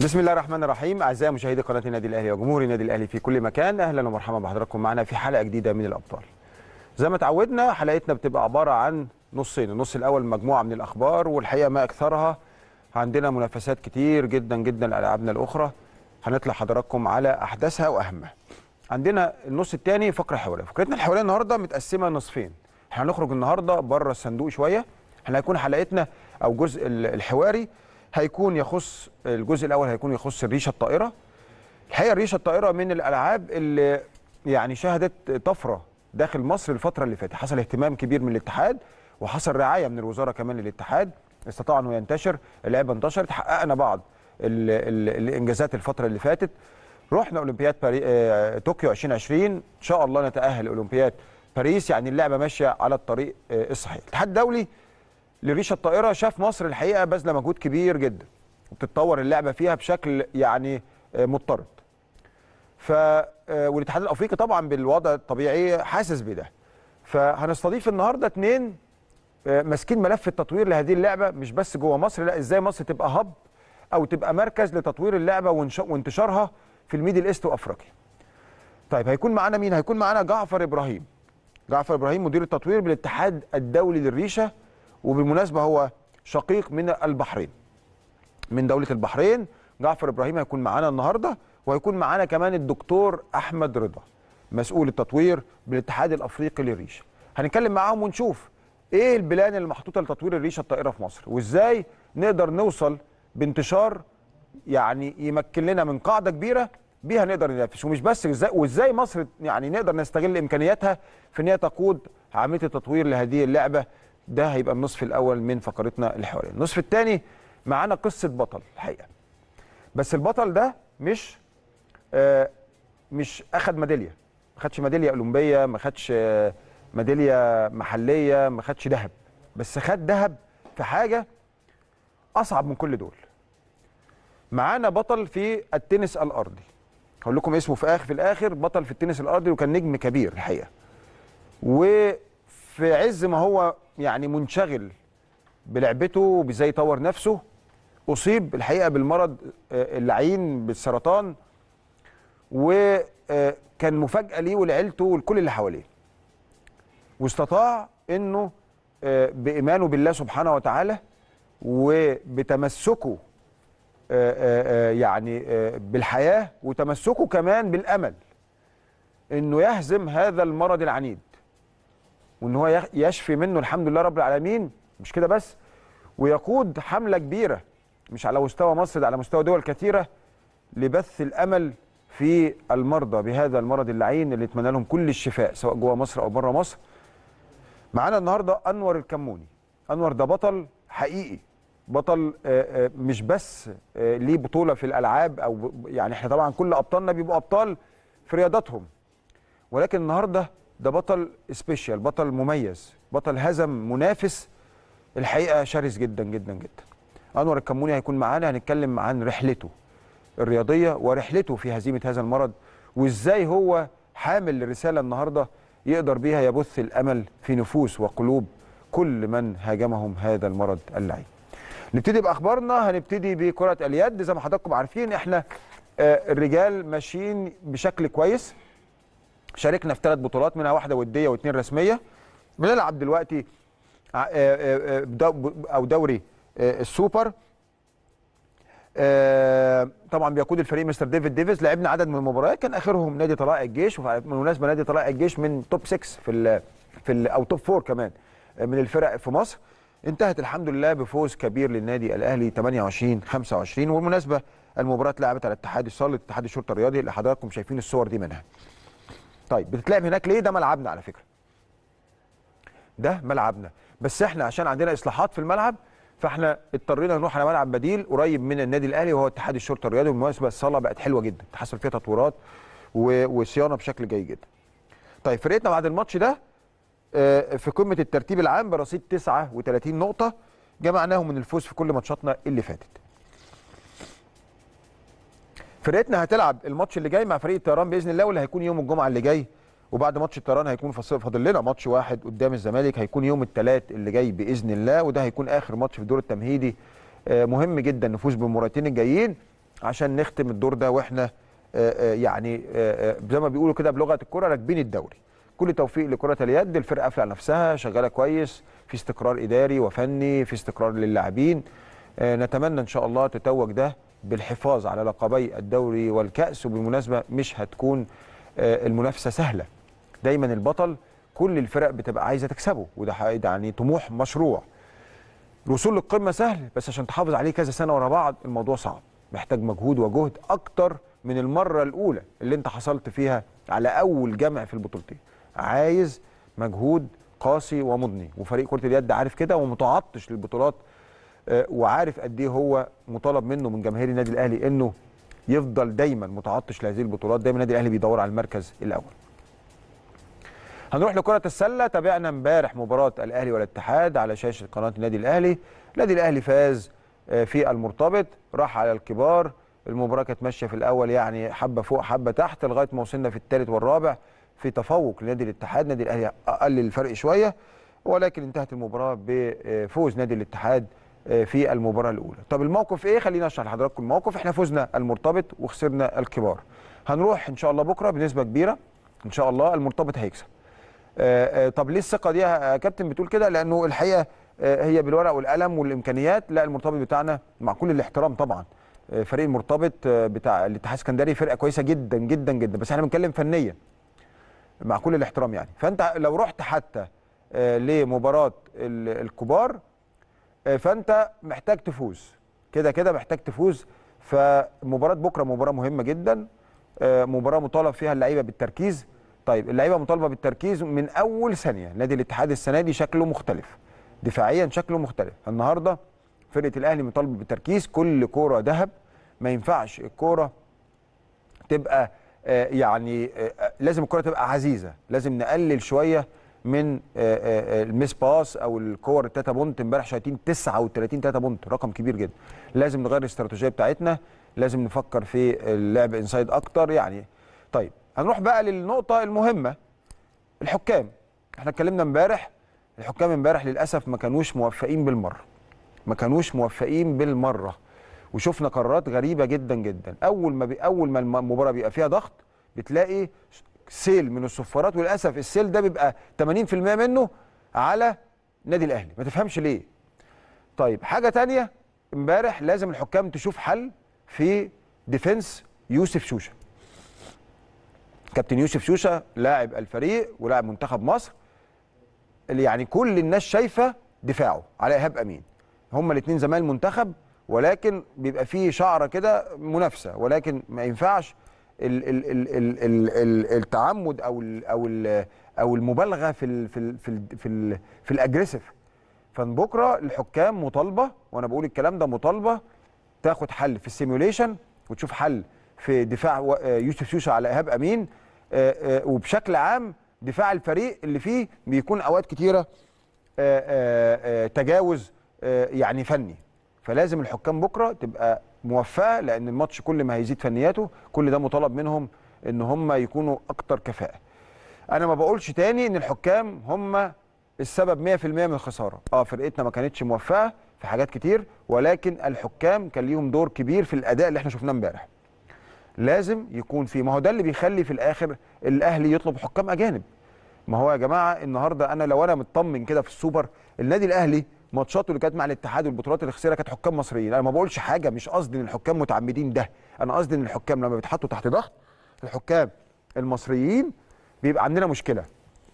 بسم الله الرحمن الرحيم اعزائي مشاهدي قناه النادي الاهلي وجمهور النادي الاهلي في كل مكان اهلا ومرحبا بحضراتكم معنا في حلقه جديده من الابطال زي ما تعودنا حلقتنا بتبقى عباره عن نصين النص الاول مجموعه من الاخبار والحقيقه ما اكثرها عندنا منافسات كتير جدا جدا لالعابنا الاخرى هنطلع حضراتكم على احداثها واهمها عندنا النص الثاني فقره حواريه فقرتنا الحواريه النهارده متقسمه نصفين احنا هنخرج النهارده بره الصندوق شويه احنا هيكون حلقتنا او جزء الحواري هيكون يخص الجزء الاول هيكون يخص الريشه الطائره الحقيقه الريشه الطائره من الالعاب اللي يعني شهدت طفره داخل مصر الفتره اللي فاتت حصل اهتمام كبير من الاتحاد وحصل رعايه من الوزاره كمان للاتحاد استطاع انه ينتشر اللعبه انتشرت حققنا بعض ال ال الانجازات الفتره اللي فاتت رحنا اولمبياد باري... آه... طوكيو 2020 ان شاء الله نتاهل اولمبياد باريس يعني اللعبه ماشيه على الطريق آه الصحيح الاتحاد الدولي للريشه الطائره شاف مصر الحقيقه باذله مجهود كبير جدا وبتتطور اللعبه فيها بشكل يعني آه مضطرد ف والاتحاد الافريقي طبعا بالوضع الطبيعي حاسس بده فهنستضيف النهارده اثنين ماسكين ملف التطوير لهذه اللعبه مش بس جوه مصر لا ازاي مصر تبقى هب او تبقى مركز لتطوير اللعبه وانتشارها في الميدل ايست وافريقيا. طيب هيكون معانا مين؟ هيكون معانا جعفر ابراهيم. جعفر ابراهيم مدير التطوير بالاتحاد الدولي للريشه وبالمناسبه هو شقيق من البحرين. من دوله البحرين جعفر ابراهيم هيكون معانا النهارده وهيكون معانا كمان الدكتور احمد رضا مسؤول التطوير بالاتحاد الافريقي للريشه. هنتكلم معاهم ونشوف ايه البلان اللي محطوطه لتطوير الريشه الطائره في مصر وازاي نقدر نوصل بانتشار يعني يمكن لنا من قاعده كبيره بيها نقدر ننافس ومش بس ازاي وازاي مصر يعني نقدر نستغل امكانياتها في ان هي تقود عمليه التطوير لهذه اللعبه ده هيبقى النصف الاول من فقرتنا الحواريه النصف الثاني معانا قصه بطل الحقيقه بس البطل ده مش آه مش اخذ ميداليه ما خدش ميداليه اولمبيه ما خدش آه ميداليه محليه ما خدش ذهب بس خد ذهب في حاجه اصعب من كل دول معانا بطل في التنس الارضي هقول لكم اسمه في اخر في الاخر بطل في التنس الارضي وكان نجم كبير الحقيقه وفي عز ما هو يعني منشغل بلعبته وبازاي يطور نفسه اصيب الحقيقه بالمرض اللعين بالسرطان وكان مفاجاه ليه ولعيلته ولكل اللي حواليه واستطاع انه بايمانه بالله سبحانه وتعالى وبتمسكه يعني بالحياه وتمسكه كمان بالامل انه يهزم هذا المرض العنيد وان هو يشفي منه الحمد لله رب العالمين مش كده بس ويقود حمله كبيره مش على مستوى مصر ده على مستوى دول كثيره لبث الامل في المرضى بهذا المرض اللعين اللي اتمنى لهم كل الشفاء سواء جوه مصر او بره مصر معانا النهارده انور الكموني انور ده بطل حقيقي بطل مش بس ليه بطوله في الالعاب او يعني احنا طبعا كل ابطالنا بيبقوا ابطال في رياضاتهم ولكن النهارده ده بطل سبيشال بطل مميز بطل هزم منافس الحقيقه شرس جدا جدا جدا انور الكموني هيكون معانا هنتكلم عن رحلته الرياضيه ورحلته في هزيمه هذا المرض وازاي هو حامل لرساله النهارده يقدر بيها يبث الامل في نفوس وقلوب كل من هاجمهم هذا المرض اللعين. نبتدي باخبارنا هنبتدي بكره اليد زي ما حضراتكم عارفين احنا آه الرجال ماشيين بشكل كويس شاركنا في ثلاث بطولات منها واحده وديه واثنين رسميه بنلعب دلوقتي آه آه او دوري السوبر آه طبعا بيقود الفريق مستر ديفيد ديفيز لعبنا عدد من المباريات كان اخرهم نادي طلائع الجيش وبالمناسبه نادي طلائع الجيش من توب 6 في ال في ال او توب 4 كمان من الفرق في مصر انتهت الحمد لله بفوز كبير للنادي الاهلي 28 25 وبالمناسبه المباراه اتلعبت على اتحاد صاله اتحاد الشرطه الرياضي اللي حضراتكم شايفين الصور دي منها. طيب بتتلعب هناك ليه؟ ده ملعبنا على فكره. ده ملعبنا بس احنا عشان عندنا اصلاحات في الملعب فاحنا اضطرينا نروح على ملعب بديل قريب من النادي الاهلي وهو اتحاد الشرطه الرياضي بالمناسبه الصاله بقت حلوه جدا حصل فيها تطويرات وصيانه بشكل جيد جدا. طيب فرقتنا بعد الماتش ده في قمه الترتيب العام برصيد 39 نقطه جمعناهم من الفوز في كل ماتشاتنا اللي فاتت. فرقتنا هتلعب الماتش اللي جاي مع فريق الطيران باذن الله واللي هيكون يوم الجمعه اللي جاي وبعد ماتش الطيران هيكون فاضل لنا ماتش واحد قدام الزمالك هيكون يوم الثلاث اللي جاي باذن الله وده هيكون اخر ماتش في الدور التمهيدي مهم جدا نفوز بالمباراتين الجايين عشان نختم الدور ده واحنا آه، آه، يعني آه، آه، زي ما بيقولوا كده بلغه الكره راكبين الدوري كل توفيق لكره اليد الفرقه قافله على نفسها شغاله كويس في استقرار اداري وفني في استقرار للاعبين آه، نتمنى ان شاء الله تتوج ده بالحفاظ على لقبي الدوري والكاس وبالمناسبه مش هتكون آه، المنافسه سهله دايما البطل كل الفرق بتبقى عايزه تكسبه وده ح- يعني طموح مشروع الوصول للقمه سهل بس عشان تحافظ عليه كذا سنه ورا بعض الموضوع صعب محتاج مجهود وجهد اكتر من المره الاولى اللي انت حصلت فيها على اول جمع في البطولتين عايز مجهود قاسي ومضني وفريق كره اليد عارف كده ومتعطش للبطولات آه، وعارف قد ايه هو مطالب منه من جماهير النادي الاهلي انه يفضل دايما متعطش لهذه البطولات دايما النادي الاهلي بيدور على المركز الاول هنروح لكرة السلة تابعنا امبارح مباراة الأهلي والاتحاد على شاشة قناة النادي الأهلي النادي الأهلي فاز آه، في المرتبط راح على الكبار المباراة كانت ماشية في الأول يعني حبة فوق حبة تحت لغاية ما وصلنا في الثالث والرابع في تفوق لنادي الاتحاد نادي الأهلي أقل الفرق شوية ولكن انتهت المباراة بفوز نادي الاتحاد آه، في المباراة الأولى طب الموقف إيه خلينا أشرح لحضراتكم الموقف احنا فزنا المرتبط وخسرنا الكبار هنروح إن شاء الله بكرة بنسبة كبيرة إن شاء الله المرتبط هيكسب آه، آه، طب ليه الثقه دي يا كابتن بتقول كده لانه الحقيقه آه، هي بالورق والقلم والامكانيات لا المرتبط بتاعنا مع كل الاحترام طبعا آه، فريق المرتبط آه، بتاع الاتحاد السكندري فرقه كويسه جدا جدا جدا بس احنا بنتكلم فنيا مع كل الاحترام يعني فانت لو رحت حتى آه، لمباراه ال- الكبار آه، فانت محتاج تفوز كده كده محتاج تفوز فمباراه بكره مباراه مهمه جدا آه، مباراه مطالب فيها اللعيبه بالتركيز طيب اللعيبه مطالبه بالتركيز من اول ثانيه نادي الاتحاد السنه دي شكله مختلف دفاعيا شكله مختلف النهارده فرقه الاهلي مطالبه بالتركيز كل كوره ذهب ما ينفعش الكوره تبقى آه، يعني آه، آه، لازم الكره تبقى عزيزه لازم نقلل شويه من آه، آه، آه، الميس باس او الكور التاتا بونت امبارح شايطين 39 تاتا بونت رقم كبير جدا لازم نغير الاستراتيجيه بتاعتنا لازم نفكر في اللعب انسايد اكتر يعني طيب هنروح بقى للنقطه المهمه الحكام احنا اتكلمنا امبارح الحكام امبارح للاسف ما كانوش موفقين بالمره ما كانوش موفقين بالمره وشفنا قرارات غريبه جدا جدا اول ما بي اول ما الم- المباراه بيبقى فيها ضغط بتلاقي سيل من الصفارات وللاسف السيل ده بيبقى 80% منه على نادي الاهلي ما تفهمش ليه طيب حاجه تانية امبارح لازم الحكام تشوف حل في ديفنس يوسف شوشه كابتن يوسف شوشه لاعب الفريق ولاعب منتخب مصر اللي يعني كل الناس شايفه دفاعه على ايهاب امين هما الاثنين زمايل منتخب ولكن بيبقى فيه شعره كده منافسه ولكن ما ينفعش ال ال ال ال ال ال التعمد او ال او ال او المبالغه في ال في ال في ال في, ال في الاجريسيف فبكره الحكام مطالبه وانا بقول الكلام ده مطالبه تاخد حل في السيموليشن وتشوف حل في دفاع و- آه، يوسف شوشه على ايهاب امين آه، آه، وبشكل عام دفاع الفريق اللي فيه بيكون اوقات كتيره آه، آه، آه، تجاوز آه، يعني فني فلازم الحكام بكره تبقى موفقه لان الماتش كل ما هيزيد فنياته كل ده مطالب منهم ان هم يكونوا اكتر كفاءه انا ما بقولش تاني ان الحكام هم السبب 100% من الخساره اه فرقتنا ما كانتش موفقه في حاجات كتير ولكن الحكام كان ليهم دور كبير في الاداء اللي احنا شفناه امبارح لازم يكون في ما هو ده اللي بيخلي في الاخر الاهلي يطلب حكام اجانب ما هو يا جماعه النهارده انا لو انا مطمن كده في السوبر النادي الاهلي ماتشاته اللي كانت مع الاتحاد والبطولات اللي خسرها كانت حكام مصريين انا ما بقولش حاجه مش قصدي ان الحكام متعمدين ده انا قصدي ان الحكام لما بيتحطوا تحت ضغط الحكام المصريين بيبقى عندنا مشكله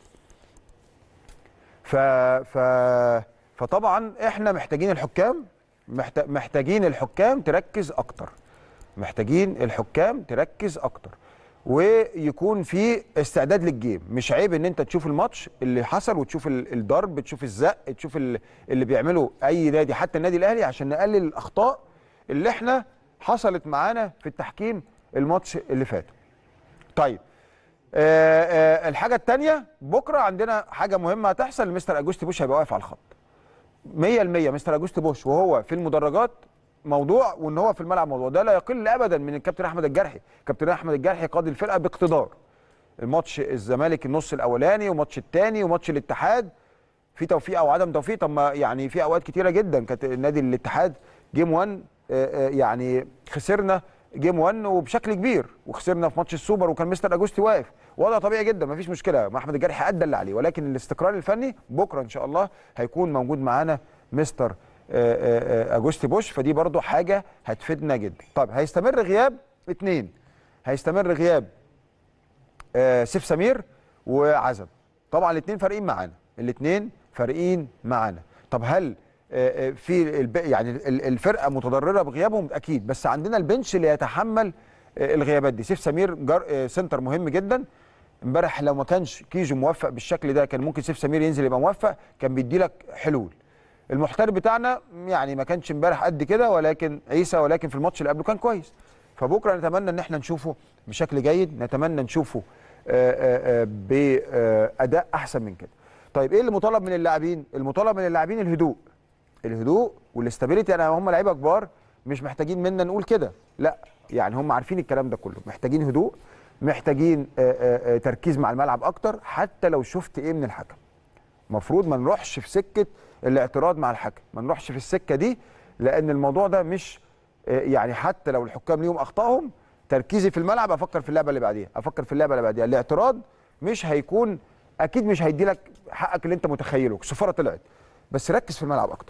ف ف فطبعا احنا محتاجين الحكام محت... محتاجين الحكام تركز اكتر محتاجين الحكام تركز اكتر ويكون في استعداد للجيم مش عيب ان انت تشوف الماتش اللي حصل وتشوف ال- الضرب تشوف الزق تشوف ال- اللي بيعمله اي نادي حتى النادي الاهلي عشان نقلل الاخطاء اللي احنا حصلت معانا في التحكيم الماتش اللي فات طيب آه آه الحاجه الثانيه بكره عندنا حاجه مهمه هتحصل مستر اجوستي بوش هيبقى واقف على الخط 100% مستر اجوستي بوش وهو في المدرجات موضوع وان هو في الملعب موضوع ده لا يقل ابدا من الكابتن احمد الجرحي كابتن احمد الجرحي قاد الفرقه باقتدار الماتش الزمالك النص الاولاني وماتش الثاني وماتش الاتحاد في توفيق او عدم توفيق طب ما يعني في اوقات كتيره جدا كانت نادي الاتحاد جيم 1 آه، آه، يعني خسرنا جيم 1 وبشكل كبير وخسرنا في ماتش السوبر وكان مستر اجوستي واقف وضع طبيعي جدا مفيش مشكله مع احمد الجرحي ادى اللي عليه ولكن الاستقرار الفني بكره ان شاء الله هيكون موجود معانا مستر آه، آه، آه، اجوستي بوش فدي برضو حاجه هتفيدنا جدا طيب هيستمر غياب اثنين هيستمر غياب آه، سيف سمير وعزب طبعا الاثنين فارقين معانا الاثنين فارقين معانا طب هل آه، آه، في الب... يعني ال- الفرقه متضرره بغيابهم اكيد بس عندنا البنش اللي يتحمل آه، الغيابات دي سيف سمير جر... آه، سنتر مهم جدا امبارح لو ما كانش كيجو موفق بالشكل ده كان ممكن سيف سمير ينزل يبقى موفق كان بيدي لك حلول المحترف بتاعنا يعني ما كانش امبارح قد كده ولكن عيسى ولكن في الماتش اللي قبله كان كويس فبكره نتمنى ان احنا نشوفه بشكل جيد نتمنى نشوفه آه، آه، آه، باداء احسن من كده طيب ايه اللي مطالب من اللاعبين المطالب من اللاعبين الهدوء الهدوء والاستابيليتي انا هم لعيبه كبار مش محتاجين منا نقول كده لا يعني هم عارفين الكلام ده كله محتاجين هدوء محتاجين آه، آه، آه، تركيز مع الملعب اكتر حتى لو شفت ايه من الحكم المفروض ما نروحش في سكه الاعتراض مع الحكم ما نروحش في السكه دي لان الموضوع ده مش آه، يعني حتى لو الحكام ليهم اخطائهم تركيزي في الملعب افكر في اللعبه اللي بعديها افكر في اللعبه اللي بعديها الاعتراض مش هيكون اكيد مش هيدي لك حقك اللي انت متخيله الصفاره طلعت بس ركز في الملعب اكتر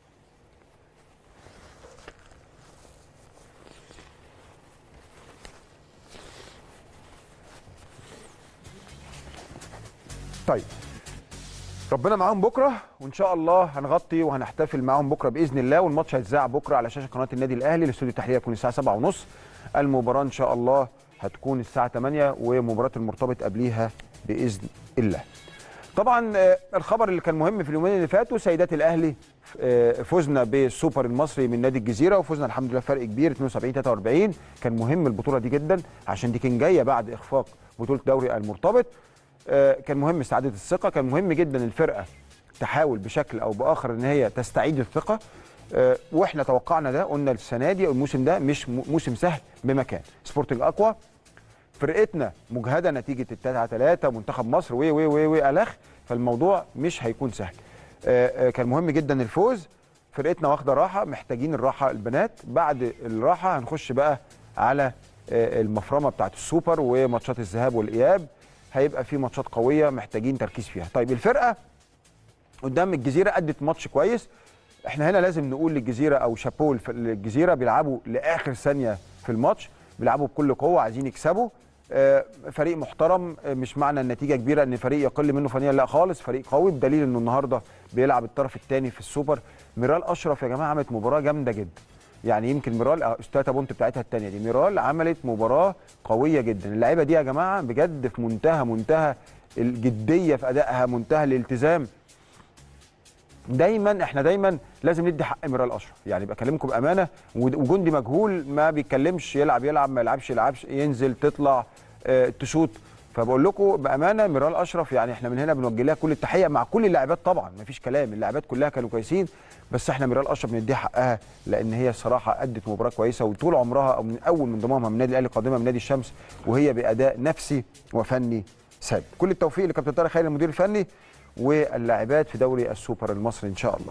طيب ربنا معاهم بكره وان شاء الله هنغطي وهنحتفل معاهم بكره باذن الله والماتش هيتذاع بكره على شاشه قناه النادي الاهلي الاستوديو التحليلي هيكون الساعه 7:30 المباراه ان شاء الله هتكون الساعه 8 ومباراه المرتبط قبليها باذن الله طبعا آه، الخبر اللي كان مهم في اليومين اللي فاتوا سيدات الاهلي آه، فزنا بالسوبر المصري من نادي الجزيره وفزنا الحمد لله فرق كبير 72 43 كان مهم البطوله دي جدا عشان دي كان جايه بعد اخفاق بطوله دوري المرتبط آه، كان مهم استعاده الثقه كان مهم جدا الفرقه تحاول بشكل او باخر ان هي تستعيد الثقه آه، واحنا توقعنا ده قلنا السنه دي او الموسم ده مش م- موسم سهل بمكان سبورتنج اقوى فرقتنا مجهده نتيجه التلاتة ثلاثة منتخب مصر و و و و الخ فالموضوع مش هيكون سهل آه، آه، كان مهم جدا الفوز فرقتنا واخده راحه محتاجين الراحه البنات بعد الراحه هنخش بقى على آه، المفرمه بتاعت السوبر وماتشات الذهاب والاياب هيبقى في ماتشات قويه محتاجين تركيز فيها طيب الفرقه قدام الجزيره ادت ماتش كويس احنا هنا لازم نقول للجزيره او شابو الف- للجزيره بيلعبوا لاخر ثانيه في الماتش بيلعبوا بكل قوه عايزين يكسبوا آه، فريق محترم آه، مش معنى النتيجه كبيره ان فريق يقل منه فنيا لا خالص فريق قوي بدليل انه النهارده بيلعب الطرف الثاني في السوبر ميرال اشرف يا جماعه عملت مباراه جامده جدا يعني يمكن ميرال آه، التلاته بونت بتاعتها الثانيه دي ميرال عملت مباراه قويه جدا اللعيبه دي يا جماعه بجد في منتهى منتهى الجديه في ادائها منتهى الالتزام دايما احنا دايما لازم ندي حق ميرال اشرف يعني بكلمكم بامانه ود- وجندي مجهول ما بيتكلمش يلعب يلعب ما يلعبش يلعبش ينزل تطلع اه تشوط فبقول لكم بامانه ميرال اشرف يعني احنا من هنا بنوجه لها كل التحيه مع كل اللاعبات طبعا ما فيش كلام اللاعبات كلها كانوا كويسين بس احنا ميرال اشرف بنديها حقها لان هي الصراحه ادت مباراه كويسه وطول عمرها او من اول من ضمامها من النادي الاهلي قادمه من نادي الشمس وهي باداء نفسي وفني ثابت كل التوفيق لكابتن طارق خيري المدير الفني واللاعبات في دوري السوبر المصري ان شاء الله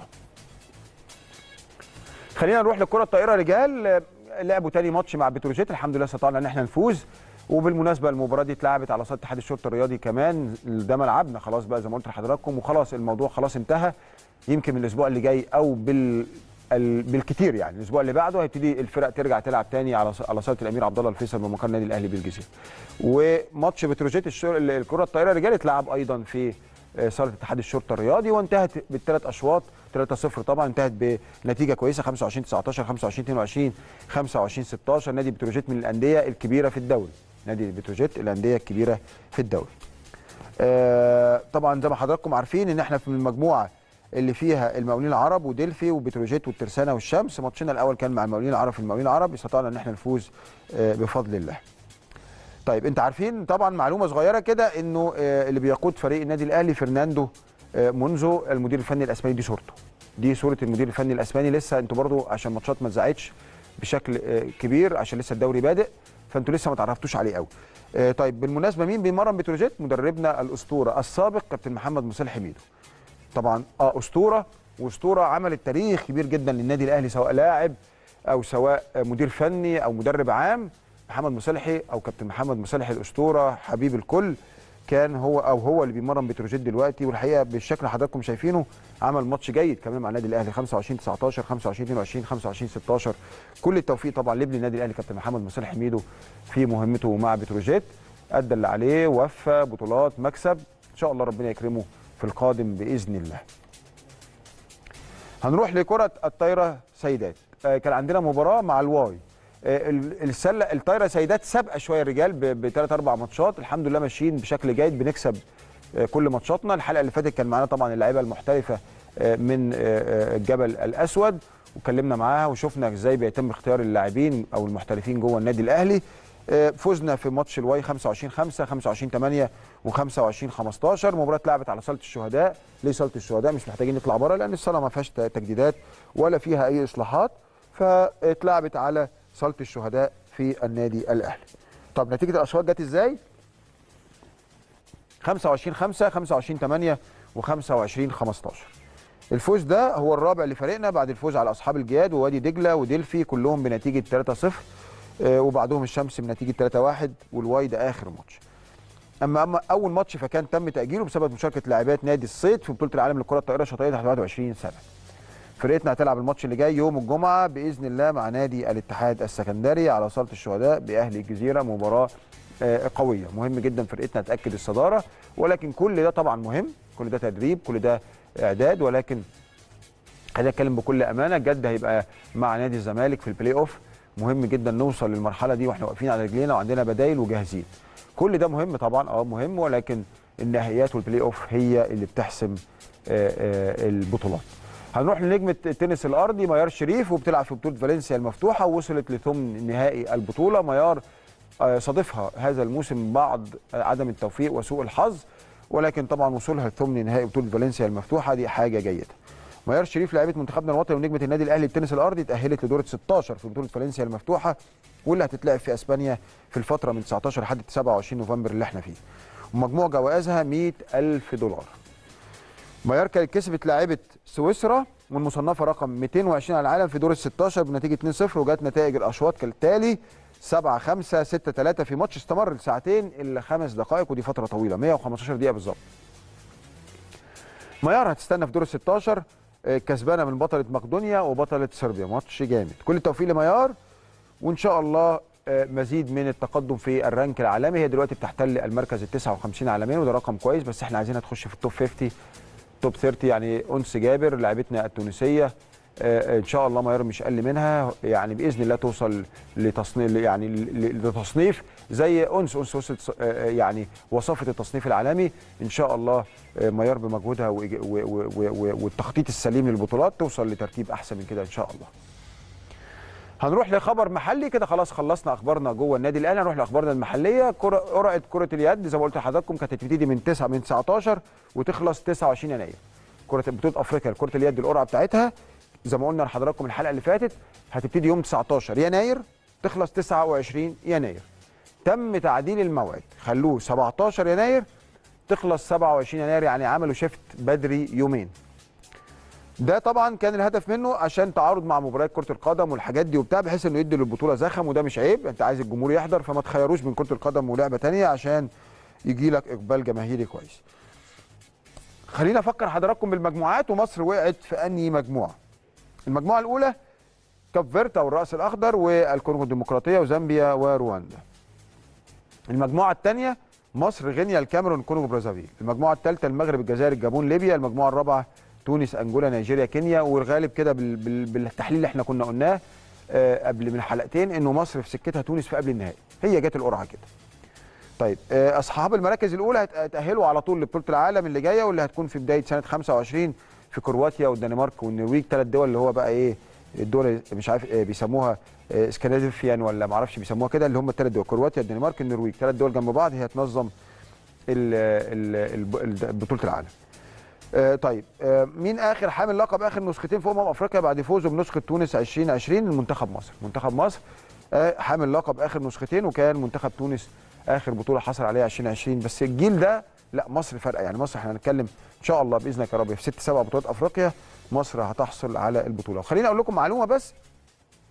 خلينا نروح للكره الطائره رجال آه، لعبوا تاني ماتش مع بتروجيت الحمد لله استطعنا ان احنا نفوز وبالمناسبه المباراه دي اتلعبت على صاله اتحاد الشرطه الرياضي كمان ده ملعبنا خلاص بقى زي ما قلت لحضراتكم وخلاص الموضوع خلاص انتهى يمكن من الاسبوع اللي جاي او بال ال- بالكتير يعني الاسبوع اللي بعده هيبتدي الفرق ترجع تلعب تاني على على صاله الامير عبد الله الفيصل بمقر النادي الاهلي بالجزيره وماتش بتروجيت الشر... الكره الطائره رجال اتلعب ايضا في آه، صاله اتحاد الشرطه الرياضي وانتهت بالثلاث اشواط 3-0 طبعا انتهت بنتيجه كويسه 25 19 25 22 25 16 نادي بتروجيت من الانديه الكبيره في الدوري نادي بتروجيت الانديه الكبيره في الدوري آه، طبعا زي ما حضراتكم عارفين ان احنا في المجموعه اللي فيها المقاولين العرب وديلفي وبتروجيت والترسانه والشمس ماتشنا الاول كان مع المقاولين العرب في المقاولين العرب استطعنا ان احنا نفوز آه، بفضل الله طيب انت عارفين طبعا معلومه صغيره كده انه آه، اللي بيقود فريق النادي الاهلي فرناندو آه، منذ المدير الفني الاسباني دي صورته دي صوره المدير الفني الاسباني لسه انتوا برضو عشان ماتشات ما اتذاعتش بشكل آه، كبير عشان لسه الدوري بادئ فانتوا لسه ما تعرفتوش عليه قوي آه، طيب بالمناسبه مين بيمرن بتروجيت مدربنا الاسطوره السابق كابتن محمد مصالح حميدو طبعا اه اسطوره واسطوره عملت تاريخ كبير جدا للنادي الاهلي سواء لاعب او سواء مدير فني او مدرب عام محمد مصالحي او كابتن محمد مصالحي الاسطوره حبيب الكل كان هو او هو اللي بيمرن بتروجيت دلوقتي والحقيقه بالشكل اللي حضراتكم شايفينه عمل ماتش جيد كمان مع النادي الاهلي 25 19 25 22 25 16 كل التوفيق طبعا لابن النادي الاهلي كابتن محمد مصالح ميدو في مهمته مع بتروجيت ادى اللي عليه وفى بطولات مكسب ان شاء الله ربنا يكرمه في القادم باذن الله هنروح لكره الطايره سيدات آه، كان عندنا مباراه مع الواي آه، ال- السله الطايره سيدات سابقه شويه الرجال بثلاث اربع ماتشات الحمد لله ماشيين بشكل جيد بنكسب آه، كل ماتشاتنا الحلقه اللي فاتت كان معانا طبعا اللعيبه المحترفه آه، من آه، آه، الجبل الاسود واتكلمنا معاها وشفنا ازاي بيتم اختيار اللاعبين او المحترفين جوه النادي الاهلي آه، فزنا في ماتش الواي 25 5 25 8 و25 15 مباراه اتلعبت على صاله الشهداء ليه صاله الشهداء مش محتاجين نطلع بره لان الصاله ما فيهاش ت- تجديدات ولا فيها اي اصلاحات فاتلعبت على صاله الشهداء في النادي الاهلي طب نتيجه الاشواط جت ازاي 25 5 25 8 و25 15 الفوز ده هو الرابع لفريقنا بعد الفوز على اصحاب الجياد ووادي دجله وديلفي كلهم بنتيجه 3-0 آه، وبعدهم الشمس بنتيجه 3-1 والواي ده اخر ماتش اما اما اول ماتش فكان تم تاجيله بسبب مشاركه لاعبات نادي الصيد في بطوله العالم للكره الطائره الشاطئيه تحت 21 سنه فرقتنا هتلعب الماتش اللي جاي يوم الجمعه باذن الله مع نادي الاتحاد السكندري على صاله الشهداء باهلي الجزيره مباراه آه، قويه مهم جدا فرقتنا تاكد الصداره ولكن كل ده طبعا مهم كل ده تدريب كل ده اعداد ولكن خلينا نتكلم بكل امانه جد هيبقى مع نادي الزمالك في البلاي اوف مهم جدا نوصل للمرحله دي واحنا واقفين على رجلينا وعندنا بدايل وجاهزين كل ده مهم طبعا اه مهم ولكن النهائيات والبلاي اوف هي اللي بتحسم آه، آه، البطولات هنروح لنجمه التنس الارضي ميار شريف وبتلعب في بطوله فالنسيا المفتوحه ووصلت لثمن نهائي البطوله ميار آه، صادفها هذا الموسم بعض عدم التوفيق وسوء الحظ ولكن طبعا وصولها لثمن نهائي بطوله فالنسيا المفتوحه دي حاجه جيده ميار شريف لاعبه منتخبنا الوطني ونجمه النادي الاهلي التنس الارضي تاهلت لدور 16 في بطوله فالنسيا المفتوحه واللي هتتلعب في اسبانيا في الفتره من 19 لحد 27 نوفمبر اللي احنا فيه ومجموع جوائزها 100 الف دولار ميار كانت كسبت لاعبه سويسرا والمصنفه رقم 220 على العالم في دور ال 16 بنتيجه 2-0 وجات نتائج الاشواط كالتالي 7 5 6 3 في ماتش استمر لساعتين الا خمس دقائق ودي فتره طويله 115 دقيقه بالظبط ميار هتستنى في دور ال 16 آه، كسبانه من بطله مقدونيا وبطله صربيا ماتش جامد كل التوفيق لميار وان شاء الله آه، مزيد من التقدم في الرانك العالمي هي دلوقتي بتحتل المركز ال 59 عالميا وده رقم كويس بس احنا عايزينها تخش في التوب 50 توب 30 يعني انس جابر لاعبتنا التونسيه آه، ان شاء الله ميار مش اقل منها يعني باذن الله توصل لتصنيف يعني ل- لتصنيف زي انس انس وصلت ص- آه، يعني وصفت التصنيف العالمي ان شاء الله آه، ميار بمجهودها وإج- و- و- و- و- والتخطيط السليم للبطولات توصل لترتيب احسن من كده ان شاء الله هنروح لخبر محلي كده خلاص خلصنا اخبارنا جوه النادي الاهلي هنروح لاخبارنا المحليه كره قرعه كره اليد زي ما قلت لحضراتكم كانت هتبتدي من 9 من 19 وتخلص 29 يناير كره بطوله افريقيا لكره اليد القرعه بتاعتها زي ما قلنا لحضراتكم الحلقه اللي فاتت هتبتدي يوم 19 يناير تخلص 29 يناير تم تعديل الموعد خلوه 17 يناير تخلص 27 يناير يعني عملوا شيفت بدري يومين ده طبعا كان الهدف منه عشان تعارض مع مباريات كره القدم والحاجات دي وبتاع بحيث انه يدي للبطوله زخم وده مش عيب انت عايز الجمهور يحضر فما تخيروش بين كره القدم ولعبه تانية عشان يجي لك اقبال جماهيري كويس خلينا افكر حضراتكم بالمجموعات ومصر وقعت في انهي مجموعه المجموعه الاولى كاب فيرتا والراس الاخضر والكونغو الديمقراطيه وزامبيا ورواندا المجموعه الثانيه مصر غينيا الكاميرون كونغو برازافيل المجموعه الثالثه المغرب الجزائر الجابون ليبيا المجموعه الرابعه تونس انجولا نيجيريا كينيا والغالب كده بال- بال- بالتحليل اللي احنا كنا قلناه آه، قبل من حلقتين انه مصر في سكتها تونس في قبل النهائي هي جت القرعه كده طيب آه، اصحاب المراكز الاولى هت- هيتاهلوا على طول لبطوله العالم اللي جايه واللي هتكون في بدايه سنه 25 في كرواتيا والدنمارك والنرويج ثلاث دول اللي هو بقى ايه الدول اللي مش عارف آه، بيسموها آه، اسكندنافيان ولا ما اعرفش بيسموها كده اللي هم الثلاث دول كرواتيا الدنمارك النرويج ثلاث دول جنب بعض هي هتنظم ال- ال- الب- ال- بطوله العالم آه، طيب آه، مين اخر حامل لقب اخر نسختين في امم افريقيا بعد فوزه بنسخه تونس 2020 المنتخب مصر منتخب مصر آه، حامل لقب اخر نسختين وكان منتخب تونس اخر بطوله حصل عليها 2020 بس الجيل ده لا مصر فارقه يعني مصر احنا هنتكلم ان شاء الله باذنك يا رب في ست سبع بطولات افريقيا مصر هتحصل على البطوله وخليني اقول لكم معلومه بس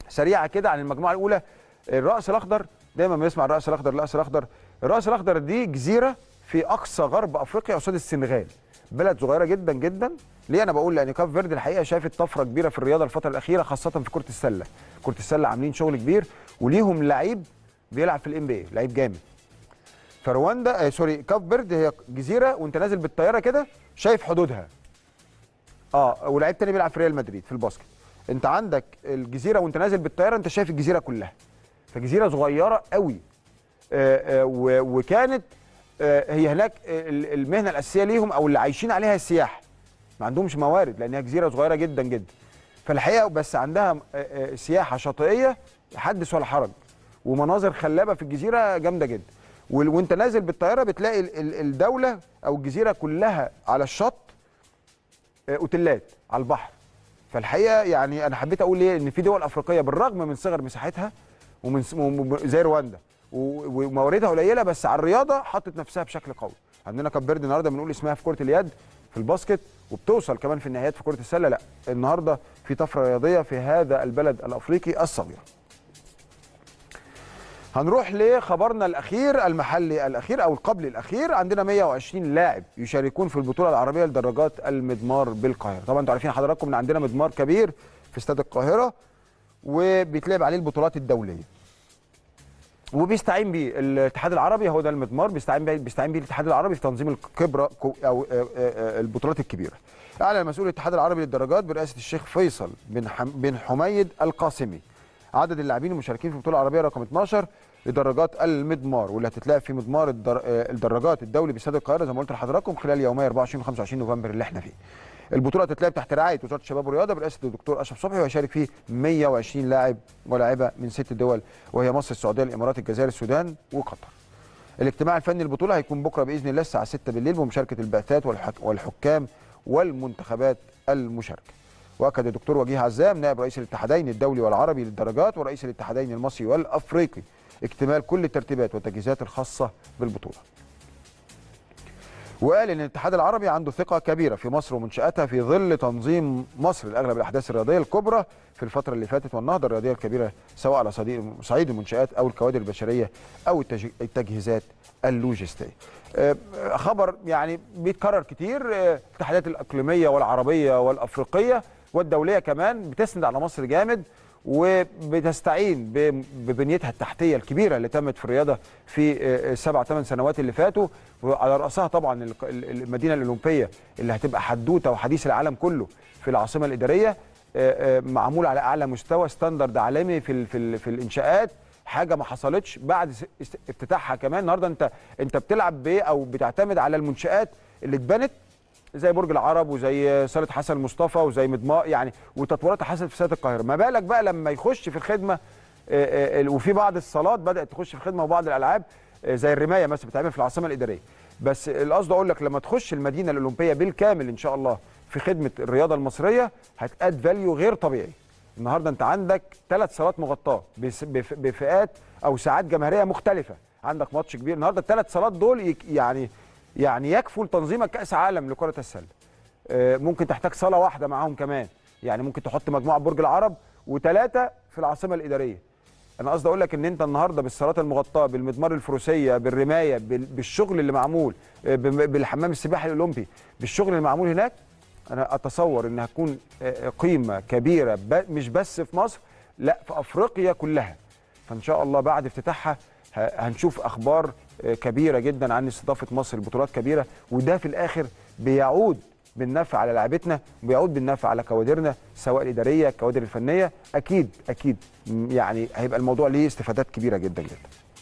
سريعه كده عن المجموعه الاولى الراس الاخضر دايما بنسمع الراس الاخضر الراس الاخضر الراس الاخضر دي جزيره في اقصى غرب افريقيا قصاد السنغال بلد صغيره جدا جدا ليه انا بقول لان كاب فيردي الحقيقه شافت طفره كبيره في الرياضه الفتره الاخيره خاصه في كره السله كره السله عاملين شغل كبير وليهم لعيب بيلعب في الام بي لعيب جامد فرواندا آه سوري كاب فيردي هي جزيره وانت نازل بالطياره كده شايف حدودها اه ولعيب تاني بيلعب في ريال مدريد في الباسكت انت عندك الجزيره وانت نازل بالطياره انت شايف الجزيره كلها فجزيره صغيره قوي آه آه و- وكانت آه هي هناك ال- المهنه الاساسيه ليهم او اللي عايشين عليها السياحه ما عندهمش موارد لان هي جزيره صغيره جدا جدا فالحقيقه بس عندها آه، آه، سياحه شاطئيه حدث ولا حرج ومناظر خلابه في الجزيره جامده جدا وال- وانت نازل بالطياره بتلاقي ال- ال- الدوله او الجزيره كلها على الشط آه، اوتيلات على البحر فالحقيقه يعني انا حبيت اقول ايه ان في دول افريقيه بالرغم من صغر مساحتها ومن س- وم- زي رواندا و- ومواردها قليله بس على الرياضه حطت نفسها بشكل قوي عندنا كاب فيردي النهارده بنقول اسمها في كره اليد في الباسكت وبتوصل كمان في النهايات في كره السله لا النهارده في طفره رياضيه في هذا البلد الافريقي الصغير هنروح لخبرنا الاخير المحلي الاخير او القبل الاخير عندنا 120 لاعب يشاركون في البطوله العربيه لدراجات المضمار بالقاهره طبعا انتوا عارفين حضراتكم ان عندنا مضمار كبير في استاد القاهره وبيتلعب عليه البطولات الدوليه وبيستعين بيه الاتحاد العربي هو ده المضمار بيستعين بيه بيستعين بيه الاتحاد العربي في تنظيم الكبرى كو- او آه، آه، آه، البطولات الكبيره. اعلن مسؤول الاتحاد العربي للدراجات برئاسه الشيخ فيصل بن حم بن حميد القاسمي عدد اللاعبين المشاركين في البطوله العربيه رقم 12 لدراجات المضمار واللي هتتلعب في مضمار الدر... آه، الدراجات الدولي باستاد القاهره زي ما قلت لحضراتكم خلال يومي 24 و 25 نوفمبر اللي احنا فيه. البطوله هتتلعب تحت رعايه وزاره الشباب والرياضه برئاسه الدكتور اشرف صبحي وهيشارك فيه 120 لاعب ولاعبه من ست دول وهي مصر السعوديه الامارات الجزائر السودان وقطر. الاجتماع الفني للبطوله هيكون بكره باذن الله الساعه 6 بالليل بمشاركه البعثات والحك... والحكام والمنتخبات المشاركه. واكد الدكتور وجيه عزام نائب رئيس الاتحادين الدولي والعربي للدرجات ورئيس الاتحادين المصري والافريقي اكتمال كل الترتيبات والتجهيزات الخاصه بالبطوله. وقال ان الاتحاد العربي عنده ثقه كبيره في مصر ومنشاتها في ظل تنظيم مصر لاغلب الاحداث الرياضيه الكبرى في الفتره اللي فاتت والنهضه الرياضيه الكبيره سواء على صديق- صعيد المنشات او الكوادر البشريه او التج- التجهيزات اللوجستيه. آه، خبر يعني بيتكرر كتير آه، الاتحادات الاقليميه والعربيه والافريقيه والدوليه كمان بتسند على مصر جامد وبتستعين ب- ببنيتها التحتيه الكبيره اللي تمت في الرياضه في آه، سبع ثمان سنوات اللي فاتوا وعلى راسها طبعا ال- ال- المدينه الاولمبيه اللي هتبقى حدوته وحديث العالم كله في العاصمه الاداريه آه، آه، معمول على اعلى مستوى ستاندرد عالمي في ال- في ال- في الانشاءات حاجه ما حصلتش بعد س- است- افتتاحها كمان النهارده انت انت بتلعب بايه او بتعتمد على المنشات اللي اتبنت زي برج العرب وزي صاله حسن مصطفى وزي مضمار يعني وتطوراتها حصلت في استاد القاهره ما بالك بقى لما يخش في الخدمه آه، آه، وفي بعض الصالات بدات تخش في الخدمه وبعض الالعاب آه، زي الرمايه مثلا بتتعمل في العاصمه الاداريه بس القصد اقول لك لما تخش المدينه الاولمبيه بالكامل ان شاء الله في خدمه الرياضه المصريه هتاد فاليو غير طبيعي النهارده انت عندك ثلاث صالات مغطاه بس- بف- بفئات او ساعات جماهيريه مختلفه عندك ماتش كبير النهارده الثلاث صالات دول يك- يعني يعني يكفوا لتنظيمك كاس عالم لكره السله آه، ممكن تحتاج صاله واحده معاهم كمان يعني ممكن تحط مجموعه برج العرب وثلاثه في العاصمه الاداريه انا قصدي اقول لك ان انت النهارده بالصالات المغطاه بالمضمار الفروسيه بالرمايه بال- بالشغل اللي معمول آه، بم- بالحمام السباحه الاولمبي بالشغل اللي معمول هناك انا اتصور انها هتكون آه، قيمه كبيره ب- مش بس في مصر لا في افريقيا كلها فان شاء الله بعد افتتاحها ه- هنشوف اخبار آه، كبيره جدا عن استضافه مصر لبطولات كبيره وده في الاخر بيعود بالنفع على لعبتنا وبيعود بالنفع على كوادرنا سواء الاداريه الكوادر الفنيه اكيد اكيد م- يعني هيبقى الموضوع ليه استفادات كبيره جدا جدا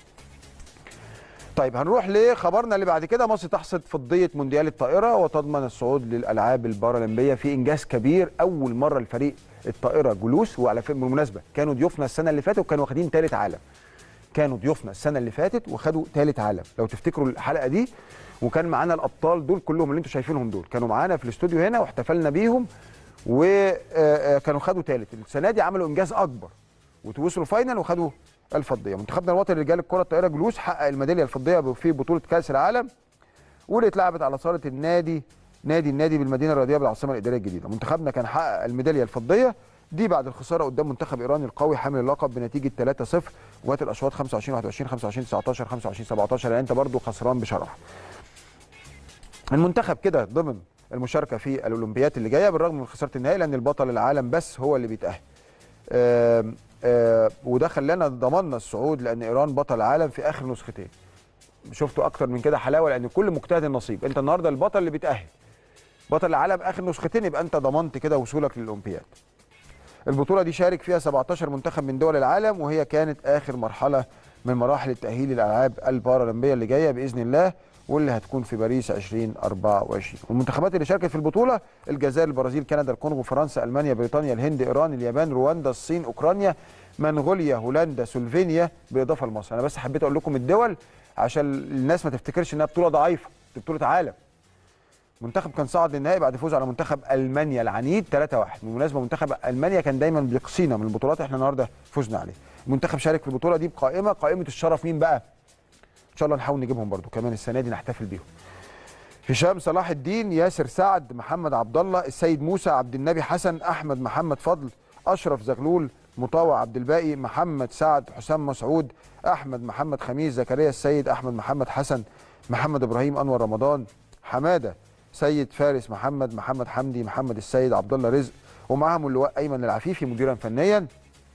طيب هنروح لخبرنا اللي بعد كده مصر تحصد فضيه مونديال الطائره وتضمن الصعود للالعاب البارالمبيه في انجاز كبير اول مره لفريق الطائره جلوس وعلى فكره بالمناسبه كانوا ضيوفنا السنه اللي فاتت وكانوا واخدين ثالث عالم كانوا ضيوفنا السنه اللي فاتت وخدوا ثالث عالم لو تفتكروا الحلقه دي وكان معانا الابطال دول كلهم اللي انتم شايفينهم دول كانوا معانا في الاستوديو هنا واحتفلنا بيهم وكانوا خدوا ثالث السنه دي عملوا انجاز اكبر وتوصلوا فاينل وخدوا الفضيه منتخبنا الوطني لرجال الكره الطائره جلوس حقق الميداليه الفضيه في بطوله كاس العالم واللي اتلعبت على صاله النادي نادي النادي بالمدينه الرياضيه بالعاصمه الاداريه الجديده منتخبنا كان حقق الميداليه الفضيه دي بعد الخساره قدام منتخب ايران القوي حامل اللقب بنتيجه 3-0 وقت الاشواط 25 21 25 19 25 17 يعني انت برضو خسران بشرح المنتخب كده ضمن المشاركه في الاولمبيات اللي جايه بالرغم من خساره النهائي لان البطل العالم بس هو اللي بيتاهل آم، آم، وده خلانا ضمننا الصعود لان ايران بطل العالم في اخر نسختين شفتوا اكتر من كده حلاوه لان كل مجتهد نصيب انت النهارده البطل اللي بيتاهل بطل العالم اخر نسختين يبقى انت ضمنت كده وصولك للاولمبياد البطوله دي شارك فيها 17 منتخب من دول العالم وهي كانت اخر مرحله من مراحل التاهيل للالعاب البارالمبيه اللي جايه باذن الله واللي هتكون في باريس 2024 والمنتخبات اللي شاركت في البطوله الجزائر البرازيل كندا الكونغو فرنسا المانيا بريطانيا الهند ايران اليابان رواندا الصين اوكرانيا منغوليا هولندا سلوفينيا بالاضافه لمصر انا بس حبيت اقول لكم الدول عشان الناس ما تفتكرش انها بطوله ضعيفه دي بطوله عالم منتخب كان صعد للنهائي بعد فوز على منتخب المانيا العنيد 3-1 بالمناسبه منتخب المانيا كان دايما بيقصينا من البطولات احنا النهارده فزنا عليه المنتخب شارك في البطوله دي بقائمه قائمه الشرف مين بقى ان شاء الله نحاول نجيبهم برضو كمان السنه دي نحتفل بيهم هشام صلاح الدين ياسر سعد محمد عبد الله السيد موسى عبد النبي حسن احمد محمد فضل اشرف زغلول مطاوع عبد الباقي محمد سعد حسام مسعود احمد محمد خميس زكريا السيد احمد محمد حسن محمد ابراهيم انور رمضان حماده سيد فارس محمد محمد حمدي محمد السيد عبد الله رزق ومعهم اللواء ايمن العفيفي مديرا فنيا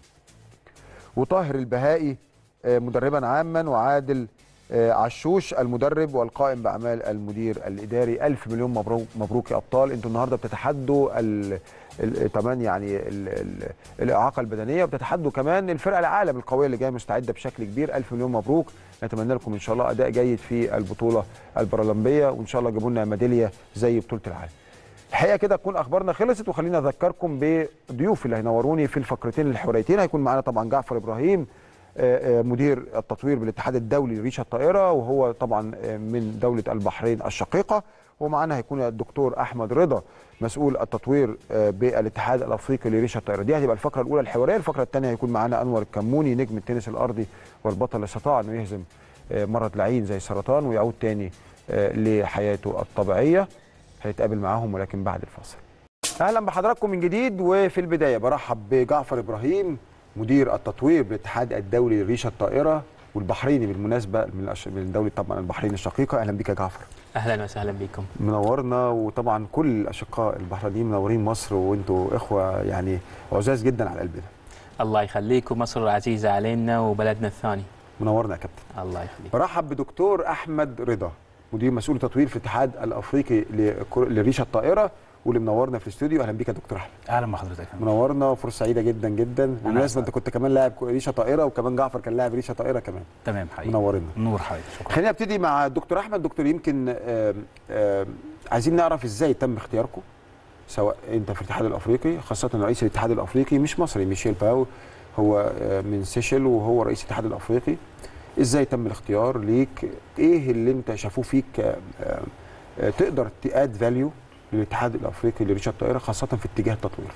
وطاهر البهائي آه، مدربا عاما وعادل آه، عشوش المدرب والقائم باعمال المدير الاداري الف مليون مبروك مبروك يا ابطال انتوا النهارده بتتحدوا ال- ال- كمان يعني ال ال الاعاقه البدنيه وبتتحدوا كمان الفرقه العالم القويه اللي جايه مستعده بشكل كبير الف مليون مبروك نتمنى لكم ان شاء الله اداء جيد في البطوله البارالمبيه وان شاء الله تجيبوا لنا ميداليه زي بطوله العالم الحقيقه كده تكون اخبارنا خلصت وخلينا اذكركم بضيوف اللي هينوروني في الفقرتين الحواريتين هيكون معانا طبعا جعفر ابراهيم آه، آه، مدير التطوير بالاتحاد الدولي لريشه الطائره وهو طبعا آه، من دوله البحرين الشقيقه ومعانا هيكون الدكتور احمد رضا مسؤول التطوير آه، بالاتحاد الافريقي لريشه الطائره دي هتبقى الفقره الاولى الحواريه الفقره الثانيه هيكون معانا انور الكموني نجم التنس الارضي والبطل اللي استطاع انه يهزم آه، مرض لعين زي السرطان ويعود تاني آه، لحياته الطبيعيه هنتقابل معاهم ولكن بعد الفاصل اهلا بحضراتكم من جديد وفي البدايه برحب بجعفر ابراهيم مدير التطوير بالاتحاد الدولي لريشه الطائره والبحريني بالمناسبه من الأش- من دوله طبعا البحرين الشقيقه اهلا بك يا جعفر اهلا وسهلا بكم منورنا وطبعا كل الاشقاء البحرينيين منورين مصر وانتوا اخوه يعني عزاز جدا على قلبنا الله يخليكم مصر عزيزه علينا وبلدنا الثاني منورنا يا كابتن الله يخليك برحب بدكتور احمد رضا مدير مسؤول تطوير في الاتحاد الافريقي لكر- لريشه الطائره واللي منورنا في الاستوديو اهلا بك يا دكتور احمد اهلا بحضرتك يا فندم. منورنا فرصه سعيده جدا جدا بالمناسبه أسعد. انت كنت كمان لاعب ريشه طائره وكمان جعفر كان لاعب ريشه طائره كمان تمام حقيقي منورنا نور حضرتك شكرا خلينا نبتدي مع الدكتور احمد دكتور يمكن آم، آم، عايزين نعرف ازاي تم اختياركم سواء انت في الاتحاد الافريقي خاصه رئيس الاتحاد الافريقي مش مصري ميشيل باو هو آه، من سيشل وهو رئيس الاتحاد الافريقي ازاي تم الاختيار ليك ايه اللي انت شافوه فيك آه، آه، آه، تقدر تاد فاليو للاتحاد الافريقي لريشه الطائره خاصه في اتجاه التطوير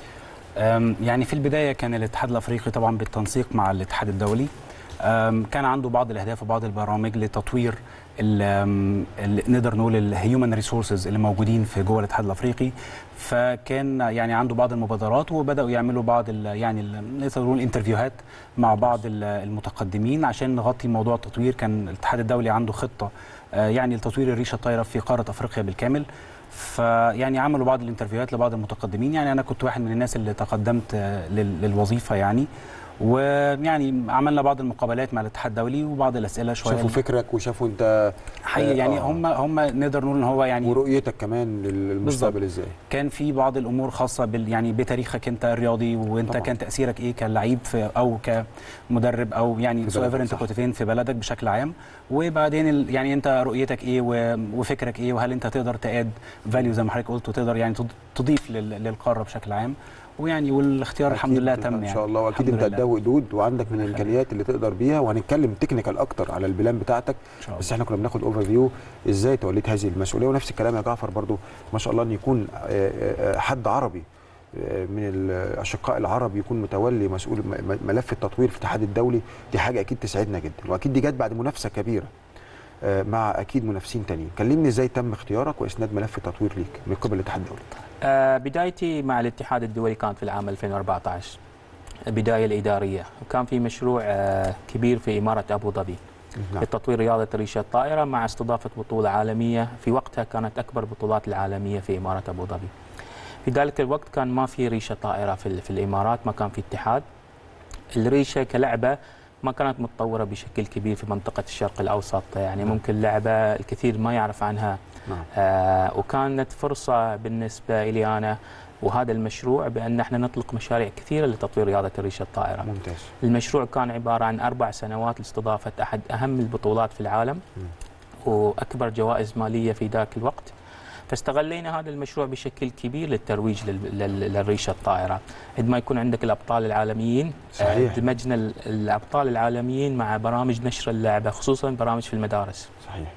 أم، يعني في البدايه كان الاتحاد الافريقي طبعا بالتنسيق مع الاتحاد الدولي أم، كان عنده بعض الاهداف وبعض البرامج لتطوير ال- أم، ال- نقدر نقول الهيومن ريسورسز اللي موجودين في جوه الاتحاد الافريقي فكان يعني عنده بعض المبادرات وبداوا يعملوا بعض ال- يعني ال- نقدر نقول انترفيوهات مع بعض ال- المتقدمين عشان نغطي موضوع التطوير كان الاتحاد الدولي عنده خطه آه، يعني لتطوير الريشه الطايره في قاره افريقيا بالكامل فيعني عملوا بعض الانترفيوهات لبعض المتقدمين يعني انا كنت واحد من الناس اللي تقدمت آه، لل- للوظيفه يعني ويعني عملنا بعض المقابلات مع الاتحاد الدولي وبعض الاسئله شويه شافوا فكرك وشافوا انت حقيقي يعني آه. هم هم نقدر نقول ان هو يعني ورؤيتك كمان للمستقبل ازاي كان في بعض الامور خاصه بال يعني بتاريخك انت الرياضي وانت طبعاً. كان تاثيرك ايه كلعيب في او كمدرب او يعني في سو بلدك، انت صح. كنت فين في بلدك بشكل عام وبعدين ال- يعني انت رؤيتك ايه و- وفكرك ايه وهل انت تقدر تاد فاليو زي ما حضرتك قلت وتقدر يعني تض- تضيف لل- للقاره بشكل عام ويعني والاختيار الحمد أكيد لله تم ان يعني شاء الله واكيد الحمد انت لله. قدها وقدود وعندك من الامكانيات اللي تقدر بيها وهنتكلم تكنيكال اكتر على البلان بتاعتك ان شاء الله بس احنا كنا بناخد اوفر فيو ازاي توليت هذه المسؤوليه ونفس الكلام يا جعفر برضو ما شاء الله ان يكون آه، آه، حد عربي آه، من الاشقاء العرب يكون متولي مسؤول م- م- ملف التطوير في الاتحاد الدولي دي حاجه اكيد تسعدنا جدا واكيد دي جت بعد منافسه كبيره آه، مع اكيد منافسين تانيين كلمني ازاي تم اختيارك واسناد ملف التطوير ليك من قبل الاتحاد الدولي آه، بدايتي مع الاتحاد الدولي كانت في العام 2014 بداية الإدارية وكان في مشروع آه، كبير في إمارة أبو ظبي نعم لتطوير رياضة ريشة الطائرة مع استضافة بطولة عالمية في وقتها كانت أكبر بطولات العالمية في إمارة أبو ظبي في ذلك الوقت كان ما في ريشة طائرة في, ال- في الإمارات ما كان في اتحاد الريشة كلعبة ما كانت متطورة بشكل كبير في منطقة الشرق الأوسط يعني ممكن لعبة الكثير ما يعرف عنها نعم آه وكانت فرصة بالنسبة لي أنا وهذا المشروع بأن احنا نطلق مشاريع كثيرة لتطوير رياضة الريشة الطائرة ممتاز المشروع كان عبارة عن أربع سنوات لاستضافة أحد أهم البطولات في العالم وأكبر جوائز مالية في ذاك الوقت فاستغلينا هذا المشروع بشكل كبير للترويج لل- لل- للريشة الطائرة عندما يكون عندك الأبطال العالميين صحيح. آه، دمجنا ال- الأبطال العالميين مع برامج نشر اللعبة خصوصا برامج في المدارس صحيح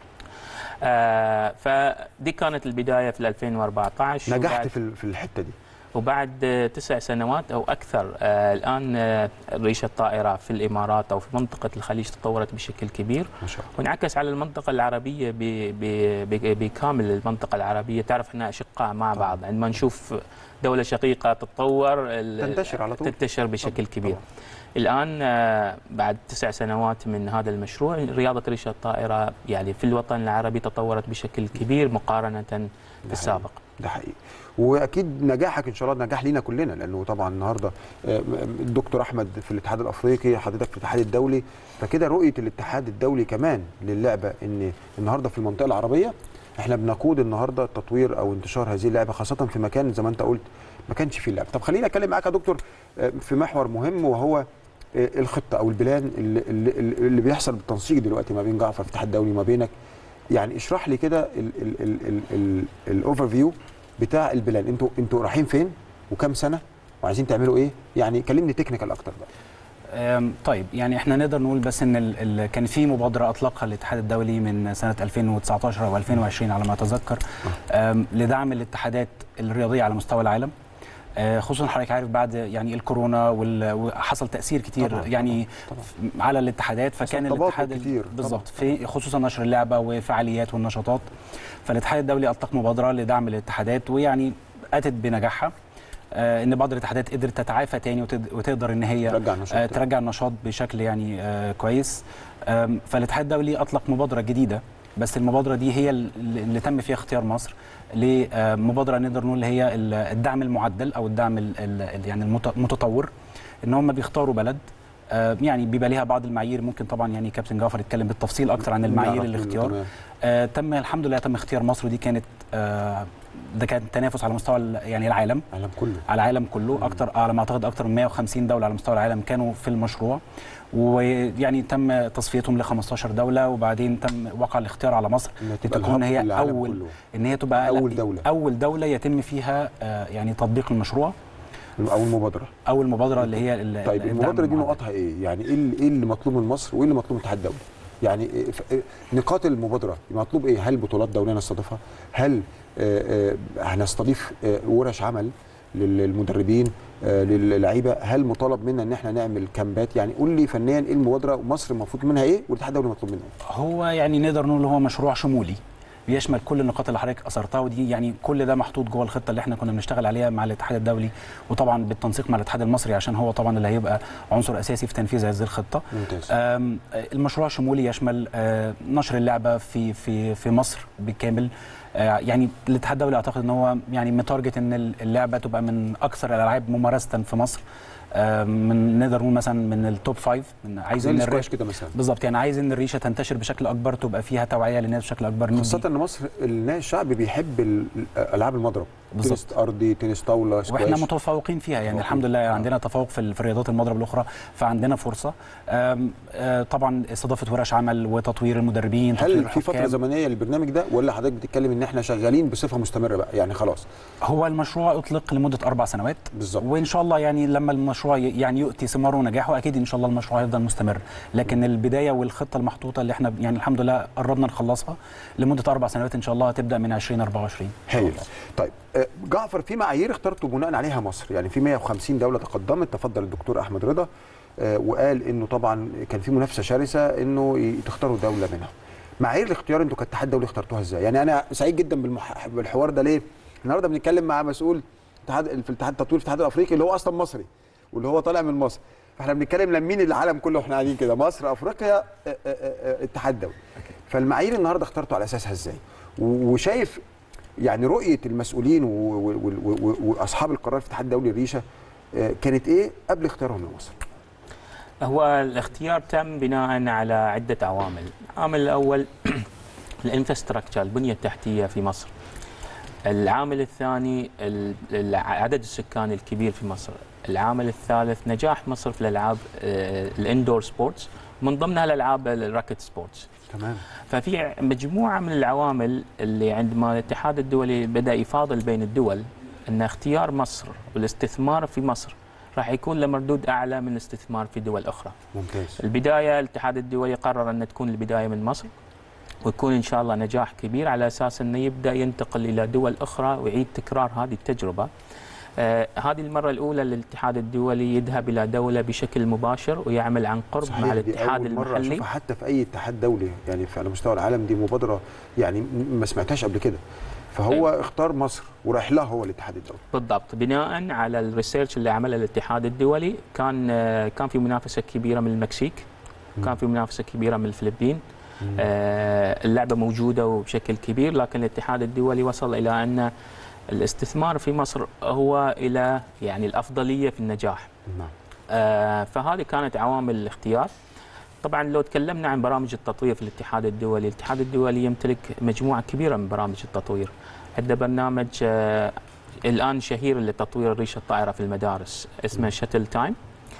آه فدي كانت البدايه في 2014 نجحت وبعد, في ال- في الحته دي وبعد آه، تسع سنوات او اكثر آه الان آه ريشه الطائره في الامارات او في منطقه الخليج تطورت بشكل كبير ما شاء الله وانعكس على المنطقه العربيه ب- ب- ب- بكامل المنطقه العربيه تعرف احنا اشقاء مع بعض عندما نشوف دوله شقيقه تتطور ال- تنتشر على طول. تنتشر بشكل طبعاً. كبير طبعاً. الان آه، بعد تسع سنوات من هذا المشروع رياضه ريشه الطائره يعني في الوطن العربي تطورت بشكل كبير مقارنه بالسابق ده حقيقي واكيد نجاحك ان شاء الله نجاح لينا كلنا لانه طبعا النهارده آه، الدكتور احمد في الاتحاد الافريقي حضرتك في الاتحاد الدولي فكده رؤيه الاتحاد الدولي كمان للعبه ان النهارده في المنطقه العربيه احنا بنقود النهارده تطوير او انتشار هذه اللعبه خاصه في مكان زي ما انت قلت ما كانش فيه اللعبه طب خليني اتكلم معاك يا دكتور آه، في محور مهم وهو آه، الخطه او البلان اللي, اللي, اللي بيحصل بالتنسيق دلوقتي ما بين جعفر في الاتحاد الدولي وما بينك يعني اشرح لي كده الاوفر فيو بتاع البلان انتوا انتوا رايحين فين وكام سنه وعايزين تعملوا ايه يعني كلمني تكنيكال اكتر بقى أم، طيب يعني احنا نقدر نقول بس ان ال ال كان في مبادره اطلقها الاتحاد الدولي من سنه 2019 او 2020 على ما اتذكر أم، لدعم الاتحادات الرياضيه على مستوى العالم آه، خصوصا حضرتك عارف بعد يعني الكورونا وال- وحصل تاثير كتير طبعاً، يعني طبعاً. ف- على الاتحادات فكان تباطؤ الاتحاد ال- كتير، بالظبط في خصوصا نشر اللعبه وفعاليات والنشاطات فالاتحاد الدولي اطلق مبادره لدعم الاتحادات ويعني اتت بنجاحها آه، ان بعض الاتحادات قدرت تتعافى تاني وتد- وتقدر ان هي ترجع النشاط آه، تاني. ترجع النشاط بشكل يعني آه، كويس آم، فالاتحاد الدولي اطلق مبادره جديده بس المبادره دي هي ال- اللي تم فيها اختيار مصر لمبادره نقدر نقول هي ال- الدعم المعدل او الدعم ال- ال- يعني المت- المتطور ان هم بيختاروا بلد آه، يعني بيبقى ليها بعض المعايير ممكن طبعا يعني كابتن جعفر يتكلم بالتفصيل اكتر عن المعايير نعرف منه الاختيار تمام. آه، تم الحمد لله تم اختيار مصر ودي كانت آه، ده كان تنافس على مستوى ال- يعني العالم العالم كله على العالم كله اكتر على ما اعتقد اكتر من 150 دوله على مستوى العالم كانوا في المشروع ويعني تم تصفيتهم ل 15 دوله وبعدين تم وقع الاختيار على مصر إنها تبقى لتكون الهب هي للعالم اول كله. ان هي تبقى أول دولة. اول دوله يتم فيها آه، يعني تطبيق المشروع اول مبادره اول مبادره اللي هي ال- طيب الدعم المبادره دي المعدل. نقاطها ايه يعني ايه اللي, إيه اللي مطلوب من مصر وايه اللي مطلوب من الاتحاد الدولي يعني إيه ف- إيه نقاط المبادره مطلوب ايه هل بطولات دوليه نستضيفها هل آه، آه، هنستضيف آه، ورش عمل للمدربين آه، للعيبه هل مطالب منا ان احنا نعمل كامبات يعني قول لي فنيا ايه المبادره ومصر المفروض منها ايه والاتحاد الدولي مطلوب منه ايه هو يعني نقدر نقول هو مشروع شمولي بيشمل كل النقاط اللي حضرتك اثرتها ودي يعني كل ده محطوط جوه الخطه اللي احنا كنا بنشتغل عليها مع الاتحاد الدولي وطبعا بالتنسيق مع الاتحاد المصري عشان هو طبعا اللي هيبقى عنصر اساسي في تنفيذ هذه الخطه ممتاز آم، المشروع شمولي يشمل آه، نشر اللعبه في في في مصر بالكامل آه، يعني الاتحاد الدولي اعتقد ان هو يعني متارجت ان اللعبه تبقى من اكثر الالعاب ممارسه في مصر آه، من نقدر نقول مثلا من التوب فايف من عايز زي ان السكواش الريش كده مثلا بالظبط يعني عايز ان الريشه تنتشر بشكل اكبر تبقى فيها توعيه للناس بشكل اكبر ندي- خاصة ان مصر الناس الشعب بيحب ال- العاب المضرب بالظبط. تنس ارضي تنس طاوله سكواش واحنا متفوقين فيها يعني متفوقين. الحمد لله آه. عندنا تفوق في ال- في الرياضات المضرب الاخرى فعندنا فرصه آم، آه، طبعا استضافه ورش عمل وتطوير المدربين تطوير هل في فتره الحكام. زمنيه للبرنامج ده ولا حضرتك بتتكلم ان احنا شغالين بصفه مستمره بقى يعني خلاص هو المشروع اطلق لمده اربع سنوات بالظبط وان شاء الله يعني لما المشروع ي- يعني يؤتي ثماره ونجاحه اكيد ان شاء الله المشروع هيفضل مستمر لكن البدايه والخطه المحطوطه اللي احنا يعني الحمد لله قربنا نخلصها لمده اربع سنوات ان شاء الله هتبدا من 2024 هايل طيب آه، جعفر في معايير اخترتوا بناء عليها مصر يعني في 150 دوله تقدمت تفضل الدكتور احمد رضا آه، وقال انه طبعا كان في منافسه شرسه انه ي- تختاروا دوله منها معايير الاختيار انتوا كاتحاد دولي اخترتوها ازاي يعني انا سعيد جدا بالمح... بالحوار ده ليه النهارده بنتكلم مع مسؤول اتحاد في الاتحاد التطوير في الاتحاد الافريقي اللي هو اصلا مصري واللي هو طالع من مصر فاحنا بنتكلم لمين العالم كله واحنا قاعدين كده مصر افريقيا اه، اه، اه، اتحاد دولي فالمعايير النهارده اخترتوا على اساسها ازاي و- وشايف يعني رؤيه المسؤولين و- و- و- و- واصحاب القرار في الاتحاد الدولي الريشه اه، كانت ايه قبل اختيارهم لمصر هو الاختيار تم بناء على عدة عوامل العامل الأول الانفراستراكشر البنية التحتية في مصر العامل الثاني ال- ال- عدد السكان الكبير في مصر العامل الثالث نجاح مصر في الألعاب آه، الاندور سبورتس من ضمنها الألعاب الراكت سبورتس تمام ففي مجموعة من العوامل اللي عندما الاتحاد الدولي بدأ يفاضل بين الدول أن اختيار مصر والاستثمار في مصر راح يكون له مردود أعلى من الاستثمار في دول أخرى ممتاز البداية الاتحاد الدولي قرر أن تكون البداية من مصر ويكون إن شاء الله نجاح كبير على أساس أنه يبدأ ينتقل إلى دول أخرى ويعيد تكرار هذه التجربة آه هذه المرة الأولى للاتحاد الدولي يذهب إلى دولة بشكل مباشر ويعمل عن قرب صحيح مع دي الاتحاد أول مرة المحلي أشوفها حتى في أي اتحاد دولي يعني في على مستوى العالم دي مبادرة يعني م- ما سمعتهاش قبل كده فهو اختار مصر ورايح لها هو الاتحاد الدولي بالضبط بناء على الريسيرش اللي عمله الاتحاد الدولي كان آه، كان في منافسه كبيره من المكسيك كان في منافسه كبيره من الفلبين آه، اللعبه موجوده وبشكل كبير لكن الاتحاد الدولي وصل الى ان الاستثمار في مصر هو الى يعني الافضليه في النجاح نعم آه، فهذه كانت عوامل الاختيار طبعا لو تكلمنا عن برامج التطوير في الاتحاد الدولي الاتحاد الدولي يمتلك مجموعة كبيرة من برامج التطوير عنده برنامج آه، الآن شهير لتطوير الريشة الطائرة في المدارس اسمه شتل تايم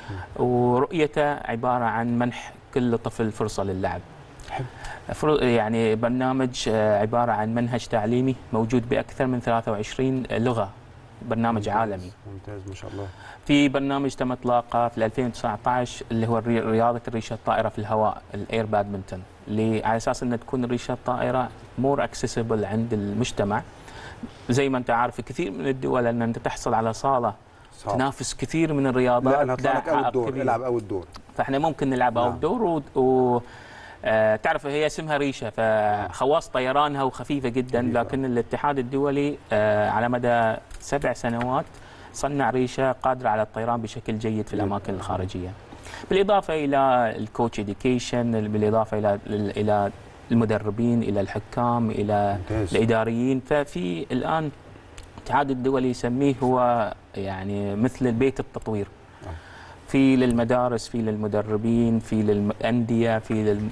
ورؤيته عبارة عن منح كل طفل فرصة للعب حلو. فر- يعني برنامج آه، عبارة عن منهج تعليمي موجود بأكثر من 23 لغة برنامج ممتاز، عالمي ممتاز ما شاء الله في برنامج تم اطلاقه في 2019 اللي هو الري- رياضه الريشه الطائره في الهواء الاير بادمنتون اللي على اساس ان تكون الريشه الطائره مور اكسسبل عند المجتمع زي ما انت عارف في كثير من الدول ان انت تحصل على صاله صعب تنافس كثير من الرياضات لا انا هطلع لك ده اول عائق دور كبير. العب اول دور فاحنا ممكن نلعب نعم. اوت دور و, و... آه تعرف هي اسمها ريشه فخواص طيرانها وخفيفه جدا خفيفة. لكن الاتحاد الدولي آه على مدى سبع سنوات صنع ريشه قادره على الطيران بشكل جيد في الاماكن الخارجيه. بالاضافه الى الكوتش اديوكيشن بالاضافه الى الى المدربين الى الحكام الى ممتاز الاداريين ففي الان الاتحاد الدولي يسميه هو يعني مثل بيت التطوير آه. في للمدارس في للمدربين في للانديه في لل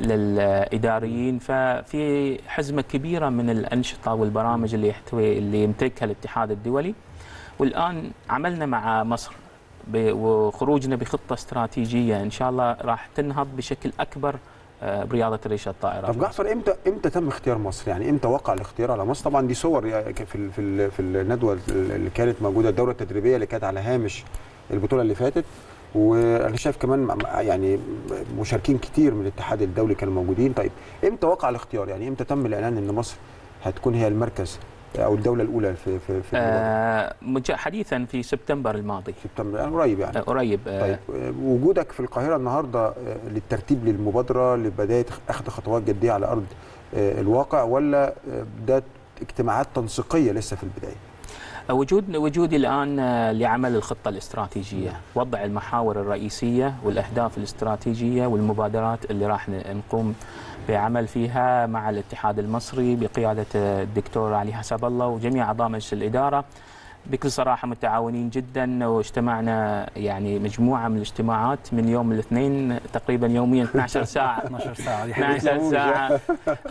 للاداريين ففي حزمه كبيره من الانشطه والبرامج اللي يحتوي اللي يمتلكها الاتحاد الدولي والان عملنا مع مصر ب- وخروجنا بخطه استراتيجيه ان شاء الله راح تنهض بشكل اكبر آه، برياضه الريشه الطائره طب جعفر امتى امتى تم اختيار مصر يعني امتى وقع الاختيار على مصر طبعا دي صور يعني في ال- في ال- في الندوه اللي كانت موجوده الدوره التدريبيه اللي كانت على هامش البطوله اللي فاتت وانا شايف كمان مع- مع- يعني مشاركين كتير من الاتحاد الدولي كانوا موجودين طيب امتى وقع الاختيار يعني امتى تم الاعلان ان مصر هتكون هي المركز او الدوله الاولى في في في المباراة؟ آه، مج- حديثا في سبتمبر الماضي سبتمبر يعني قريب يعني آه، قريب آه، طيب آه، وجودك في القاهره النهارده آه، للترتيب للمبادره لبدايه اخذ خطوات جديه على ارض آه، الواقع ولا آه، ده اجتماعات تنسيقيه لسه في البدايه وجود وجودي الان آه، لعمل الخطه الاستراتيجيه، وضع المحاور الرئيسيه والاهداف الاستراتيجيه والمبادرات اللي راح ن- نقوم بعمل فيها مع الاتحاد المصري بقياده آه، الدكتور علي حسب الله وجميع اعضاء مجلس الاداره بكل صراحه متعاونين جدا واجتمعنا يعني مجموعه من الاجتماعات من يوم الاثنين تقريبا يوميا 12 ساعه 12 ساعه دي حقيقة. 12 ساعة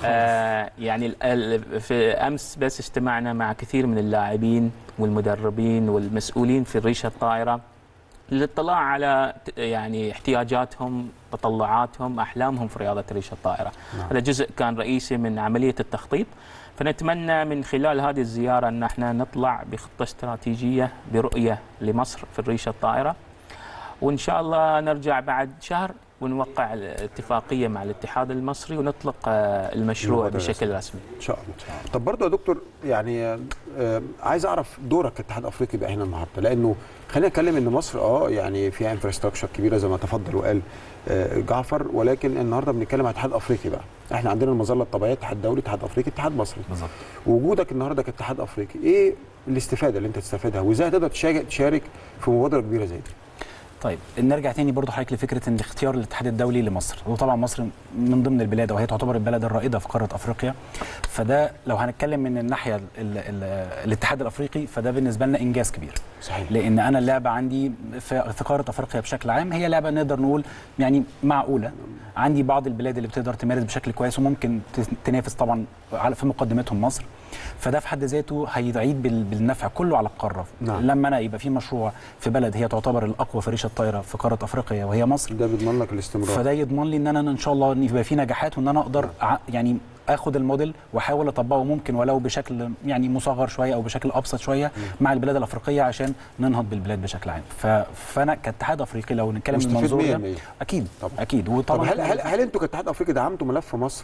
آه يعني ال- ال- في أمس بس اجتمعنا مع كثير من اللاعبين والمدربين والمسؤولين في الريشة الطائرة للاطلاع على ت- يعني احتياجاتهم تطلعاتهم أحلامهم في رياضة الريشة الطائرة نعم. هذا جزء كان رئيسي من عملية التخطيط فنتمنى من خلال هذه الزيارة أن احنا نطلع بخطة استراتيجية برؤية لمصر في الريشة الطائرة وإن شاء الله نرجع بعد شهر ونوقع الاتفاقيه مع الاتحاد المصري ونطلق آه، المشروع المبادرة بشكل رسمي ان شاء الله طب برضه يا دكتور يعني آه، آه، عايز اعرف دورك كاتحاد افريقي بقى هنا النهارده لانه خلينا نتكلم ان مصر اه يعني فيها انفراستراكشر كبيره زي ما تفضل وقال آه، جعفر ولكن النهارده بنتكلم عن اتحاد افريقي بقى احنا عندنا المظله الطبيعيه اتحاد دولي اتحاد افريقي اتحاد مصري بالظبط وجودك النهارده كاتحاد افريقي ايه الاستفاده اللي انت تستفادها وازاي تقدر تشارك تشارك في مبادره كبيره زي دي طيب نرجع تاني برضو حضرتك لفكره ان اختيار الاتحاد الدولي لمصر وطبعا مصر من ضمن البلاد وهي تعتبر البلد الرائده في قاره افريقيا فده لو هنتكلم من الناحيه ال ال الاتحاد الافريقي فده بالنسبه لنا انجاز كبير صحيح لان انا اللعبه عندي في في قاره افريقيا بشكل عام هي لعبه نقدر نقول يعني معقوله عندي بعض البلاد اللي بتقدر تمارس بشكل كويس وممكن ت- تنافس طبعا على في مقدمتهم مصر فده في حد ذاته هيعيد بال- بالنفع كله على القاره نعم. لما انا يبقى في مشروع في بلد هي تعتبر الاقوى في ريشه الطايره في قاره افريقيا وهي مصر ده بيضمن لك الاستمرار فده يضمن لي ان انا ان شاء الله ان يبقى في نجاحات وان انا اقدر ع- يعني اخد الموديل واحاول اطبقه ممكن ولو بشكل يعني مصغر شويه او بشكل ابسط شويه مع البلاد الافريقيه عشان ننهض بالبلاد بشكل عام ف... فانا كاتحاد افريقي لو نتكلم من مستفيد المنظور ده 100%. اكيد طبعا. اكيد طب وطبعا هل هل هل انتوا كاتحاد افريقي دعمتوا ملف مصر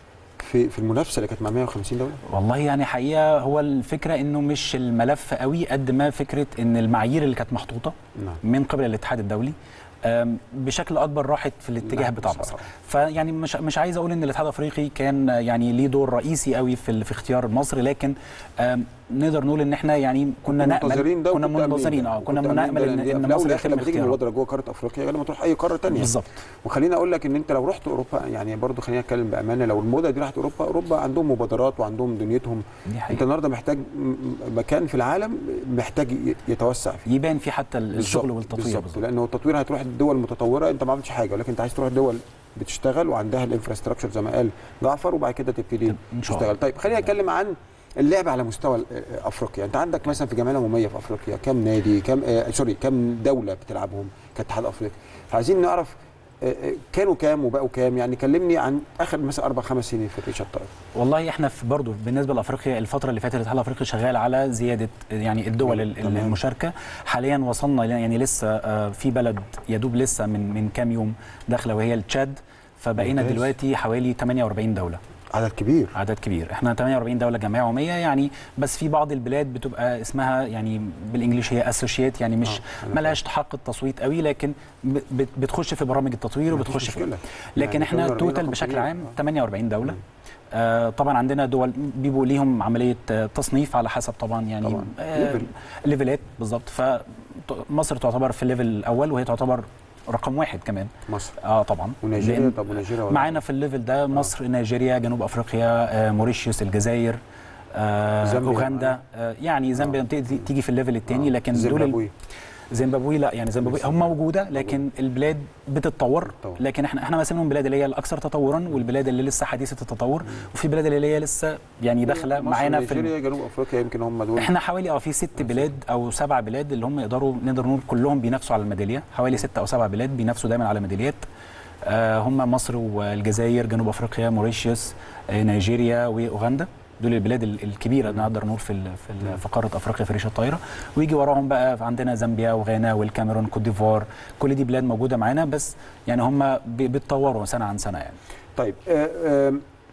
في في المنافسه اللي كانت مع 150 دوله؟ والله يعني حقيقه هو الفكره انه مش الملف قوي قد ما فكره ان المعايير اللي كانت محطوطه نعم من قبل الاتحاد الدولي أم، بشكل اكبر راحت في الاتجاه نعم، بتاع بصراحة. مصر فيعني مش مش عايز اقول ان الاتحاد الافريقي كان يعني ليه دور رئيسي قوي في ال- في اختيار مصر لكن أم، نقدر نقول ان احنا يعني كنا منتظرين نامل ده كنا وكنت آمنين منتظرين ده. اه كنا وكنت آمنين نامل ده ان لأن ان في الأول مصر والآخر يتم لما تيجي اختيارها مبادره جوه قاره افريقيا غير لما تروح اي قاره ثانيه بالظبط وخليني اقول لك ان انت لو رحت اوروبا يعني برضو خليني اتكلم بامانه لو الموضه دي راحت اوروبا اوروبا عندهم مبادرات وعندهم دنيتهم دي انت حقيقة النهارده محتاج م- مكان في العالم محتاج ي- يتوسع فيه يبان في حتى الشغل بالظبط، والتطوير بالظبط بالظبط لانه التطوير هتروح الدول متطوره انت ما عملتش حاجه ولكن انت عايز تروح دول بتشتغل وعندها الانفراستراكشر زي ما قال جعفر وبعد كده تبتدي ان شاء الله تشتغل طيب خلينا نتكلم عن اللعب على مستوى ال- آه، افريقيا انت عندك مثلا في جمعيه عموميه في افريقيا كم نادي كم آه سوري كم دوله بتلعبهم كاتحاد افريقي فعايزين نعرف آه، آه، كانوا كام وبقوا كام يعني كلمني عن اخر مثلا اربع خمس سنين في الريشه الطائره والله احنا في برضه بالنسبه لافريقيا الفتره اللي فاتت الاتحاد الافريقي شغال على زياده يعني الدول ال- تمام. المشاركه حاليا وصلنا ل- يعني لسه آه، في بلد يدوب لسه من من كام يوم داخله وهي التشاد فبقينا ممتاز. دلوقتي حوالي 48 دوله عدد كبير عدد كبير احنا 48 دوله جمعيه عموميه يعني بس في بعض البلاد بتبقى اسمها يعني بالانجلش هي اسوشيت يعني مش أنا ملهاش حق التصويت قوي لكن ب- بت- بتخش في برامج التطوير مفيش وبتخش في مشكلة. لكن يعني احنا 48 توتال رقم بشكل كبير. عام آه. 48 دوله مم. آه طبعا عندنا دول بيبقوا ليهم عمليه آه، تصنيف على حسب طبعا يعني طبعاً. آه ليفل. ليفلات بالظبط فمصر تعتبر في الليفل الاول وهي تعتبر رقم واحد كمان مصر اه طبعا ونيجيريا لأن- طب ونيجيريا ولا- معانا في الليفل ده مصر نيجيريا جنوب افريقيا آه، موريشيوس الجزائر آه، زامبيا اوغندا معانا. آه، يعني زامبيا تيجي تيجي في الليفل الثاني آه. لكن دول ال- زيمبابوي زيمبابوي لا يعني زيمبابوي لسه. هم موجوده لكن البلاد بتتطور بتتطور. لكن احنا احنا مقسمين البلاد اللي هي الاكثر تطورا والبلاد اللي لسه حديثه التطور وفي بلاد اللي هي لسه يعني داخله مصر معانا في الم- نيجيريا جنوب افريقيا يمكن هم دول احنا حوالي اه في ست بلاد او سبع بلاد اللي هم يقدروا نقدر نقول كلهم بينافسوا على الميداليه حوالي ست او سبع بلاد بينافسوا دايما على ميداليات آه هم مصر والجزائر جنوب افريقيا موريشيوس آه نيجيريا واوغندا دول البلاد ال- الكبيره اللي نقدر نقول في ال- في, ال- في قاره افريقيا في ريشه الطايره ويجي وراهم بقى عندنا زامبيا وغانا والكاميرون كوت ديفوار كل دي بلاد موجوده معانا بس يعني هم بي- بيتطوروا سنه عن سنه يعني طيب آه، آه،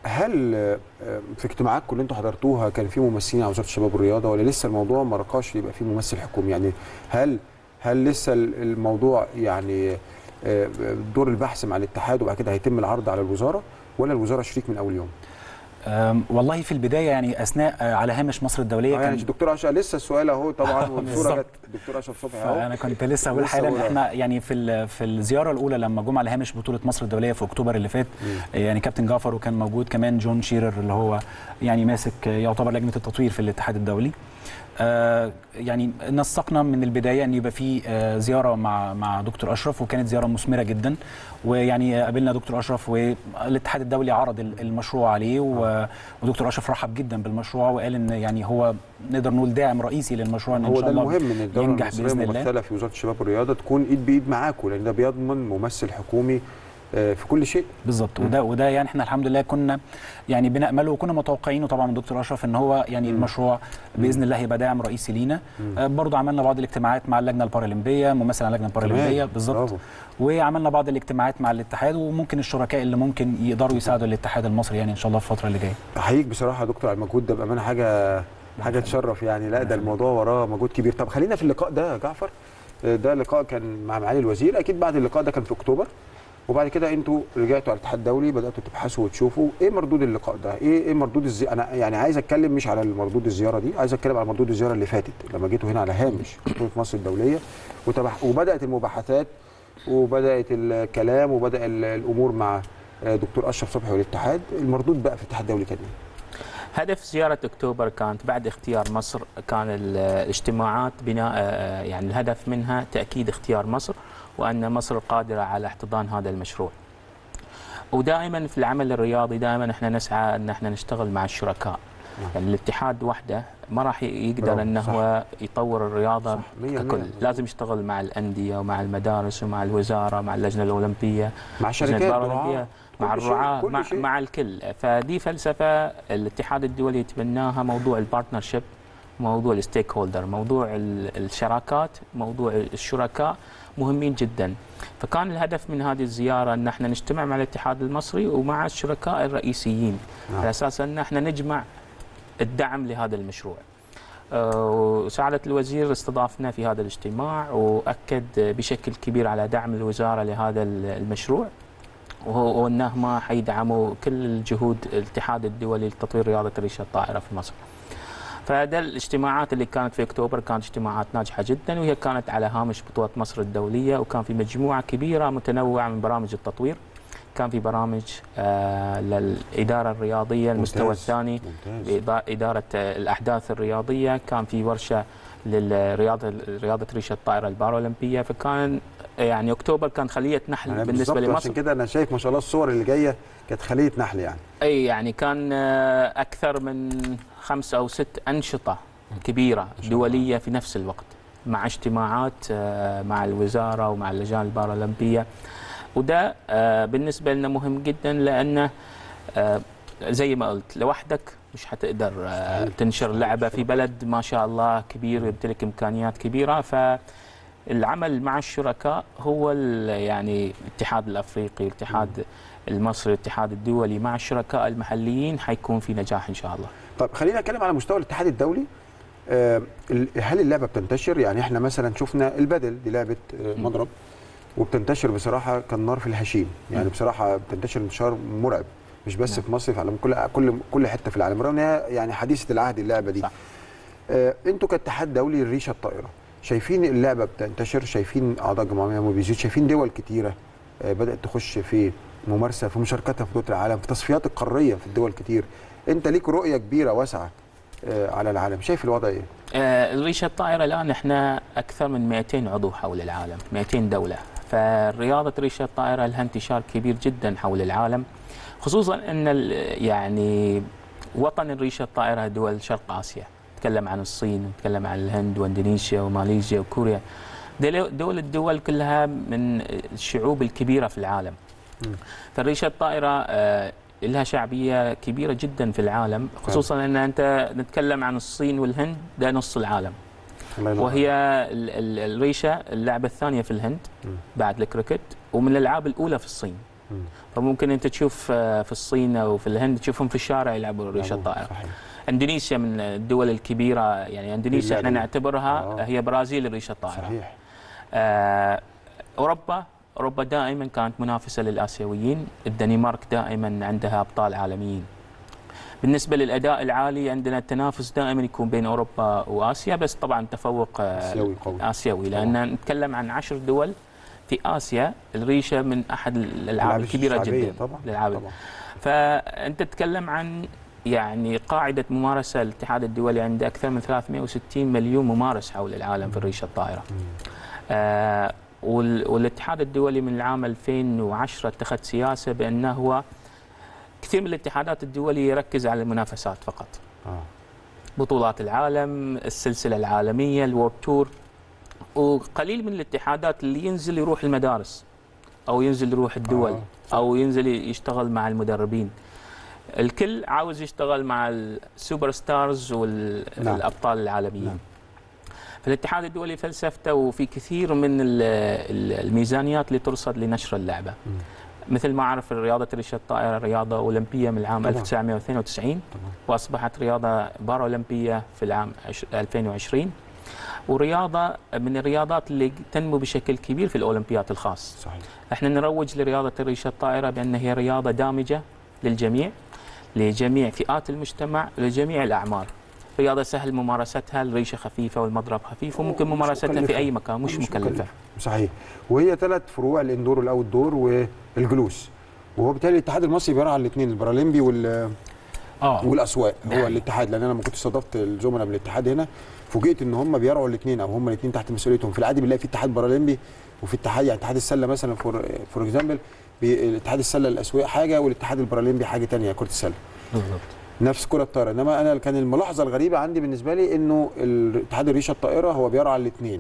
هل آه، آه، في اجتماعاتكم اللي انتوا حضرتوها كان في ممثلين على وزاره الشباب والرياضه ولا لسه الموضوع ما رقاش يبقى في ممثل حكومي يعني هل هل لسه ال- الموضوع يعني آه، دور البحث مع الاتحاد وبعد كده هيتم العرض على الوزاره ولا الوزاره شريك من اول يوم؟ أم، والله في البدايه يعني اثناء آه، على هامش مصر الدوليه آه يعني كان الدكتور اشرف لسه السؤال اهو طبعا والصوره بالظبط. جت الدكتور اشرف صبحي اهو فانا كنت لسه هقول لسه حالا هقول احنا يعني في ال- في الزياره الاولى لما جم على هامش بطوله مصر الدوليه في اكتوبر اللي فات يعني كابتن جعفر وكان موجود كمان جون شيرر اللي هو يعني ماسك يعتبر لجنه التطوير في الاتحاد الدولي آه يعني نسقنا من البدايه ان يبقى في آه زياره مع مع دكتور اشرف وكانت زياره مثمره جدا ويعني قابلنا دكتور اشرف والاتحاد الدولي عرض ال- المشروع عليه و- ودكتور اشرف رحب جدا بالمشروع وقال ان يعني هو نقدر نقول داعم رئيسي للمشروع ان هو ان ده شاء الله المهم ان الدوله ينجح المصريه باذن الله ممثله في وزاره الشباب والرياضه تكون ايد بايد معاكم لان ده بيضمن ممثل حكومي آه، في كل شيء بالظبط وده وده يعني احنا الحمد لله كنا يعني بنامله وكنا متوقعينه طبعا من دكتور اشرف ان هو يعني المشروع باذن الله هيبقى داعم رئيسي لينا آه برضو عملنا بعض الاجتماعات مع اللجنه البارالمبيه ممثل على اللجنه البارالمبيه تمام. بالظبط برافو. وعملنا بعض الاجتماعات مع الاتحاد وممكن الشركاء اللي ممكن يقدروا يساعدوا الاتحاد المصري يعني ان شاء الله في الفتره اللي جايه احييك بصراحه يا دكتور على المجهود ده بامانه حاجه حاجه تشرف يعني لا ده الموضوع وراه مجهود كبير طب خلينا في اللقاء ده يا جعفر آه، ده لقاء كان مع معالي الوزير اكيد بعد اللقاء ده كان في اكتوبر وبعد كده انتوا رجعتوا على الاتحاد الدولي بداتوا تبحثوا وتشوفوا ايه مردود اللقاء ده ايه ايه مردود الزي... انا يعني عايز اتكلم مش على مردود الزياره دي عايز اتكلم على مردود الزياره اللي فاتت لما جيتوا هنا على هامش بطوله مصر الدوليه وتبح... وبدات المباحثات وبدات الكلام وبدا ال- الامور مع آه، دكتور اشرف صبحي والاتحاد المردود بقى في الاتحاد الدولي كان ايه هدف زيارة أكتوبر كانت بعد اختيار مصر كان ال- الاجتماعات بناء آه، يعني الهدف منها تأكيد اختيار مصر وأن مصر قادرة على احتضان هذا المشروع ودائما في العمل الرياضي دائما احنا نسعى ان احنا نشتغل مع الشركاء يعني الاتحاد وحده ما راح يقدر برافو، انه صح. هو يطور الرياضه صح، مية ككل مية. لازم يشتغل مع الانديه ومع المدارس ومع الوزاره مع اللجنه الاولمبيه مع اللجنة شركات البارالمبية، دعاة، مع كل شيء، الرعاة كل مع, شيء. مع الكل فدي فلسفة الاتحاد الدولي يتبناها موضوع البارتنرشيب موضوع الستيك هولدر موضوع ال- الشراكات موضوع الشركاء مهمين جدا فكان الهدف من هذه الزيارة أن احنا نجتمع مع الاتحاد المصري ومع الشركاء الرئيسيين نعم. على أساس أن احنا نجمع الدعم لهذا المشروع آه، وسعادة الوزير استضافنا في هذا الاجتماع وأكد بشكل كبير على دعم الوزارة لهذا المشروع وهو وانه ما حيدعموا كل الجهود الاتحاد الدولي لتطوير رياضه ريشه الطائره في مصر. فده الاجتماعات اللي كانت في اكتوبر كانت اجتماعات ناجحه جدا وهي كانت على هامش بطوله مصر الدوليه وكان في مجموعه كبيره متنوعه من برامج التطوير. كان في برامج آه للاداره الرياضيه المستوى ممتاز، الثاني ممتاز بإضاءة إدارة الأحداث الرياضية كان في ورشة للرياضة رياضة ريشة الطائرة البارالمبية فكان يعني أكتوبر كان خلية نحل أنا بالنسبة بالظبط لمصر عشان كده انا شايف ما شاء الله الصور اللي جايه كانت خليه نحل يعني أي يعني كان آه، أكثر من خمس أو ست أنشطة كبيرة شاء دولية في نفس الوقت مع اجتماعات آه، مع الوزارة ومع اللجان البارالمبية وده آه، بالنسبة لنا مهم جدا لأنه آه، زي ما قلت لوحدك مش حتقدر آه، صحيح. تنشر صحيح. لعبة في بلد ما شاء الله كبير يمتلك إمكانيات كبيرة فالعمل مع الشركاء هو ال- يعني الاتحاد الأفريقي الاتحاد المصري الاتحاد الدولي مع الشركاء المحليين حيكون في نجاح إن شاء الله طب خلينا نتكلم على مستوى الاتحاد الدولي آه، ال- هل اللعبه بتنتشر يعني احنا مثلا شفنا البدل دي لعبه آه، مم. مضرب وبتنتشر بصراحه كالنار في الهشيم يعني مم. بصراحه بتنتشر انتشار مرعب مش بس نعم. في مصر في العالم كل كل كل حته في العالم رغم ان هي يعني حديثه العهد اللعبه دي صح. آه، انتوا كاتحاد دولي الريشه الطائره شايفين اللعبه بتنتشر شايفين اعضاء جمعيه ما بيزيد شايفين دول كتيره آه، بدات تخش في ممارسه في مشاركتها في بطوله العالم في تصفيات القاريه في الدول كتير انت ليك رؤيه كبيره واسعه آه، على العالم شايف الوضع ايه آه، الريشة الطائرة الآن احنا أكثر من 200 عضو حول العالم 200 دولة فرياضة ريشة الطائرة لها انتشار كبير جدا حول العالم خصوصا أن ال- يعني وطن الريشة الطائرة دول شرق آسيا نتكلم عن الصين نتكلم عن الهند واندونيسيا وماليزيا وكوريا دول دول الدول كلها من الشعوب الكبيرة في العالم مم. فالريشة الطائرة آه، لها شعبية كبيرة جدا في العالم خصوصا أن أنت نتكلم عن الصين والهند ده نص العالم الله ينور وهي ال- ال- الريشة اللعبة الثانية في الهند مم. بعد الكريكت ومن الألعاب الأولى في الصين مم. فممكن أنت تشوف آه، في الصين أو في الهند تشوفهم في الشارع يلعبوا ريشة الطائرة صحيح اندونيسيا من الدول الكبيرة يعني اندونيسيا احنا اللعبة. نعتبرها آه. هي برازيل الريشة الطائرة صحيح آه، اوروبا اوروبا دائما كانت منافسه للاسيويين الدنمارك دائما عندها ابطال عالميين بالنسبه للاداء العالي عندنا التنافس دائما يكون بين اوروبا واسيا بس طبعا تفوق آه، اسيوي قوي اسيوي لان نتكلم عن عشر دول في اسيا الريشه من احد الالعاب الكبيره الشعبية جدا طبعا الالعاب طبعا فانت تتكلم عن يعني قاعده ممارسه الاتحاد الدولي عنده اكثر من 360 مليون ممارس حول العالم في الريشه الطائره. آه وال- والاتحاد الدولي من العام 2010 اتخذ سياسه بانه هو كثير من الاتحادات الدوليه يركز على المنافسات فقط. اه بطولات العالم، السلسله العالميه، الورد تور وقليل من الاتحادات اللي ينزل يروح المدارس او ينزل يروح الدول آه، او ينزل يشتغل مع المدربين الكل عاوز يشتغل مع السوبر ستارز نعم. والابطال العالميين نعم. فالاتحاد الدولي فلسفته وفي كثير من ال- ال- الميزانيات اللي ترصد لنشر اللعبه مثل ما اعرف رياضه ريشه الطائره رياضه اولمبيه من العام طبعاً. 1992 طبعا واصبحت رياضه باراولمبيه في العام عش- 2020 ورياضه من الرياضات اللي تنمو بشكل كبير في الاولمبيات الخاص صحيح احنا نروج لرياضه الريشه الطائره بان هي رياضه دامجه للجميع لجميع فئات المجتمع لجميع الاعمار رياضه سهل ممارستها الريشه خفيفه والمضرب خفيف وممكن مش ممارستها مكلفة. في اي مكان مش, مكلفه صحيح وهي ثلاث فروع الاندور والاوت دور والجلوس وهو بالتالي الاتحاد المصري بيرعى الاثنين البارالمبي وال اه والاسواق ده هو حقيقي. الاتحاد لان انا لما كنت استضفت الزملاء من الاتحاد هنا فوجئت ان هم بيرعوا الاثنين او هم الاثنين تحت مسؤوليتهم في العادي بنلاقي في اتحاد بارالمبي وفي اتحاد يعني اتحاد السله مثلا فور فور اكزامبل الاتحاد السله الاسواق حاجه والاتحاد البارالمبي حاجه ثانيه كره السله بالضبط نفس كره الطائره انما انا كان الملاحظه الغريبه عندي بالنسبه لي انه الاتحاد الريشه الطائره هو بيرعى الاثنين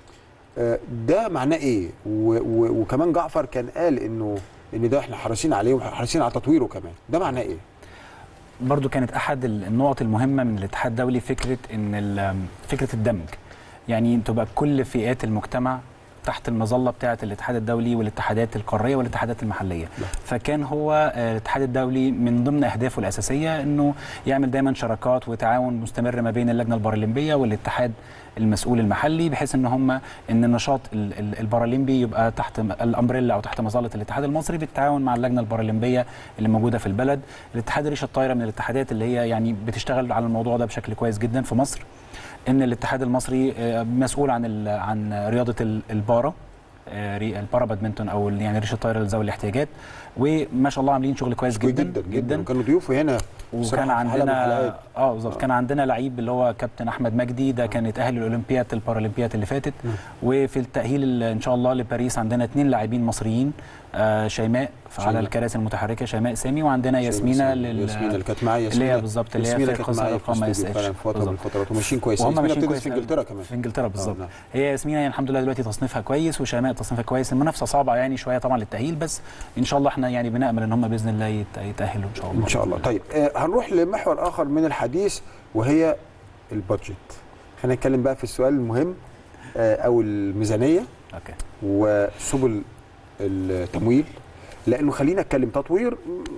ده معناه ايه و و وكمان جعفر كان قال انه ان ده احنا حريصين عليه وحريصين على تطويره كمان ده معناه ايه برضو كانت احد النقط المهمه من الاتحاد الدولي فكره ان ال- فكره الدمج يعني تبقى كل فئات المجتمع تحت المظله بتاعه الاتحاد الدولي والاتحادات القاريه والاتحادات المحليه نعم. فكان هو آه، الاتحاد الدولي من ضمن اهدافه الاساسيه انه يعمل دايما شراكات وتعاون مستمر ما بين اللجنه البارالمبيه والاتحاد المسؤول المحلي بحيث ان هم ان النشاط ال- ال- البارالمبي يبقى تحت م- الامبريلا او تحت مظله الاتحاد المصري بالتعاون مع اللجنه البارالمبيه اللي موجوده في البلد الاتحاد ريشه الطايره من الاتحادات اللي هي يعني بتشتغل على الموضوع ده بشكل كويس جدا في مصر ان الاتحاد المصري آه، مسؤول عن ال- عن رياضه ال- البارا آه، ري- البارا بادمنتون او ال- يعني ريشه الطايره لذوي الاحتياجات وما شاء الله عاملين شغل كويس كويس جدا جدا جدا وكانوا ضيوفه هنا وكان بصراحة في حلقة من عندنا الحلقات. اه بالظبط كان عندنا لعيب اللي هو كابتن احمد مجدي ده كان اتاهل للاولمبياد البارالمبياد اللي فاتت مم. وفي التاهيل ال- ان شاء الله لباريس عندنا اثنين لاعبين مصريين آه شيماء على شيماء. الكراسي المتحركه شيماء سامي وعندنا ياسمينه لل ياسمينه اللي كانت معايا اللي هي ياسمينة- بالظبط اللي هي ياسمينة في كانت قصر معايا في القامه اس الاستوديو فعلا في فتره من بالظبط. الفترات وماشيين كويس وهم ياسمينة ماشيين بتدرس كويس في أوي. انجلترا كمان في انجلترا بالظبط آه، نعم. هي ياسمينه يعني الحمد لله دلوقتي تصنيفها كويس وشيماء تصنيفها كويس المنافسه صعبه يعني شويه طبعا للتاهيل بس ان شاء الله احنا يعني بنامل ان هم باذن الله يت- يتاهلوا ان شاء الله ان شاء الله طيب آه هنروح لمحور اخر من الحديث وهي البادجت خلينا نتكلم بقى في السؤال المهم آه او الميزانيه اوكي وسبل التمويل لانه خلينا نتكلم تطوير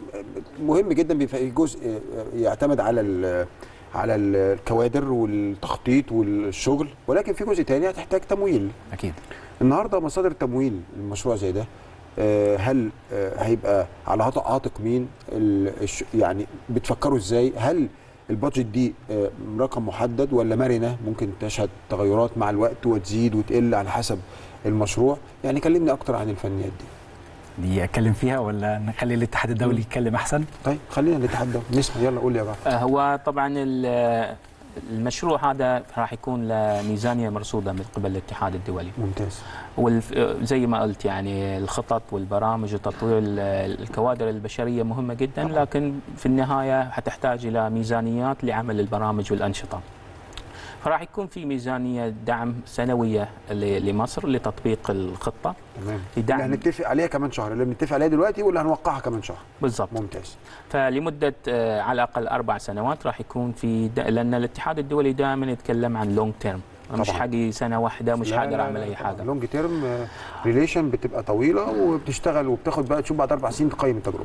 مهم جدا بيبقى في جزء يعتمد على ال- على الكوادر والتخطيط والشغل ولكن في جزء تاني هتحتاج تمويل اكيد النهارده مصادر التمويل لمشروع زي ده آه، هل آه، هيبقى على عاتق عاتق مين ال- الش- يعني بتفكروا ازاي هل البادجت دي آه، رقم محدد ولا مرنه ممكن تشهد تغيرات مع الوقت وتزيد وتقل على حسب المشروع يعني كلمني اكتر عن الفنيات دي دي اتكلم فيها ولا نخلي الاتحاد الدولي يتكلم احسن طيب خلينا نتحدى نسمع يلا قول لي يا جعفر آه، هو طبعا ال- المشروع هذا راح يكون له ميزانيه مرصوده من قبل الاتحاد الدولي ممتاز وزي ما قلت يعني الخطط والبرامج وتطوير ال- الكوادر البشريه مهمه جدا طبعاً. لكن في النهايه حتحتاج الى ميزانيات لعمل البرامج والانشطه. فراح يكون في ميزانيه دعم سنويه ل- لمصر لتطبيق الخطه تمام اللي لدعم هنتفق عليها كمان شهر اللي بنتفق عليها دلوقتي واللي هنوقعها كمان شهر بالضبط ممتاز فلمده آه، على الاقل اربع سنوات راح يكون في د... لان الاتحاد الدولي دائما يتكلم عن لونج تيرم مش طبعاً. حقي سنه واحده مش لا، حقدر لا، اعمل لا، اي طبعاً. حاجه لونج تيرم ريليشن بتبقى طويله وبتشتغل وبتاخد بقى تشوف بعد اربع سنين تقيم التجربه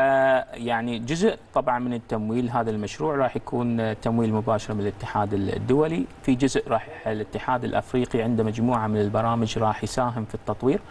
فيعني جزء طبعا من التمويل هذا المشروع راح يكون تمويل مباشر من الاتحاد الدولي في جزء راح الاتحاد الافريقي عنده مجموعه من البرامج راح يساهم في التطوير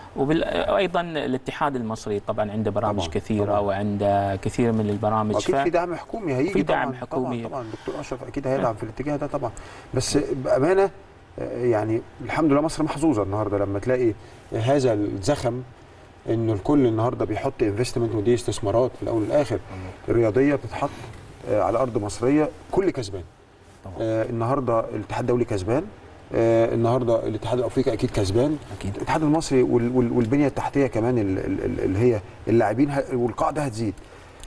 وايضا الاتحاد المصري طبعا عنده برامج طبعاً، كثيره طبعاً. وعنده كثير من البرامج اكيد ف- في دعم حكومي هيجي في طبعا دعم حكومي. طبعا, طبعا دكتور اشرف اكيد هيدعم في الاتجاه ده طبعا بس بامانه آه، يعني الحمد لله مصر محظوظه النهارده لما تلاقي هذا الزخم انه الكل النهارده بيحط انفستمنت ودي استثمارات في الاول والاخر الرياضيه بتتحط آه، على ارض مصريه كل كسبان طبعا. آه النهارده الاتحاد الدولي كسبان آه النهارده الاتحاد الافريقي اكيد كسبان اكيد الاتحاد المصري وال- وال- والبنيه التحتيه كمان ال- ال- ال- اللي هي اللاعبين ه- والقاعده هتزيد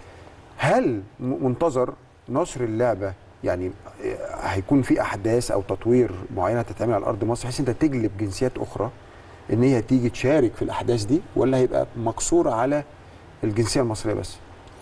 هل م- منتظر نشر اللعبه يعني آه، هيكون في احداث او تطوير معينه تتعمل على ارض مصر بحيث انت تجلب جنسيات اخرى ان هي تيجي تشارك في الاحداث دي ولا هيبقى مقصوره على الجنسيه المصريه بس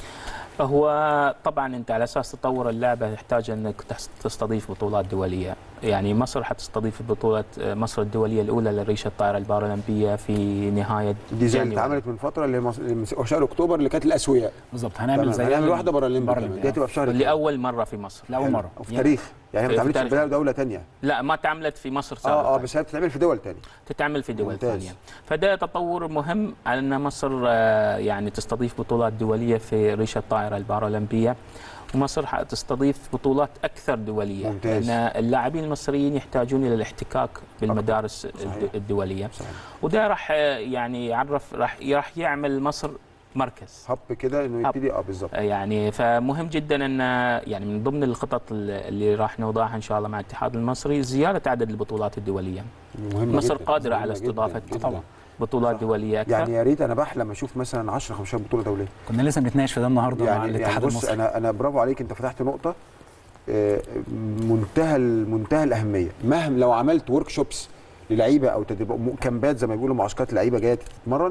هو طبعا انت على اساس تطور اللعبه يحتاج انك تحس- تستضيف بطولات دوليه، يعني مصر حتستضيف بطوله مصر الدوليه الاولى للريشه الطائره البارالمبيه في نهايه دي زي اللي جانيوري. اتعملت من فتره اللي مص- اللي في شهر اكتوبر اللي كانت الاسوياء بالظبط هنعمل تمام. زي هنعمل واحده بارالمبي كمان. بارالمبي. دي هتبقى في شهر كام؟ لاول مره في مصر لاول حلو. مره وفي يعني تاريخ يعني ما في اتعملتش في تاريخ. دوله ثانيه لا ما تعملت في مصر سابقا اه اه بس هي بتتعمل في دول ثانيه تتعمل في دول ممتاز. ثانيه فده تطور مهم على ان مصر آه، يعني تستضيف بطولات دوليه في ريشه الطائره البارالمبيه ومصر حتستضيف بطولات اكثر دوليه ممتاز. لان اللاعبين المصريين يحتاجون الى الاحتكاك بالمدارس صحيح. الد- الدوليه صحيح وده راح آه، يعني يعرف راح راح يعمل مصر مركز هب كده انه هب. يبتدي اه بالظبط يعني فمهم جدا ان يعني من ضمن الخطط اللي راح نوضعها ان شاء الله مع الاتحاد المصري زياده عدد البطولات الدوليه مهمه مصر جداً. قادرة مهمة على جداً استضافة جداً. طبعاً. بطولات صح. دوليه اكثر يعني يا ريت انا بحلم اشوف مثلا 10 15 بطوله دوليه كنا لسه بنتناقش في ده النهارده مع يعني يعني الاتحاد بص المصري انا انا برافو عليك انت فتحت نقطه آه، منتهى منتهى الاهميه مهما لو عملت ورك شوبس للعيبه او تدريب م- كامبات زي ما بيقولوا معسكرات لعيبه جايه تتمرن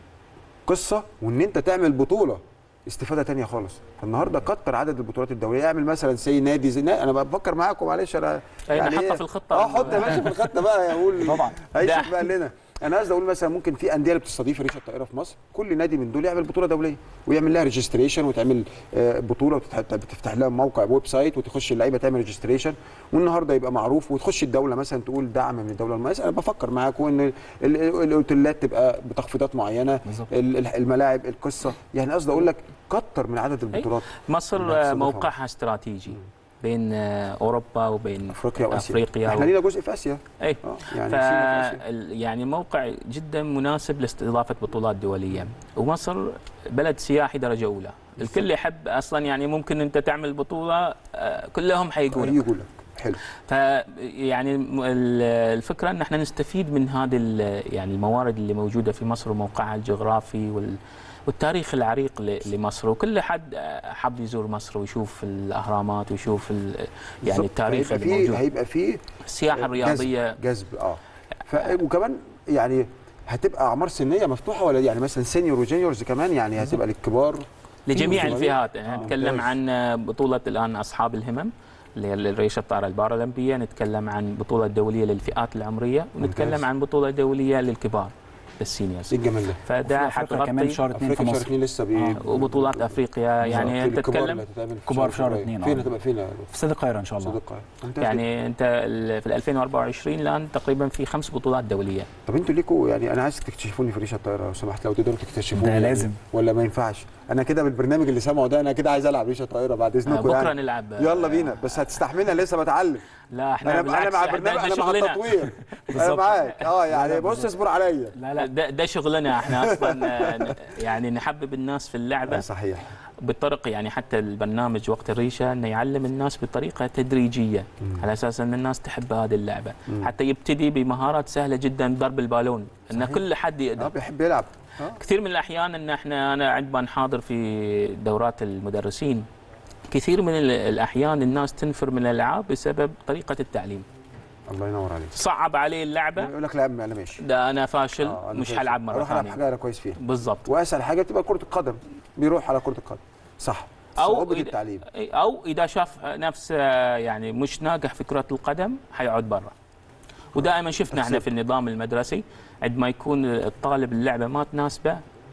قصه وان انت تعمل بطوله استفاده تانية خالص فالنهارده كتر عدد البطولات الدوليه اعمل مثلا سي نادي زي نا- انا بفكر معاكم معلش انا أي نحطها إيه؟ في الخطة. اه حط يا باشا في الخطه بقى اقول طبعاً. هيشوف ده- بقى لنا انا قصدي اقول مثلا ممكن في انديه اللي بتستضيف ريشه الطائره في مصر كل نادي من دول يعمل بطوله دوليه ويعمل لها ريجستريشن وتعمل آه، بطوله وتتح- بتفتح لها موقع ويب سايت وتخش اللعيبه تعمل ريجستريشن والنهارده يبقى معروف وتخش الدوله مثلا تقول دعم من الدوله المصريه انا بفكر معاكم ان ال- ال- الاوتيلات تبقى بتخفيضات معينه بالظبط. ال- ال- الملاعب القصه يعني قصدي اقول لك كتر من عدد البطولات مصر إنها آه، تستضيفها. موقعها استراتيجي بين آه، اوروبا وبين افريقيا واسيا افريقيا احنا و... لينا جزء في اسيا اي اه يعني ف... سينا في اسيا ال- يعني موقع جدا مناسب لاستضافه بطولات دوليه ومصر بلد سياحي درجه اولى الكل يحب اصلا يعني ممكن انت تعمل بطوله آه، كلهم حيقولوا يقول لك حلو ف يعني م- ال- الفكره ان احنا نستفيد من هذه ال- يعني الموارد اللي موجوده في مصر وموقعها الجغرافي وال والتاريخ العريق ل- لمصر وكل حد حب يزور مصر ويشوف الاهرامات ويشوف ال- يعني بالظبط. التاريخ هيبقى اللي فيه موجود هيبقى فيه السياحه الرياضيه جذب, جذب اه ف... وكمان يعني هتبقى اعمار سنيه مفتوحه ولا يعني مثلا سينيور وجونيورز كمان يعني هتبقى للكبار لجميع صغيرين. الفئات يعني آه، نتكلم ممتاز. عن بطولة الآن أصحاب الهمم اللي هي الريشة الطائرة البارالمبية نتكلم عن بطولة دولية للفئات العمرية ممتاز. ونتكلم عن بطولة دولية للكبار للسينيورز ايه الجمال ده فده افريقيا كمان حتغطي شهر اثنين في افريقيا شهر مصر اثنين لسه بي... آه، وبطولات افريقيا يعني انت الكبار تتكلم اللي هتتعمل في كبار في شهر فبراير. اثنين، فين آه. هتبقى فين يا في استاد القاهره ان شاء الله صديقة ممتاز جداً. يعني انت ال- في 2024 الان تقريبا في خمس بطولات دوليه طب انتوا ليكوا يعني انا عايزك تكتشفوني في ريشه الطائره لو سمحت لو تقدروا تكتشفوني ده يعني. لازم. ولا ما ينفعش انا كده بالبرنامج اللي سامعه ده انا كده عايز العب ريشه طائره بعد اذنكم بكره يعني نلعب يلا بينا بس هتستحملنا لسه بتعلم لا احنا انا انا بالعكس، مع ده- البرنامج ده انا مع شغلنا. التطوير انا بالظبط. معاك اه يعني بص اصبر عليا لا لا ده, ده شغلنا احنا اصلا آه، ن- يعني نحبب الناس في اللعبه آه، صحيح بطرق يعني حتى البرنامج وقت الريشه انه يعلم الناس بطريقه تدريجيه مم. على اساس ان الناس تحب هذه اللعبه مم. حتى يبتدي بمهارات سهله جدا ضرب البالون ان صحيح. كل حد اه يقدر بيحب يلعب اه كثير من الاحيان ان احنا انا عندما نحاضر في دورات المدرسين كثير من ال- الاحيان الناس تنفر من الالعاب بسبب طريقه التعليم الله ينور عليك صعب عليه اللعبه يقول لك لا يا عم انا ماشي ده انا فاشل آه، أنا مش فاشل. هلعب مره اروح العب ثانيه حاجه انا كويس فيها بالضبط واسهل حاجه بتبقى كره القدم بيروح على كره القدم صح أو صعوبه إذا- التعليم او اذا شاف نفسه يعني مش ناجح في كره القدم حيقعد برا ودائما شفنا احنا أحسن. في النظام المدرسي عندما يكون الطالب اللعبه ما تناسبه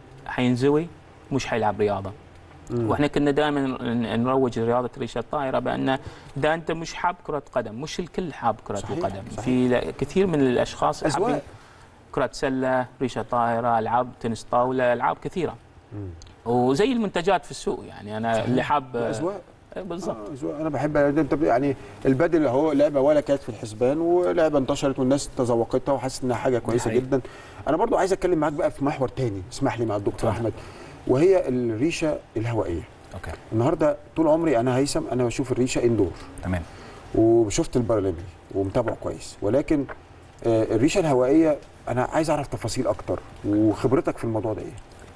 حينزوي مش حيلعب رياضه مم. واحنا كنا دائما ن- نروج لرياضه ريشه الطائره بان اذا انت مش حاب كره قدم مش الكل حاب كره صحيح، القدم صحيح. في ل- كثير من الاشخاص حابين اذواق كره سله ريشه طائره العاب تنس طاوله العاب كثيره مم. وزي المنتجات في السوق يعني انا اللي حاب اذواق بالضبط آه، أذواق. انا بحب انت يعني البدل اهو لعبه ولا كانت في الحسبان ولعبه انتشرت والناس تذوقتها وحاسس انها حاجه كويسه حقيقي. جدا انا برضو عايز اتكلم معاك بقى في محور تاني اسمح لي مع الدكتور اتفضل. احمد وهي الريشه الهوائيه اوكي النهارده طول عمري انا هيثم انا بشوف الريشه اندور تمام وشفت البارالمبي ومتابعه كويس ولكن آه، الريشه الهوائيه انا عايز اعرف تفاصيل اكتر وخبرتك في الموضوع ده ايه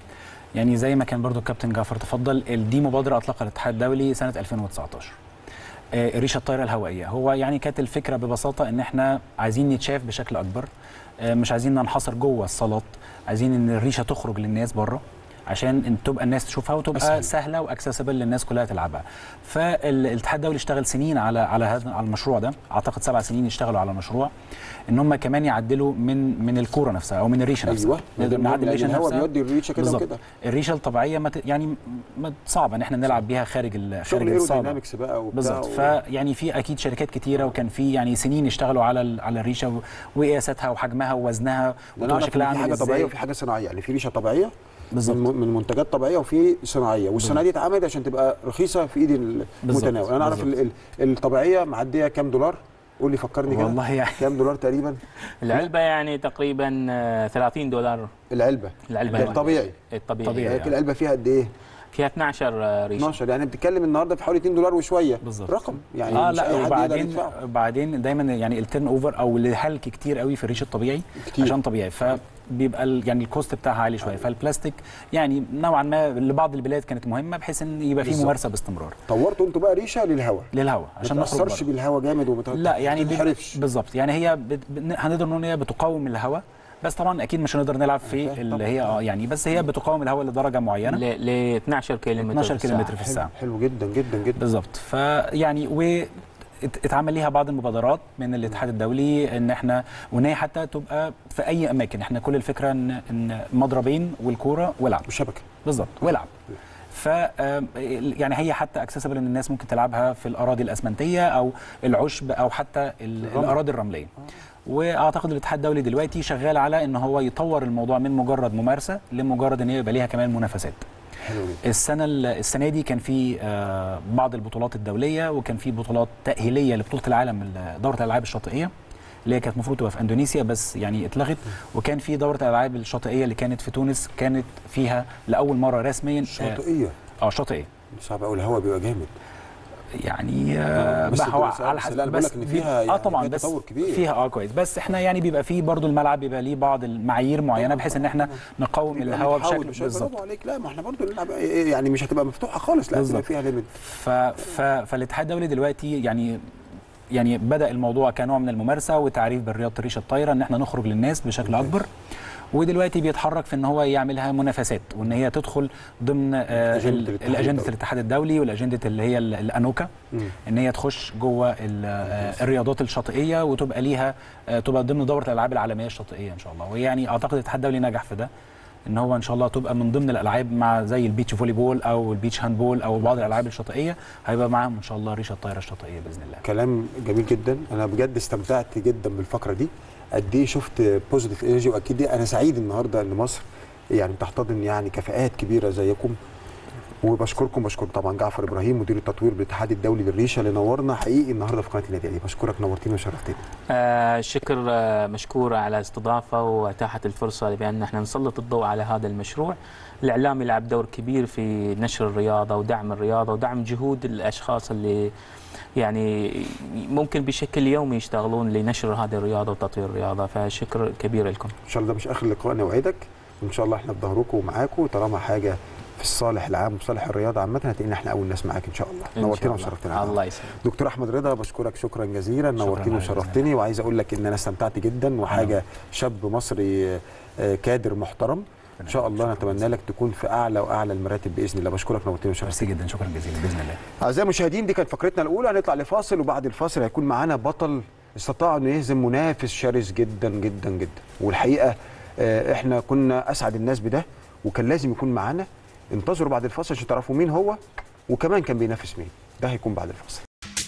يعني زي ما كان برضو الكابتن جعفر تفضل ال- دي مبادره اطلقها الاتحاد الدولي سنه 2019 آه، الريشه الطايره الهوائيه هو يعني كانت الفكره ببساطه ان احنا عايزين نتشاف بشكل اكبر آه، مش عايزين ننحصر جوه الصالات عايزين ان الريشه تخرج للناس بره عشان إن تبقى الناس تشوفها وتبقى أسهل. سهله واكسسبل للناس كلها تلعبها فالاتحاد الدولي اشتغل سنين على على هذا على المشروع ده اعتقد سبع سنين اشتغلوا على المشروع ان هم كمان يعدلوا من من الكوره نفسها او من الريشه نفسها ايوه نقدر نعدل الريشه الهواء نفسها بيودي الريشه كده بالظبط وكده الريشه الطبيعيه ما ت... يعني ما صعب ان احنا نلعب بيها خارج ال... خارج شغل الصاله ايرودينامكس بقى وبتاع بالظبط و- فيعني في اكيد شركات كتيره وكان في يعني سنين اشتغلوا على ال... على الريشه و... وقياساتها وحجمها ووزنها انا اعرف وشكلها إن في عامل حاجه ازاي طبيعيه وفي حاجه صناعيه يعني في ريشه طبيعيه بالظبط. من من منتجات طبيعيه وفي صناعيه والصناعيه دي اتعملت عشان تبقى رخيصه في ايد بالظبط. المتناول انا اعرف ال- ال- الطبيعيه معديه كام دولار قول لي فكرني كده والله يعني كام دولار تقريبا العلبه يعني تقريبا آه، 30 دولار العلبه العلبه ده الواحدة. الطبيعي الطبيعي طبيعي. لكن العلبه فيها قد ايه فيها 12 آه، ريشه 12 يعني بتتكلم النهارده في حوالي 2 دولار وشويه بالظبط. رقم يعني اه مش لا اي حد يقدر وبعدين يدفعه بعدين دايما يعني التيرن اوفر او الهلك كتير قوي في الريش الطبيعي كتير. عشان طبيعي فبيبقى ال- يعني الكوست بتاعها عالي شويه فالبلاستيك يعني نوعا ما لبعض البلاد كانت مهمه بحيث ان يبقى في بالظبط. ممارسه باستمرار طورتوا انتوا بقى ريشه للهواء للهواء ما عشان نخرج تاثرش بره. بالهواء جامد وما لا يعني بيبقى- تنحرفش بالظبط يعني هي بت... بن- هنقدر نقول ان هي بتقاوم الهواء بس طبعا اكيد مش هنقدر نلعب في فاهم اللي طبعاً. هي اه يعني بس هي بتقاوم الهواء لدرجه معينه ل ل 12 كيلومتر 12 في الساعة. كيلومتر في حلو الساعه حلو جدا جدا جدا بالظبط فيعني و ات- اتعمل ليها بعض المبادرات من الاتحاد الدولي ان احنا وان هي حتى تبقى في اي اماكن احنا كل الفكره ان ان مضربين والكوره والعب وشبكه بالظبط والعب ف آم، يعني هي حتى اكسسبل ان الناس ممكن تلعبها في الاراضي الاسمنتيه او العشب او حتى ال- الرمل. الاراضي الرمليه واعتقد الاتحاد الدولي دلوقتي شغال على ان هو يطور الموضوع من مجرد ممارسه لمجرد ان هي يبقى ليها كمان منافسات حلو جدا السنه السنه دي كان في آه، بعض البطولات الدوليه وكان في بطولات تاهيليه لبطوله العالم ال- دوره الالعاب الشاطئيه اللي هي كانت المفروض تبقى في اندونيسيا بس يعني اتلغت وكان في دوره الالعاب الشاطئيه اللي كانت في تونس كانت فيها لاول مره رسميا آه، شاطئيه اه شاطئيه صعب قوي الهواء بيبقى جامد يعني آه بس بقى هو بس- على بس حسب لا، أنا بقول لك إن بيبقى- فيها اه يعني طبعا فيها بس تطور كبير. فيها اه كويس بس احنا يعني بيبقى فيه برضو الملعب بيبقى ليه بعض المعايير معينه بحيث ان احنا نقاوم يبقى الهواء بنحاول بشكل بشكل- بالظبط برافو عليك لا ما احنا برضو نلعب يعني مش هتبقى مفتوحه خالص لا هتبقى بالظبط. فيها ليميت ف... ف... فالاتحاد الدولي دلوقتي يعني يعني بدا الموضوع كنوع من الممارسه وتعريف بالرياضه الريشه الطايره ان احنا نخرج للناس بشكل ممتاز. اكبر ودلوقتي بيتحرك في ان هو يعملها منافسات وان هي تدخل ضمن آه، أجندة ال- الاتحاد الاجنده الدولي. الاتحاد الدولي والاجنده اللي هي ال- الانوكا مم. ان هي تخش جوه ال- آه، الرياضات الشاطئيه وتبقى ليها آه، تبقى ضمن دوره الالعاب العالميه الشاطئيه ان شاء الله ويعني اعتقد الاتحاد الدولي نجح في ده ان هو ان شاء الله تبقى من ضمن الالعاب مع زي البيتش فولي بول او البيتش هاند بول او بعض الالعاب الشاطئيه هيبقى معاهم ان شاء الله ريشه الطايره الشاطئيه باذن الله كلام جميل جدا انا بجد استمتعت جدا بالفقره دي قد ايه شفت بوزيتيف انرجي واكيد دي انا سعيد النهارده ان مصر يعني تحتضن يعني كفاءات كبيره زيكم وبشكركم بشكر طبعا جعفر ابراهيم مدير التطوير بالاتحاد الدولي للريشه اللي نورنا حقيقي النهارده في قناه النادي الاهلي بشكرك نورتيني وشرفتني آه شكر آه مشكور على الاستضافه واتاحت الفرصه بان احنا نسلط الضوء على هذا المشروع. الاعلام يلعب دور كبير في نشر الرياضه ودعم الرياضه ودعم جهود الاشخاص اللي يعني ممكن بشكل يومي يشتغلون لنشر هذه الرياضه وتطوير الرياضه فشكر كبير لكم. ان شاء الله ده مش اخر لقاء نوعدك وان شاء الله احنا في ظهركم ومعاكم طالما حاجه في الصالح العام وصالح الرياضه عامه هتلاقينا احنا اول ناس معاك ان شاء الله إن نورتنا شاء الله. وشرفتنا الله يسلمك. دكتور احمد رضا بشكرك شكرا جزيلا نورتني على وشرفتني وعايز اقول لك ان انا استمتعت جدا وحاجه شاب مصري آه، كادر محترم ان شاء الله نتمنى لك تكون في اعلى واعلى المراتب باذن الله بشكرك نورتني وشرفتني ميرسي جدا شكرا جزيلا باذن الله اعزائي المشاهدين دي كانت فقرتنا الاولى هنطلع لفاصل وبعد الفاصل هيكون معانا بطل استطاع انه يهزم منافس شرس جدا جدا جدا والحقيقه آه، احنا كنا اسعد الناس بده وكان لازم يكون معانا انتظروا بعد الفاصل عشان تعرفوا مين هو وكمان كان بينافس مين ده هيكون بعد الفاصل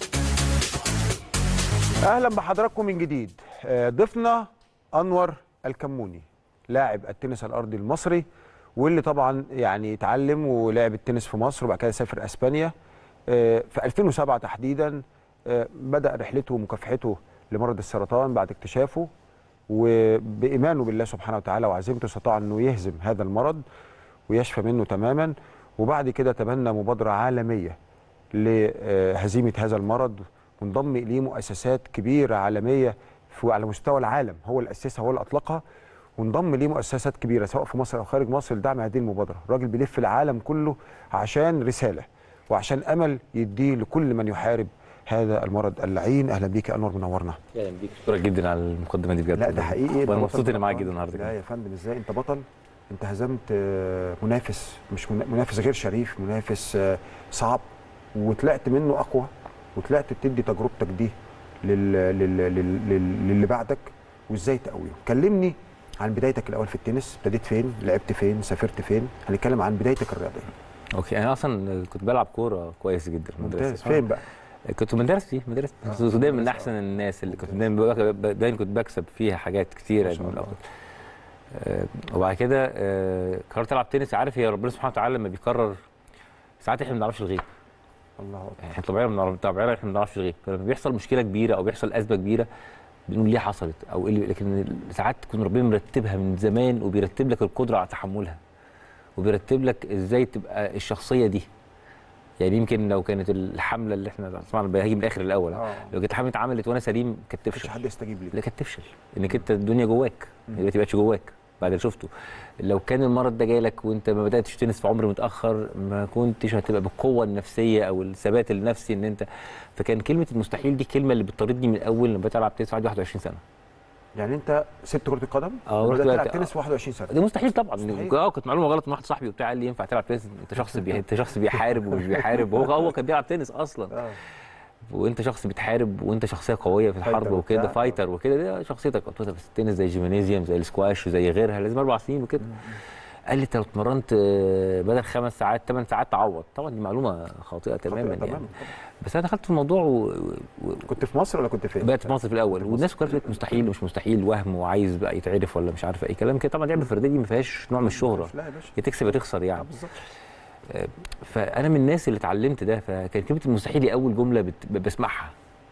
اهلا بحضراتكم من جديد آه، ضيفنا انور الكموني لاعب التنس الارضي المصري واللي طبعا يعني اتعلم ولعب التنس في مصر وبعد كده سافر اسبانيا آه، في 2007 تحديدا آه، بدا رحلته ومكافحته لمرض السرطان بعد اكتشافه وبايمانه بالله سبحانه وتعالى وعزيمته استطاع انه يهزم هذا المرض ويشفى منه تماما وبعد كده تبنى مبادره عالميه لهزيمه هذا المرض وانضم اليه مؤسسات كبيره عالميه في على مستوى العالم هو اللي اسسها هو اللي اطلقها وانضم ليه مؤسسات كبيره سواء في مصر او خارج مصر لدعم هذه المبادره، الراجل بيلف العالم كله عشان رساله وعشان امل يديه لكل من يحارب هذا المرض اللعين اهلا بيك يا انور منورنا اهلا بيك شكرا جدا على المقدمه دي بجد لا ده حقيقي أنت وانا بطل مبسوط اني معاك طبعاً. جدا النهارده لا كمان. يا فندم ازاي انت بطل انت هزمت آه، منافس مش منا- منافس غير شريف منافس آه، صعب وطلعت منه اقوى وطلعت تدي تجربتك دي لل... لل... لل... لل... للي بعدك وازاي تقويهم كلمني عن بدايتك الاول في التنس ابتديت فين لعبت فين سافرت فين هنتكلم عن بدايتك الرياضيه اوكي انا اصلا كنت بلعب كوره كويس جدا في ممتاز المدرسه فين بقى كنت مدرستي مدرستي آه. كنت دايما من مدرسة. احسن الناس اللي كنت دايما بك- دايما كنت بكسب فيها حاجات كتيره ما شاء من الله. الأول. آه، وبعد كده آه، قررت العب تنس عارف يا ربنا سبحانه وتعالى لما بيقرر ساعات احنا ما بنعرفش الغيب الله اكبر يعني احنا طبيعي بنعرف طبيعي احنا ما بنعرفش الغيب فلما بيحصل مشكله كبيره او بيحصل ازمه كبيره بنقول ليه حصلت او ايه اللي- لكن ساعات تكون ربنا مرتبها من زمان وبيرتب لك القدره على تحملها وبيرتب لك ازاي تبقى الشخصيه دي يعني يمكن لو كانت الحمله اللي احنا طبعا بهاجي من الاخر الاول اه لو كانت الحمله اتعملت وانا سليم كانت مفيش تفشل حد يستجيب ليك لا كانت تفشل انك انت الدنيا جواك مم. دلوقتي بقتش جواك بعد اللي شفته لو كان المرض ده جايلك وانت ما بداتش تنس في عمر متاخر ما كنتش هتبقى بالقوه النفسيه او الثبات النفسي ان انت فكان كلمه المستحيل دي الكلمه اللي بتطاردني من الاول لما بقيت العب تنس عندي 21 سنه يعني انت سبت كره القدم اه، وبدات رحت تلعب بقى- تنس في 21 سنه ده مستحيل طبعا مستحيل. اه كنت معلومه غلط من واحد صاحبي وبتاع قال لي ينفع تلعب تنس انت شخص بي... انت شخص بيحارب ومش بيحارب هو هو كان بيلعب تنس اصلا اه وانت شخص بتحارب وانت شخصيه قويه في الحرب فايتر وكده وبتاع. فايتر وكده دي شخصيتك قلت له بس التنس زي الجيمنازيوم زي السكواش زي غيرها لازم اربع سنين وكده قال لي انت لو اتمرنت آه، بدل خمس ساعات ثمان ساعات تعوض طبعا دي معلومه خاطئه تماما يعني تمام بس انا دخلت في الموضوع و... و... كنت في مصر ولا كنت فين؟ بقت في مصر في الاول كنت في والناس مصر. كلها بتقول مستحيل ومش مستحيل وهم وعايز بقى يتعرف ولا مش عارفه ايه كلام كده طبعا اللعبه الفرديه دي ما فيهاش نوع من الشهره لا يا باشا يا تكسب يا تخسر آه، يعني بالظبط فانا من الناس اللي اتعلمت ده فكان كلمه المستحيل دي اول جمله بت... بسمعها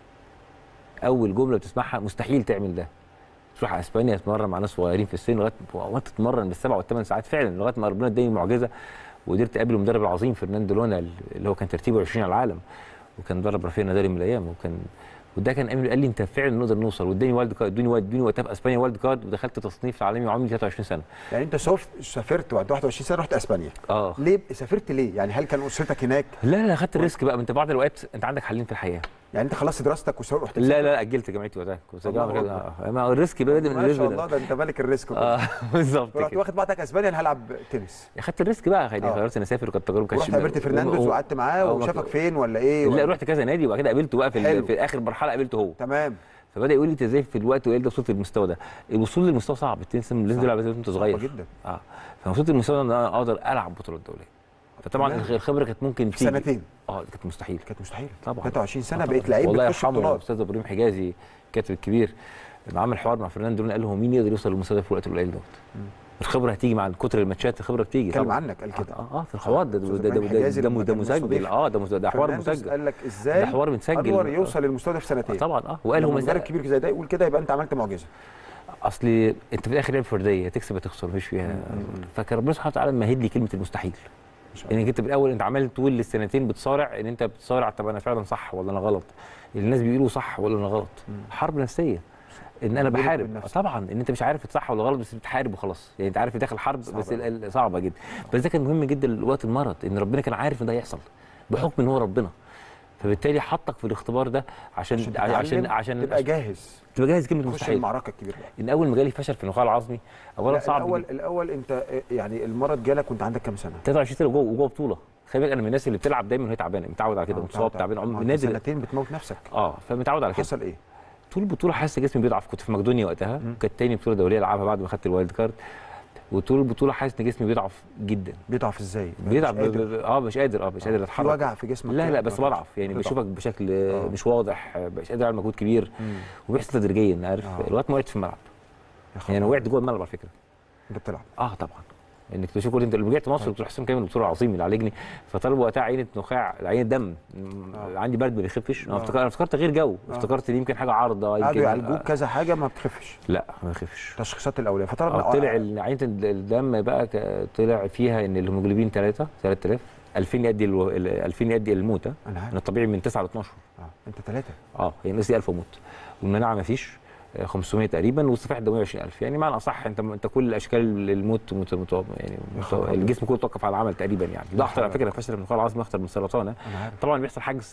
اول جمله بتسمعها مستحيل تعمل ده تروح على اسبانيا تتمرن مع ناس صغيرين في السن لغايه وقت تتمرن بالسبع والثمان ساعات فعلا لغايه ما ربنا اداني معجزه وقدرت اقابل المدرب العظيم فرناندو لونا اللي هو كان ترتيبه 20 على العالم وكان مدرب رافائيل نادال من الايام وكان وده كان امين قال لي انت فعلا نقدر نوصل واداني والد كارد ادوني ادوني وقتها في اسبانيا والد كارد ودخلت تصنيف عالمي وعمري 23 سنه يعني انت سوف سافرت وعند 21 سنه رحت اسبانيا اه ليه سافرت ليه؟ يعني هل كان اسرتك هناك؟ لا لا خدت الريسك بقى انت بعض الاوقات انت عندك حلين في الحياه يعني انت خلصت دراستك ورحت لا لا لا اجلت جامعتي وقتها كنت الله جامعة كده أكبر. آه. ما هو الريسك بادئ من ما الريسك شاء ده. الله ده انت ملك الريسك اه بالظبط رحت كده واخد بعضك اسبانيا انا هلعب تنس اخدت الريسك بقى خلي آه. قررت اني اسافر وكانت تجربه كانت ورحت قابلت فرنانديز وقعدت معاه آه، وشافك ما- فين ولا ايه؟ لا ولا- رحت كذا نادي وبعد كده قابلته بقى في, حلو. ال- في اخر مرحله قابلته هو تمام فبدا يقول لي انت ازاي في الوقت القليل ده وصلت للمستوى ده الوصول للمستوى صعب التنس لازم صعب. تلعب لازم وانت صغير صعبة جدا اه فوصلت للمستوى ده ان انا اقدر العب بطولات دوليه فطبعا تمام. الخبره كانت ممكن في تيجي سنتين اه دي كانت مستحيل كانت مستحيل طبعا 23 سنه آه بقيت طبعاً. لعيب والله بتخش يرحمه بطولات الاستاذ ابراهيم حجازي الكاتب الكبير لما عمل حوار مع فرناندو لونا قال له هو مين يقدر يوصل للمستوى ده في الوقت القليل دوت مم. الخبره هتيجي مع كتر الماتشات الخبره بتيجي اتكلم طبعا عنك قال كده اه اه في الحوار ده أستاذ ده ده, إبراهيم ده, حجازي ده, لما ده كان مسجل مستضيف اه ده مس- ده حوار فرنانديز مسجل قال لك ازاي ده حوار متسجل انور يوصل للمستوى ده في آه سنتين طبعا اه وقال هو لما مدرب مسألة كبير زي ده يقول كده يبقى انت عملت معجزه اصل انت في الاخر لعبه فرديه تكسب يا تخسر مفيش فيها مم. فكان ربنا سبحانه وتعالى مهد لي كلمه المستحيل ما شاء الله انك انت في الاول انت عمال طول السنتين بتصارع ان انت بتصارع طب انا فعلا صح ولا انا غلط الناس بيقولوا صح ولا انا غلط مم. حرب نفسيه ان انا بينك بحارب وبين نفسك. طبعا ان انت مش عارف صح ولا غلط بس بتحارب وخلاص يعني انت عارف داخل حرب صعبة بس أوي. ال- ال- صعبه جدا بس ده كان مهم جدا وقت المرض ان ربنا كان عارف ان ده هيحصل بحكم ان هو ربنا فبالتالي حطك في الاختبار ده عشان عشان عشان تتعلم عشان تبقى جاهز تبقى جاهز كلمه تخش مستحيل المعركه الكبيره بقى ان اول ما جالي فشل في النخاع العظمي اولا لا، صعب الاول جداً. الاول انت يعني المرض جالك وانت عندك كام سنه 23 سنه وجوه وجوه بطوله خلي بالك انا من الناس اللي بتلعب دايما وهي تعبانه متعود على كده آه، متصاب تعبان آه، عمر أنت نادر سنتين بتموت نفسك اه فمتعود على كده حصل ايه طول البطوله حاسس جسمي بيضعف كنت في مقدونيا وقتها مم. كانت تاني بطوله دوليه العبها بعد ما خدت الوايلد كارد وطول البطوله حاسس ان جسمي بيضعف جدا بيضعف ازاي بيضعف مش قادر. ب- ب- اه مش قادر اه مش قادر في اتحرك وجع في جسمك لا كده؟ لا بس ما بضعف يعني بتضعف. بشوفك بشكل آه. مش واضح آه، مش قادر اعمل مجهود كبير مم. وبيحصل تدريجيا عارف آه. لغايه ما وقعت في الملعب يا خبر. يعني انا وقعت جوه الملعب على فكره انت بتلعب اه طبعا انك تشوف انت لما رجعت مصر دكتور حسام كامل دكتور عظيم اللي عالجني فطلب وقتها عينه نخاع عينه دم م- آه. عندي برد ما بيخفش انا آه. افتكرت انا افتكرت غير جو آه. افتكرت دي يمكن حاجه عارضه قعدوا يمكن يعالجوك كذا حاجه ما بتخفش لا ما بيخفش تشخيصات الاوليه فطلبنا آه، طلع ال- عينه ال- الدم بقى ك- طلع فيها ان الهيموجلوبين 3 3000 2000 يدي الو- ال- 2000 يدي الموت ها؟ انا من عارف الطبيعي من 9 ل 12 اه انت ثلاثه اه يعني ناقص 1000 وموت والمناعه ما فيش آه، 500 تقريبا والصفائح الدمويه 20000 يعني معنى اصح انت انت كل الاشكال الموت مت مت يعني يا مت خبر أبيض. الجسم كله توقف على العمل تقريبا يعني ده اخطر على حول فكره فشل النخاع العظمي اخطر من السرطان ها؟ انا عارف طبعا بيحصل حجز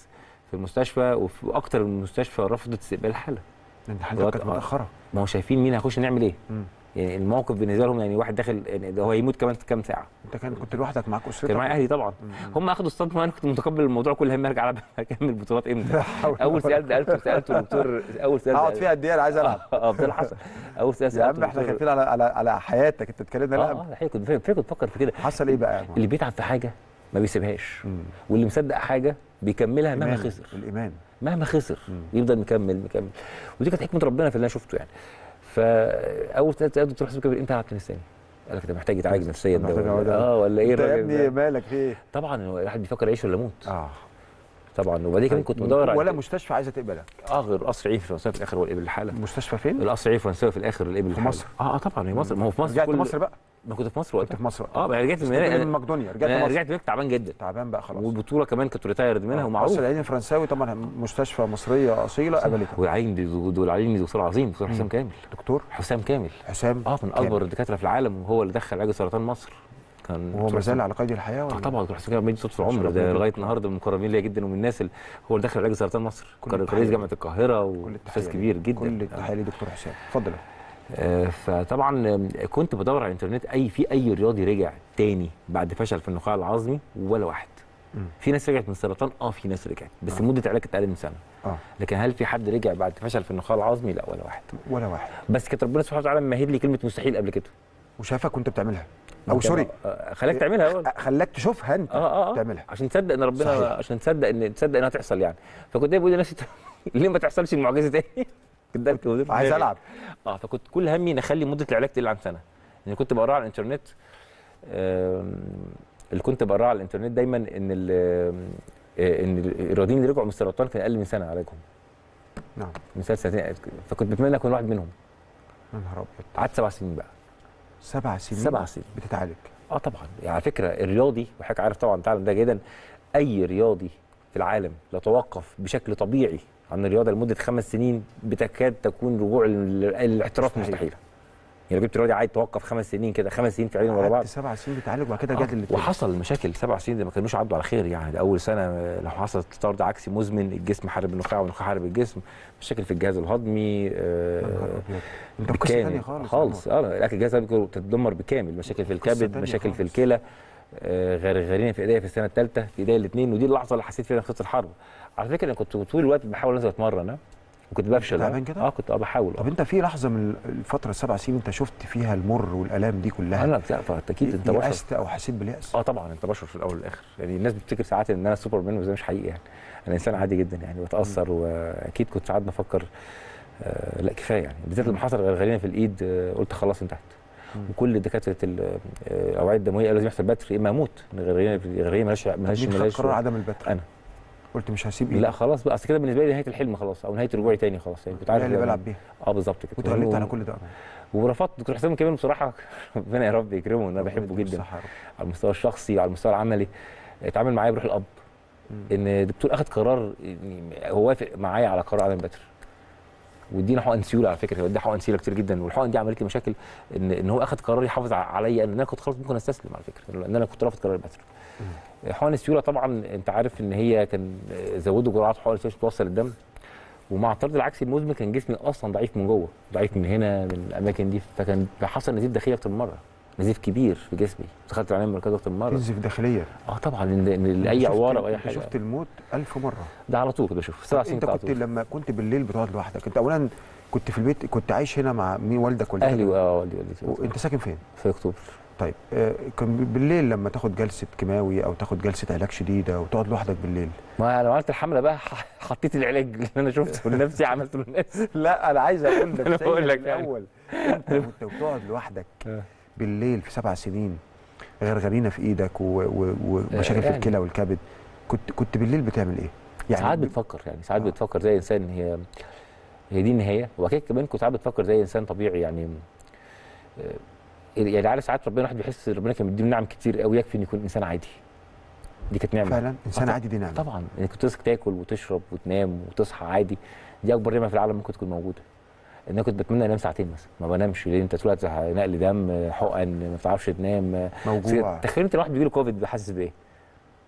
في المستشفى وفي اكتر من مستشفى رفضت استقبال الحاله انت حضرتك كانت آه. متاخره ما هو شايفين مين هيخش نعمل ايه مم. يعني الموقف بالنسبه لهم يعني واحد داخل يعني ده هو هيموت كمان كام ساعه انت كان كنت لوحدك معاك اسرتك كان معايا اهلي طبعا هم اخدوا الصدمه وانا كنت متقبل الموضوع كل هم ارجع العب اكمل بطولات امتى اول سؤال سالته سالته الدكتور اول سؤال اقعد فيها قد ايه انا عايز العب اه ده اللي حصل اول سؤال يا سالته عم احنا الدكتور- خايفين على على على حياتك انت اتكلمنا اه لا اه الحقيقه كنت فاكر كنت بفكر في كده حصل ايه بقى يا اللي بيتعب في حاجه ما بيسيبهاش مم. واللي مصدق حاجه بيكملها مهما الإيمان. خسر الايمان مهما خسر مم. يفضل مكمل مكمل ودي كانت حكمه ربنا في اللي انا شفته يعني فاول سؤال سالته دكتور حسام كبير انت هلعب تنس تاني قال لك ده محتاج يتعالج نفسيا ده محتاج ولا يقعد- اه ولا ايه انت يا الراجل ابني ده؟ مالك في ايه طبعا هو الواحد بيفكر يعيش ولا يموت اه طبعا وبعدين كمان كنت بدور ولا على مستشفى عايزه تقبلك اه غير قصر عين فرنساوي في الاخر هو اللي قبل الحاله المستشفى فين القصر عين فرنساوي في الاخر اللي قبل في الحالة. مصر؟ اه اه طبعا هي مصر ما هو في مصر رجعت كل- مصر بقى ما كنت في مصر كنت وقتها في مصر اه ما أنا رجعت بس من كنت هنا من مقدونيا رجعت أنا مصر رجعت هناك تعبان جدا تعبان بقى خلاص والبطوله كمان كنت ريتايرد منها ومعروف قصر العين الفرنساوي طبعا مستشفى مصريه اصيله قبلتها والعين دول عليني دكتور عظيم دكتور حسام كامل دكتور حسام كامل حسام اه من كامل. اكبر الدكاتره في العالم وهو اللي دخل علاج سرطان مصر كان وهو دكتور ما زال حسام- على قيد الحياه ولا اه طبعا دكتور حسام كامل ميت صوت في ما شاء العمر الله. ده لغايه النهارده من المقربين ليا جدا ومن الناس اللي هو اللي دخل علاج سرطان مصر كل كان التحية رئيس ليه. جامعه القاهره كل واستاذ التحية كبير ليه. جدا كل التحيه لدكتور حسام اتفضل آه، فطبعا آم، كنت بدور على الانترنت اي في اي رياضي رجع تاني بعد فشل في النخاع العظمي ولا واحد مم. في ناس رجعت من السرطان اه في ناس رجعت بس آه. مده العلاج كانت اقل من سنه اه لكن هل في حد رجع بعد فشل في النخاع العظمي لا ولا واحد ولا واحد بس كانت ربنا سبحانه وتعالى ممهد لي كلمه مستحيل قبل كده وشافك وانت بتعملها او أنت سوري آه، خلاك تعملها أول. خلاك تشوفها انت اه اه اه تعملها عشان تصدق ان ربنا صحيح. عشان تصدق ان تصدق انها تحصل يعني فكنت دايما بقول لنفسي ليه ما تحصلش المعجزه تاني كنت دايما كده بقول عايز دماغي. العب اه فكنت كل همي ان اخلي مده العلاج تقل عن سنه يعني كنت بقراه على الانترنت آم، اللي كنت بقراه على الانترنت دايما ان ال- آه، ان الرياضيين اللي رجعوا من السرطان كان اقل من سنه علاجهم نعم من ثلاث سنتين فكنت بتمنى اكون واحد منهم يا نهار ابيض قعدت سبع سنين بقى سبع سنين سبع سنين. بتتعالج اه طبعا يعني على فكره الرياضي وحضرتك عارف طبعا تعلم ده جدا اي رياضي في العالم لو توقف بشكل طبيعي عن الرياضه لمده خمس سنين بتكاد تكون رجوع لل- للاحتراف مستحيل. مستحيله يعني لو جبت رياضي عايز توقف خمس سنين كده خمس سنين فعليا ورا بعض قعدت سبع سنين بتعالج وبعد كده رجعت آه، للتاني. وحصل مشاكل سبع سنين ده ما كانوش عدوا على خير يعني ده اول سنه آه، لو حصل طرد عكسي مزمن الجسم حارب النخاع والنخاع حارب الجسم مشاكل في الجهاز الهضمي يا آه نهار ابيض انت في قصه ثانيه بالكامل خالص خالص اه الاكل الجهاز الهضمي تتدمر بالكامل مشاكل في قصة الكبد تانية مشاكل في خالص. الكلى آه غرغرينا في ايديا في السنه الثالثه في ايديا الاثنين ودي اللحظه اللي حسيت فيها خطه الحرب على فكره انا كنت طول الوقت بحاول انزل اتمرن اه وكنت بفشل تعبان آه. كده؟ اه كنت اه بحاول طب اه انت في لحظه من الفتره السبع سنين انت شفت فيها المر والالام دي كلها انا لا اكيد انت بشر يأست او حسيت بالياس اه طبعا انت بشر في الاول والاخر يعني الناس بتفتكر ساعات ان انا سوبر مان وده مش حقيقي يعني انا انسان عادي جدا يعني بتاثر واكيد كنت ساعات بفكر آه لا كفايه يعني بالذات لما حصل غرغرينا في الايد آه قلت خلاص انتهت وكل دكاتره ال- آه، الاوعيه الدمويه قالوا لازم يحصل بتر يا اما اموت الغرغرينا الغرغرينا مالهاش مالهاش مين خد مالهاش قرار عدم البتر انا قلت مش هسيب ايدي لا خلاص بقى اصل كده بالنسبه لي نهايه الحلم خلاص او نهايه رجوعي تاني خلاص يعني كنت عارف اللي ده- بلعب بيها اه بالظبط كده وتغلبت على و- كل ده ورفضت دكتور حسام كمان بصراحه ربنا يا رب يكرمه ان انا بحبه جدا صح يا رب. على المستوى الشخصي وعلى المستوى العملي اتعامل معايا بروح الاب مم. ان الدكتور اخذ قرار يعني هو وافق معايا على قرار عدم بتر وادينا حقن سيوله على فكره ودي حقن سيوله كتير جدا والحقن دي عملت لي مشاكل ان ان هو اخذ قرار يحافظ ع- عليا ان انا كنت خلاص ممكن استسلم على فكره لان انا كنت رافض قرار البتر حقن السيوله طبعا انت عارف ان هي كان زودوا جرعات حقن السيوله عشان توصل الدم ومع الطرد العكسي المزمن كان جسمي اصلا ضعيف من جوه ضعيف من هنا من الاماكن دي فكان حصل نزيف داخلي اكتر من مره نزيف كبير في جسمي دخلت العنايه المركزيه اكتر من مره تنزف داخليا اه طبعا ان إن اي شفت- عواره او اي انت حاجه شفت الموت ألف مره ده على طول كده بشوف سبع سنين انت على كنت طول. لما كنت بالليل بتقعد لوحدك انت اولا كنت في البيت كنت عايش هنا مع مين والدك والدتك اهلي اه والدي والدتي وانت ساكن فين في اكتوبر طيب آه كان بالليل لما تاخد جلسه كيماوي او تاخد جلسه علاج شديده وتقعد لوحدك بالليل ما انا عملت الحمله بقى ح- حطيت العلاج اللي انا شفته لنفسي عملته للناس لا انا عايز اقول أنا بقول لك يعني. الاول انت وانت بتقعد لوحدك آه. بالليل في سبع سنين غرغرينه في ايدك و- و- ومشاكل في يعني. الكلى والكبد كنت كنت بالليل بتعمل ايه؟ يعني ساعات ب- بتفكر يعني ساعات آه. بتفكر زي انسان هي هي دي النهايه وبعد كده كمان كنت ساعات بتفكر زي انسان طبيعي يعني آه، يعني عارف ساعات ربنا الواحد بيحس ربنا كان مديله نعم كتير قوي يكفي ان يكون انسان عادي دي كانت نعمه فعلا انسان آه، عادي دي نعمه طبعا انك كنت تصحى تاكل وتشرب وتنام وتصحى عادي دي اكبر نعمه في العالم ممكن تكون موجوده ان انا كنت بتمنى انام ساعتين مثلا ما بنامش لان انت طول الوقت نقل دم حقن ما بتعرفش تنام موجوع تخيل انت الواحد بيجي له كوفيد حاسس بايه؟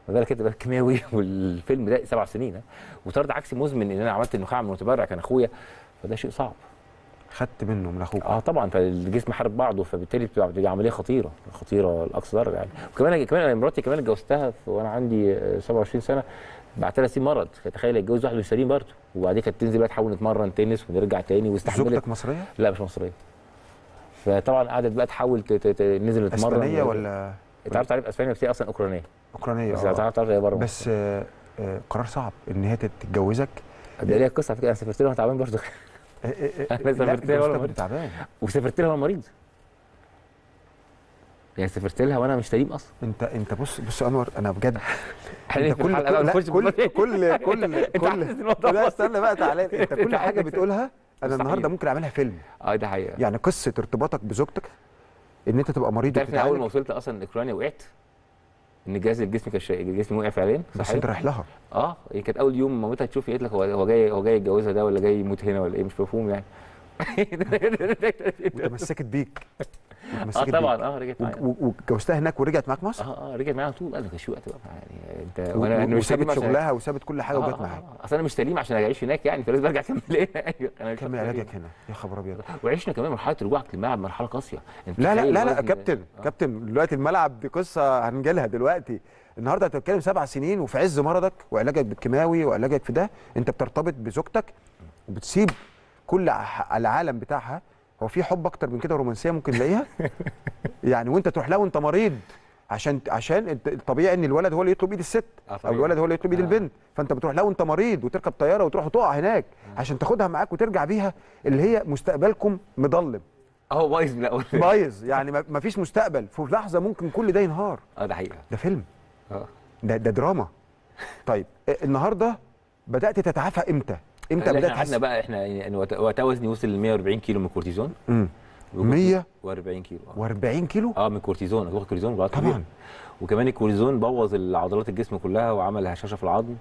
فده كده بقى الكيماوي والفيلم ده سبع سنين ها. وطرد عكسي مزمن ان انا عملت النخاع من متبرع كان اخويا فده شيء صعب خدت منه من اخوك اه طبعا فالجسم حارب بعضه فبالتالي بتبقى بتبقى عمليه خطيره خطيره لاقصى درجه يعني وكمان كمان أنا مراتي كمان اتجوزتها في- وانا عندي آه، 27 سنه بعد ثلاث سنين مرض فتخيل اتجوز 21 برضه وبعدين كانت تنزل بقى تحاول نتمرن تنس ونرجع تاني واستحملت زوجتك مصريه لا مش مصريه فطبعا قعدت بقى تحاول ت- ت- ت- ننزل نتمرن اسبانيه ولا اتعرفت عليها في اسبانيا بس هي اصلا اوكرانيه اوكرانيه بس آه. اتعرفت عليها بره بس آه، آه، قرار صعب ان هي تتجوزك ده ليها قصه على فكره انا سافرت لها وانا تعبان برضه آه، آه، آه، أنا لا، سافرت لها جوزتك ولا وأنت تعبان وسافرت لها وانا مريض يعني سافرت لها وانا مش سليم اصلا انت انت بص بص يا انور انا بجد احنا انت في كل الحلقة بقى لا، نخش في كل الموضوع. كل كل انت كل عايز الموضوع لا بسيط. استنى بقى تعالى انت كل انت حاجه عايز- بتقولها انا مستحيل. النهارده ممكن اعملها فيلم اه ده حقيقه يعني قصه ارتباطك بزوجتك ان انت تبقى مريض انت عارف ان اول ما وتتعالج وصلت اصلا اوكرانيا وقعت ان جهاز الجسم كان شا- الجسم وقع فعليا بس صحيح؟ انت رايح لها اه هي كانت اول يوم مامتها تشوفي قالت لك هو هو جاي هو جاي يتجوزها ده ولا جاي يموت هنا ولا ايه مش مفهوم يعني وتمسكت بيك اه وتمسكت طبعا بيك. اه رجعت معايا و- و- واتجوزتها هناك ورجعت معاك مصر اه اه رجعت معايا على طول قال لك شو وقت بقى يعني انت و- وانا انا مش سليم وسابت عشان- شغلها وسابت كل حاجه آه، وجت آه، معاك آه. اصل انا مش سليم عشان اعيش هناك يعني فلازم ارجع اكمل هنا ايوه انا مش كمل هقدر علاجك هنا يا خبر ابيض وعشنا كمان مرحله رجوعك للملعب مرحله قاسيه انت لا لا تخيل لا لا وزن- كابتن آه. كابتن دلوقتي الملعب دي قصه هنجي لها دلوقتي النهارده انت بتتكلم سبع سنين وفي عز مرضك وعلاجك بالكيماوي وعلاجك في ده انت بترتبط بزوجتك وبتسيب كل ع- العالم بتاعها هو في حب اكتر من كده رومانسيه ممكن نلاقيها يعني وانت تروح لها وانت مريض عشان عشان انت- الطبيعي ان الولد هو اللي يطلب ايد الست آه، او طبيعي. الولد هو اللي يطلب ايد آه. البنت فانت بتروح لها وانت مريض وتركب طياره وتروح تقع هناك عشان تاخدها معاك وترجع بيها اللي هي مستقبلكم مضلم هو بايظ من الاول بايظ يعني ما- ما فيش مستقبل في لحظه ممكن كل ده ينهار اه ده حقيقه ده فيلم اه ده ده دراما طيب آه، النهارده بدات تتعافى امتى امتى لا، بدات احنا قعدنا بقى احنا يعني وقت- وقتها وزني وصل ل 140 كيلو من الكورتيزون امم وكنت- 100 و40 كيلو آه. و40 كيلو اه من الكورتيزون انا باخد كورتيزون بقى طبعاً. وكمان الكورتيزون بوظ العضلات الجسم كلها وعمل هشاشه في العظم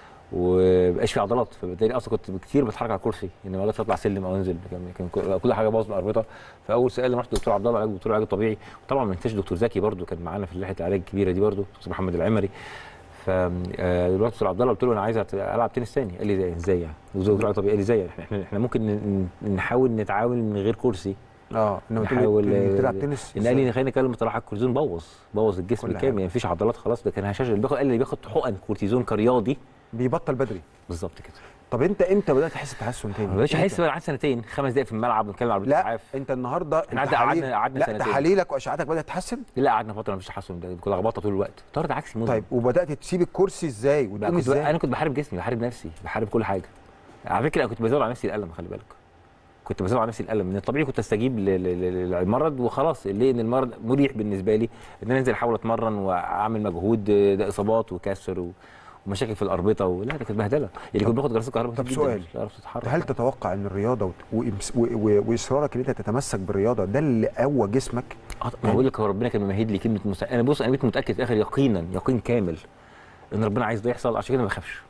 ومبقاش في عضلات فبالتالي اصلا كنت كتير بتحرك على الكرسي ان ما اقدرش اطلع سلم او انزل كان كان كل- كل حاجه باظ من الاربطه فاول سؤال لما رحت دكتور عبد الله علاج دكتور علاج طبيعي وطبعا ما ننساش دكتور زكي برضو كان معانا في رحله العلاج الكبيره دي برضو دكتور محمد العمري ف آه، رحت دكتور عبد الله قلت له انا عايز أت- العب تنس تاني قال لي ازاي ازاي يعني دكتور علاج طبيعي قال لي ازاي احنا احنا احنا ممكن ن- ن- نحاول نتعاون من غير كرسي اه انما نحاول تقول تلعب تنس ان قال لي خلينا نتكلم بصراحه الكورتيزون بوظ بوظ الجسم كل كامل حاجة. يعني مفيش عضلات خلاص ده كان هشاشه اللي بياخد قال لي اللي بياخد حقن كورتيزون كرياضي بيبطل بدري بالظبط كده طب انت امتى بدات تحس بتحسن تاني ما بقتش إمتى؟ احس بقى قعدت سنتين خمس دقائق في الملعب بنتكلم على لا الاسعاف انت النهارده احنا قعدنا- التحاليل- قعدنا- قعدنا لا سنتين. تحاليلك واشعاعاتك بدات تتحسن لا قعدنا فتره مفيش تحسن ده كنت لخبطه طول الوقت طرد عكسي مزمن طيب وبدات تسيب الكرسي ازاي بقى وتقوم كنت بقى ازاي انا كنت بحارب جسمي بحارب نفسي بحارب كل حاجه على فكره انا كنت بزود على نفسي الالم خلي بالك كنت بزود على نفسي الالم من الطبيعي كنت استجيب ل- ل- ل- للمرض وخلاص ليه ان المرض مريح بالنسبه لي ان انا انزل احاول اتمرن واعمل مجهود ده اصابات وكسر و... ومشاكل في الاربطه ولا ده كانت بهدله اللي كنت باخد جلسات كهرباء طب كتير جداً، سؤال. مش عارف تتحرك هل تتوقع ان الرياضه وت- وإمس- و- و- واصرارك ان انت تتمسك بالرياضه ده اللي قوى جسمك اه ما بقول لك هو ربنا كان ممهد لي كلمه مست... انا بص انا بقيت متاكد في الاخر يقينا يقين كامل ان ربنا عايز ده يحصل عشان كده ما بخافش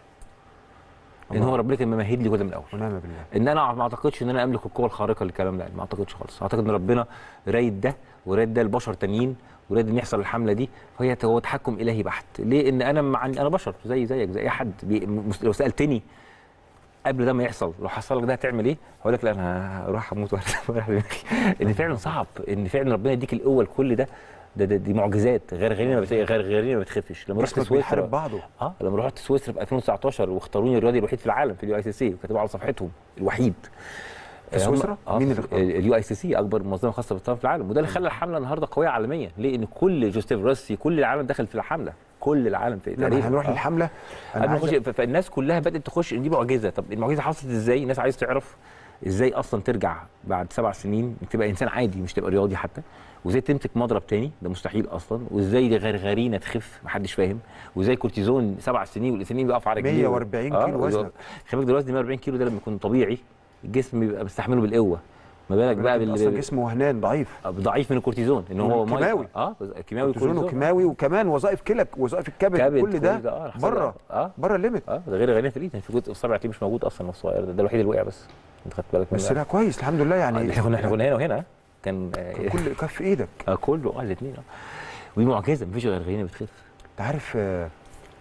ان الله. هو ربنا كان ممهد لي كده من الاول ونعم بالله ان انا ما اعتقدش ان انا املك القوه الخارقه للكلام ده ما اعتقدش خالص اعتقد ان ربنا رايد ده ورايد ده لبشر تانيين ورايد ان يحصل الحمله دي فهي هو تحكم الهي بحت ليه ان انا مع انا بشر زي زيك زي اي حد بي... مس- لو سالتني قبل ده ما يحصل لو حصل لك ده هتعمل ايه هقول لك لا انا هروح اموت واريح دماغي ان فعلا صعب ان فعلا ربنا يديك القوه لكل ده ده, ده دي معجزات غير غيرنا ما بت- غير غيرنا ما بتخفش لما رحت جسمك سويسرا بيحارب بعضه اه لما رحت سويسرا في 2019 واختاروني الرياضي الوحيد في العالم في اليو اي سي سي وكاتبه على صفحتهم الوحيد في آه، هم- سويسرا؟ اه مين اللي اختاره؟ اليو اي سي سي اكبر منظمه خاصه بالطاقه في العالم وده اللي خلى الحمله النهارده قويه عالميا ليه ان كل جوستيف روسي كل العالم دخل في الحمله كل العالم في لما تقريبا هنروح آه. للحمله أنا قبل ما عايز نخش ف- فالناس كلها بدات تخش ان دي معجزه طب المعجزه حصلت ازاي الناس عايز تعرف ازاي اصلا ترجع بعد سبع سنين تبقى انسان عادي مش تبقى رياضي حتى وازاي تمسك مضرب تاني ده مستحيل اصلا وازاي غرغرينه تخف محدش فاهم وازاي كورتيزون سبع سنين والانسانين بيقف على رجليه 140 كيلو وزنك. خلي بالك دلوقتي 140 كيلو ده لما يكون طبيعي الجسم بيبقى مستحمله بالقوه ما بالك بقى بال... بال... اصلا جسمه وهنان ضعيف ضعيف من الكورتيزون ان هو مية. كيماوي. اه كيماوي كورتيزون كورتيزون وكيماوي وكمان وظائف كلى وظائف الكبد كبد كل ده آه، حصل- بره اه بره الليمت اه ده غير غير في الايد في جزء في الصابع هتلاقيه مش موجود اصلا الصغير ده, ده الوحيد اللي وقع بس انت خدت بالك بس منه لا كويس الحمد لله يعني يعني احنا كنا احنا كنا هنا وهنا كان آه، كان كل كف ايدك آه كله اه الاثنين اه ودي معجزه مفيش غير غيرنا بتخف انت عارف آه،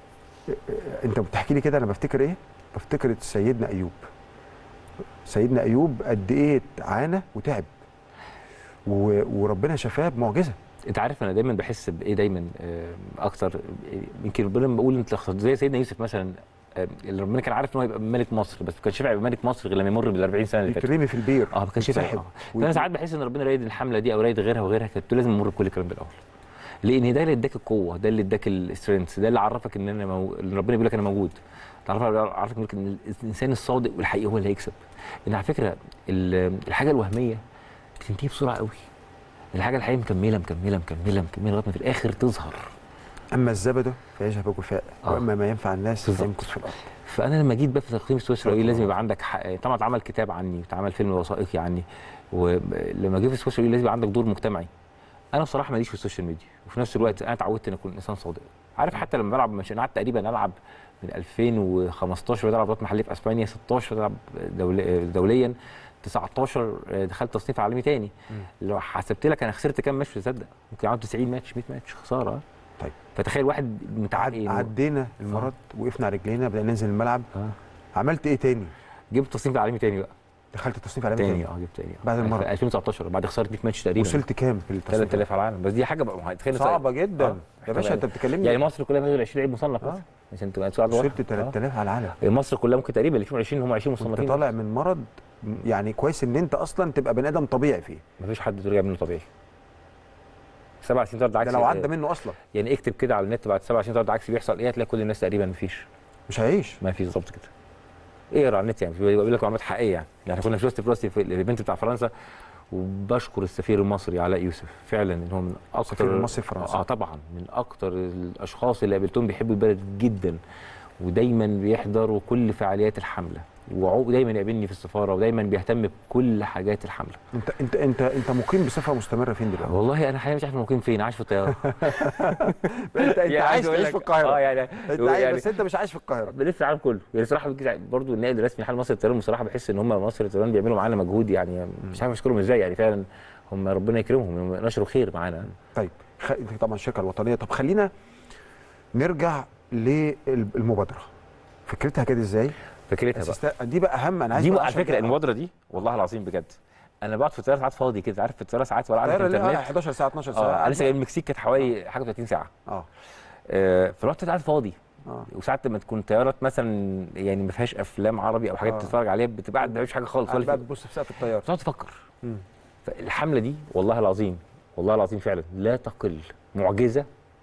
انت بتحكي لي كده انا بفتكر ايه بفتكر سيدنا ايوب سيدنا ايوب قد ايه عانى وتعب و... وربنا شفاه بمعجزه انت عارف انا دايما بحس بايه دايما آه، اكتر آه، يمكن ربنا لما بقول انت لخصت- زي سيدنا يوسف مثلا آه، اللي ربنا كان عارف ان هو يبقى ملك مصر بس ما كانش ينفع يبقى ملك مصر غير لما يمر بال 40 سنه اللي فاتوا يترمي في البير اه ما كانش ينفع يتسحب. آه. فانا ساعات بحس ان ربنا رايد الحمله دي او رايد غيرها وغيرها كانت لازم نمر بكل الكلام ده الاول لان ده اللي اداك القوه ده اللي اداك السترينث ده اللي عرفك ان انا مو... ان ربنا بيقول لك انا موجود تعرف عرفك إنك ان الانسان الصادق والحقيقي هو اللي هيكسب لان على فكره ال- الحاجه الوهميه بتنتهي بسرعه قوي الحاجه الحقيقيه مكمله مكمله مكمله مكمله لغايه ما في الاخر تظهر اما الزبده فيشهى بجفاء آه. واما ما ينفع الناس بالظبط. فيمكث في الارض فانا لما جيت بقى في تقييم السويس الرئيسي الله. لازم يبقى عندك حق طبعا اتعمل كتاب عني واتعمل فيلم وثائقي عني ولما جيت في السويس الرئيسي لازم يبقى عندك دور مجتمعي انا بصراحه ماليش في السوشيال ميديا وفي نفس الوقت انا اتعودت ان اكون انسان صادق عارف حتى لما بلعب مش انا قعدت تقريبا العب من 2015 بدأت العب بطولات محليه في اسبانيا 16 بلعب دولي دوليا 19 دخلت تصنيف عالمي تاني لو حسبت لك انا خسرت كام ماتش تصدق ممكن عملت 90 ماتش 100 ماتش خساره طيب. فتخيل واحد متعب عدينا المرض وقفنا على رجلينا بدأنا ننزل الملعب آه. عملت ايه تاني جبت تصنيف عالمي تاني بقى دخلت التصنيف عالمي تاني تاني اه جبت تاني بعد المرض. 2019 بعد خساره 100 ماتش تقريبا وصلت كام في التصنيف 3000 على العالم بس دي حاجه بقى تخيل صعبه جدا آه. يا باشا انت بتكلمني يعني مصر كلها بتغير 20 لعيب مصنف آه. مثلا عشان تبقى تساعد وصلت 3000 على العالم مصر كلها ممكن تقريبا اللي فيهم 20 هم 20 وانت مصنفين طالع من مرض يعني كويس ان انت اصلا تبقى بني ادم طبيعي فيه مفيش حد رجع منه طبيعي سبع سنين طرد ده عكسي لو عدى منه اصلا يعني اكتب كده على النت بعد سبع سنين طرد عكسي بيحصل ايه هتلاقي كل الناس تقريبا مفيش مش هيعيش ما فيش بالظبط كده اقرا على النت يعني بيقول لك معلومات حقيقيه يعني يعني كنا في وسط بلاستي في الايفنت بتاع فرنسا وبشكر السفير المصري علاء يوسف فعلا ان هو من اكتر السفير المصري في فرنسا. اه طبعا من اكتر الاشخاص اللي قابلتهم بيحبوا البلد جدا ودايما بيحضروا كل فعاليات الحمله ودايما يقابلني في السفاره ودايما بيهتم بكل حاجات الحمله انت انت انت انت مقيم بصفه مستمره فين دلوقتي؟ والله انا حقيقه مش عارف المقيم فين عايش في الطياره انت انت يعني عايش أقول تعيش لك- في القاهره اه يعني انت عايش يعني بس انت مش عايش في القاهره بلف العالم كله يعني صراحه برضه النائب الرسمي لحال مصر للطيران بصراحه بحس ان هم مصر للطيران بيعملوا معانا مجهود يعني مش عارف اشكرهم ازاي يعني فعلا هم ربنا يكرمهم هم نشروا خير معانا طيب خ... طبعا الشركه الوطنيه طب خلينا نرجع للمبادره فكرتها كانت ازاي؟ فكرتها بقى أسست... دي بقى اهم انا عايز دي بقى بقى على عشان فكره ده- المبادره دي والله العظيم بجد انا بقعد في الطياره ساعات فاضي كده عارف في الطياره ساعات ولا عندي الطياره اللي آه، انترنت 11 ساعه 12 ساعه اه انا لسه جاي من المكسيك كانت حوالي حاجه 30 ساعه اه آه، فالوقت قاعد فاضي اه وساعات لما تكون طيارات مثلا يعني ما فيهاش افلام عربي او حاجات آه. تتفرج عليها بتبقى قاعد ما فيش حاجه خالص قاعد ولا بقى في- بتبص في سقف الطياره بتقعد تفكر مم. فالحمله دي والله العظيم والله العظيم فعلا لا تقل معجزه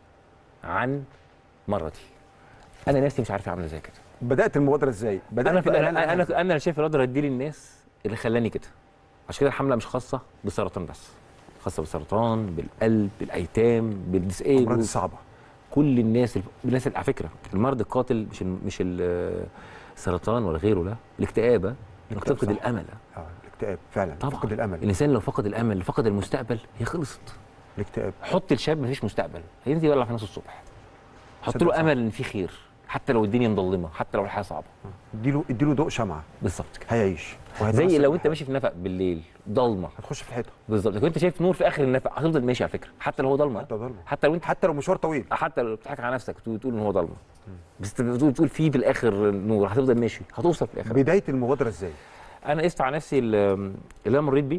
عن مرتي انا نفسي مش عارف اعمل زي كده بدات المبادره ازاي؟ بدات انا في بقى انا إن انا انا, أنا شايف اقدر ادي للناس اللي خلاني كده عشان كده الحمله مش خاصه بالسرطان بس خاصه بالسرطان بالقلب بالايتام الامراض بالديسابل الصعبه كل الناس الناس على فكره المرض القاتل مش ال- مش ال- السرطان ولا غيره لا الاكتئاب انك الاكتئاب تفقد صح. الامل اه الاكتئاب فعلا طبعا فقد الامل الانسان لو فقد الامل فقد المستقبل هي خلصت الاكتئاب حط الشاب مفيش مستقبل هينزل يولع في نفسه الصبح حط صدق له صح. امل ان في خير حتى لو الدنيا مظلمه حتى لو الحياه صعبه اديله اديله ضوء شمعه بالظبط كده هيعيش زي وهيتمسك لو انت بالحياة. ماشي في نفق بالليل ضلمه هتخش في الحيطه بالظبط لو انت شايف نور في اخر النفق هتفضل ماشي على فكره حتى لو هو ضلمه حتى ضلمه حتى لو انت حتى لو مشوار طويل حتى لو بتضحك على نفسك تقول تقول ان هو ضلمه بس انت بتقول تقول فيه في الاخر نور هتفضل ماشي هتوصل في الاخر بدايه المبادره ازاي؟ انا قست على نفسي ال- اللي انا مريت بيه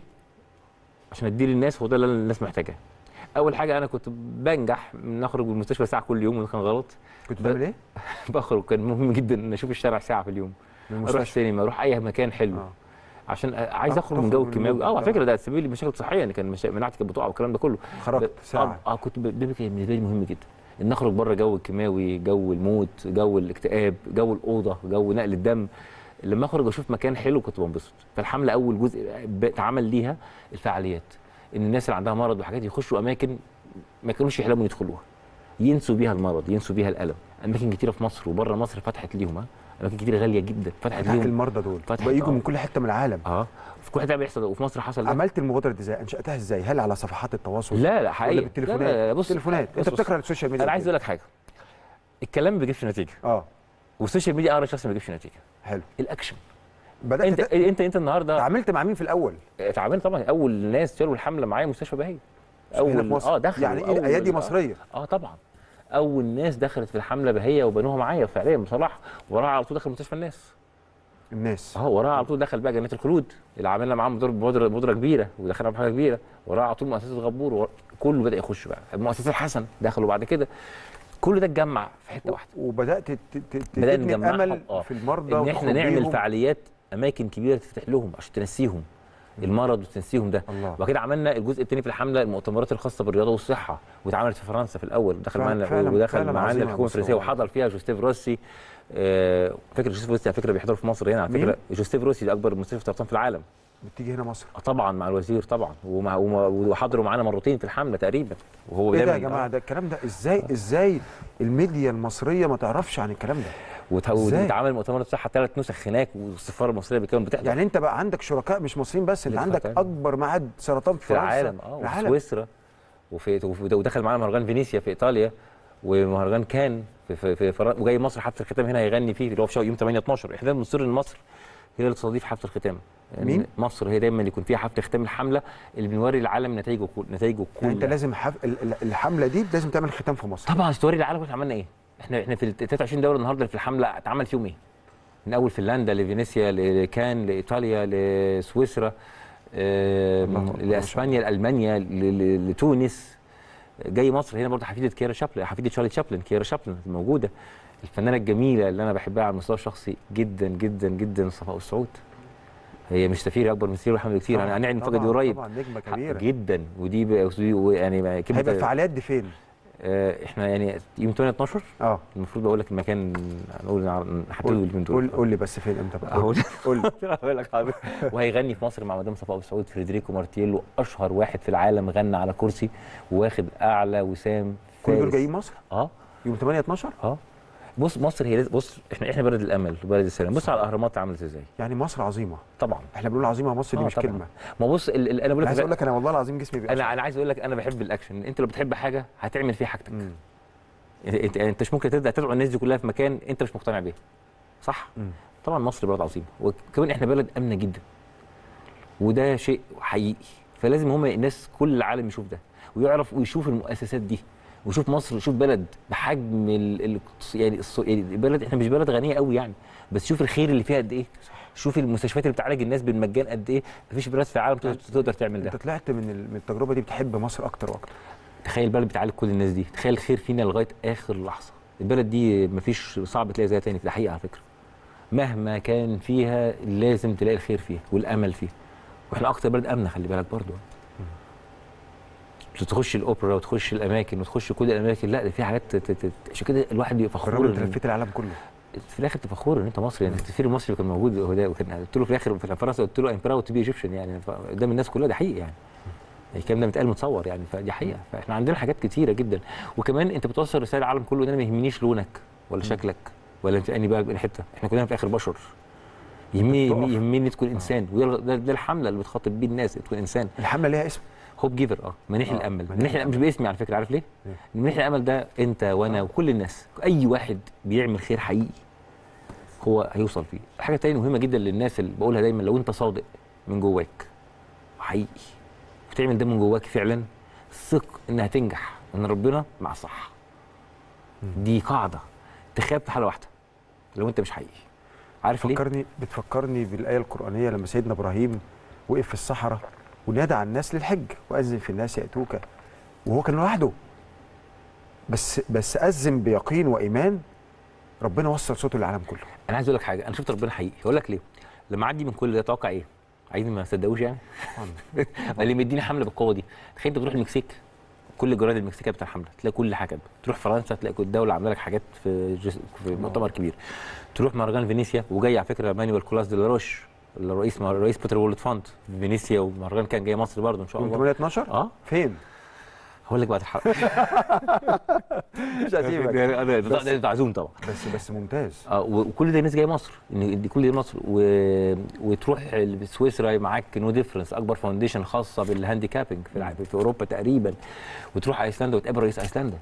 عشان اديه للناس هو ده اللي الناس محتاجاه اول حاجه انا كنت بنجح من اخرج من المستشفى ساعه كل يوم وده كان غلط كنت ب- بتعمل ايه؟ بخرج كان مهم جدا ان اشوف الشارع ساعه في اليوم من اروح المستشفى سينما اروح اي مكان حلو اه عشان أ- عايز آه، اخرج من تخرج جو من الكيماوي المود اه على بتاعك. فكره ده سبب لي مشاكل صحيه يعني كان مشا... مناعتي كانت بتقع والكلام ده كله خرجت ساعه اه, آه كنت ب- ده كان بالنسبه لي مهم جدا ان اخرج بره جو الكيماوي جو الموت جو الاكتئاب جو الاوضه جو نقل الدم لما اخرج اشوف مكان حلو كنت بنبسط فالحمله اول جزء ب- اتعمل ليها الفعاليات ان الناس اللي عندها مرض وحاجات يخشوا اماكن ما كانوش يحلموا يدخلوها ينسوا بيها المرض ينسوا بيها الالم اماكن كتيره في مصر وبره مصر فتحت ليهم ها اماكن كتيره غاليه جدا فتحت فتحت ليهم المرضى دول فتحت، بقى يجوا آه. من كل حته من العالم اه في كل حته بيحصل ده، وفي مصر حصل ده عملت المبادره دي ازاي؟ انشاتها ازاي؟ هل على صفحات التواصل؟ لا لا حقيقي ولا بالتليفونات؟ لا لا لا بص التليفونات بص انت بص. بتقرا السوشيال ميديا انا عايز كتير. اقول لك حاجه الكلام ما بيجيبش نتيجه اه والسوشيال ميديا اقرا شخص ما بيجيبش نتيجه حلو الاكشن بدات انت انت انت انت النهارده اتعاملت مع مين في الاول؟ اتعاملت طبعا اول ناس شالوا الحمله معايا مستشفى بهيه هنا في مصر اه دخلوا يعني ايه ايادي مصريه اه طبعا اول ناس دخلت في الحمله هي وبنوها معايا فعليا بصراحه وراها على طول دخل مستشفى الناس الناس اه وراها على طول دخل بقى جنات الخلود اللي عملنا معاهم مدر- مبادره مبادره كبيره ودخلنا بحاجه كبيره وراها على طول مؤسسه غبور ورا- كله بدا يخش بقى مؤسسه الحسن دخلوا بعد كده كل ده اتجمع في حته واحده وبدات ت- ت- ت- بدأنا تبني نجمعهم، امل آه. في المرضى ان احنا وتخرج نعمل بيهم. فعاليات اماكن كبيره تفتح لهم عشان تنسيهم المرض وتنسيهم ده الله. وبعد كده عملنا الجزء الثاني في الحمله المؤتمرات الخاصه بالرياضه والصحه واتعملت في فرنسا في الاول دخل فعلا- معانا فعلا- ودخل فعلا معانا عظيمة الحكومه مصر الفرنسيه والله. وحضر فيها جوستيف روسي آه، فاكر جوستيف روسي على فكره بيحضروا في مصر هنا على مين؟ فكره جوستيف روسي ده اكبر مستشفى سرطان في العالم بتيجي هنا مصر آه، طبعا مع الوزير طبعا ومع ومع- وحضروا معانا مرتين في الحمله تقريبا وهو ايه ده دايما يا جماعه ده الكلام ده ازاي ازاي الميديا المصريه ما تعرفش عن الكلام ده وت- إزاي؟ واتعمل مؤتمرات الصحه ثلاث نسخ هناك والسفاره المصريه بالكامل بتحضر يعني انت بقى عندك شركاء مش مصريين بس انت لسه عندك تاني. اكبر معهد سرطان في, في فرنسا العالم اه وفي العالم سويسرا وفي وفي- ودخل معانا مهرجان فينيسيا في ايطاليا ومهرجان كان في في, في فرنسا وجاي مصر حفل الختام هنا هيغني فيه اللي هو في شهر- يوم 8 12 احنا دايما بنصر ان مصر هي اللي تستضيف حفل الختام يعني مين؟ مصر هي دايما يكون فيها حفل ختام الحمله اللي بنوري العالم نتائجه كل نتائجه يعني انت كلها. لازم حف... ال- ال- الحمله دي لازم تعمل ختام في مصر طبعا توري العالم احنا عملنا ايه احنا احنا في ال 23 دوله النهارده اللي في الحمله اتعمل فيهم ايه من اول فنلندا لفينيسيا لكان لايطاليا لسويسرا آه، الله أكبر، ما شاء لاسبانيا لالمانيا ل- ل- لتونس جاي مصر هنا برضه حفيده كيرا شابلن حفيده شارلي شابلن كيرا شابلن موجوده الفنانه الجميله اللي انا بحبها على المستوى الشخصي جدا جدا جدا صفاء السعود هي مش سفيره اكبر من سفير وحمد كتير طبعاً، هنعلن المفاجاه دي طبعاً، قريب طبعا نجمه كبيره جدا ودي ب- ودي و- يعني ما- كلمة- هيبقى الفعاليات دي فين؟ آه، احنا يعني يوم 8 12 اه المفروض اقول لك المكان هنقول هتقول قول من قول, دول قول لي بس فين امتى بقى اقول قول لي اقول لك حاضر وهيغني في مصر مع مدام صفاء السعود فريدريكو مارتييلو اشهر واحد في العالم غنى على كرسي واخد اعلى وسام كل دول فارس. جايين مصر اه يوم 8 12 اه بص مصر هي لاز- بص احنا احنا بلد الامل وبلد السلام بص على الاهرامات عملت ازاي يعني مصر عظيمه طبعا احنا بنقول عظيمه مصر دي آه مش طبعاً. كلمه ما بص ال- ال- انا بقول انا عايز لك اقول لك انا والله العظيم جسمي بيقشعر انا انا عايز اقول لك انا بحب الاكشن انت لو بتحب حاجه هتعمل فيها حاجتك مم. انت انت مش ممكن تبدا تدعو الناس دي كلها في مكان انت مش مقتنع بيه صح مم. طبعا مصر بلد عظيمه وكمان احنا بلد امنه جدا وده شيء حقيقي فلازم هم الناس كل العالم يشوف ده ويعرف ويشوف المؤسسات دي ويشوف مصر يشوف بلد بحجم ال... ال... يعني, الص... يعني بلد احنا مش بلد غنيه قوي يعني بس شوف الخير اللي فيها قد ايه شوف المستشفيات اللي بتعالج الناس بالمجان قد ايه مفيش بلد في العالم تقدر, تقدر تعمل ده انت طلعت من ال- من التجربه دي بتحب مصر اكتر واكتر تخيل بلد بتعالج كل الناس دي تخيل الخير فينا لغايه اخر لحظه البلد دي مفيش صعب تلاقي زيها تاني ده حقيقه على فكره مهما كان فيها لازم تلاقي الخير فيها والامل فيها واحنا اكتر بلد امنه خلي بالك برضو تخش الاوبرا وتخش الاماكن وتخش كل الاماكن لا ده في حاجات ت- ت- ت- عشان كده الواحد بيبقى فخور بالرغم انت إن- لفيت العالم كله في الاخر تبقى فخور ان انت مصري يعني السفير المصري اللي كان موجود هو ده وكان قلت له في الاخر في فرنسا قلت له ام براود تو بي ايجيبشن يعني ف- قدام الناس كلها ده حقيقي يعني الكلام ده متقال متصور يعني فدي حقيقه فاحنا عندنا حاجات كتيره جدا وكمان انت بتوصل رساله للعالم كله ان انا ما يهمنيش لونك ولا شكلك ولا انت اني بقى بأي حته احنا كلنا في الاخر بشر يهمني بتقف. يهمني تكون انسان وده ده, ده الحمله اللي بتخاطب بيه الناس تكون انسان الحمله ليها اسم هوب جيفر اه منيح آه، الامل منيح منيح الامل مش باسمي على فكره عارف ليه؟ ليه؟ منيح الامل ده انت وانا وكل الناس اي واحد بيعمل خير حقيقي هو هيوصل فيه حاجه تانية مهمه جدا للناس اللي بقولها دايما لو انت صادق من جواك حقيقي وتعمل ده من جواك فعلا ثق انها هتنجح ان ربنا مع الصح دي قاعده تخاف في حاله واحده لو انت مش حقيقي عارف ليه؟ فكرني بتفكرني بالايه القرانيه لما سيدنا ابراهيم وقف في الصحراء ونادى على الناس للحج واذن في الناس ياتوك وهو كان لوحده بس بس اذن بيقين وايمان ربنا وصل صوته للعالم كله انا عايز اقول لك حاجه انا شفت ربنا حقيقي اقول لك ليه لما اعدي من كل ده اتوقع ايه عايزين ما تصدقوش يعني اللي مديني حمله بالقوه دي تخيل انت تروح المكسيك كل الجرايد المكسيكيه بتاع الحمله تلاقي كل حاجه كاتبه تروح فرنسا تلاقي كل دوله عامله لك حاجات في جس... في مؤتمر كبير تروح مهرجان فينيسيا وجاي على فكره مانويل كولاس دي لاروش الرئيس رئيس بتر وورلد فاند في فينيسيا ومهرجان كان جاي مصر برضه ان شاء يوم الله 8 12 اه فين هقول لك بعد الحلقه مش هسيبك ده- ده- ده- ده ده عزوم طبعا بس بس ممتاز اه وكل ده ناس جايه مصر ان دي كل دي مصر و... وتروح ال- سويسرا معاك نو ديفرنس اكبر فاونديشن خاصه بالهانديكابنج في, الع- في اوروبا تقريبا وتروح ايسلندا وتقابل رئيس ايسلندا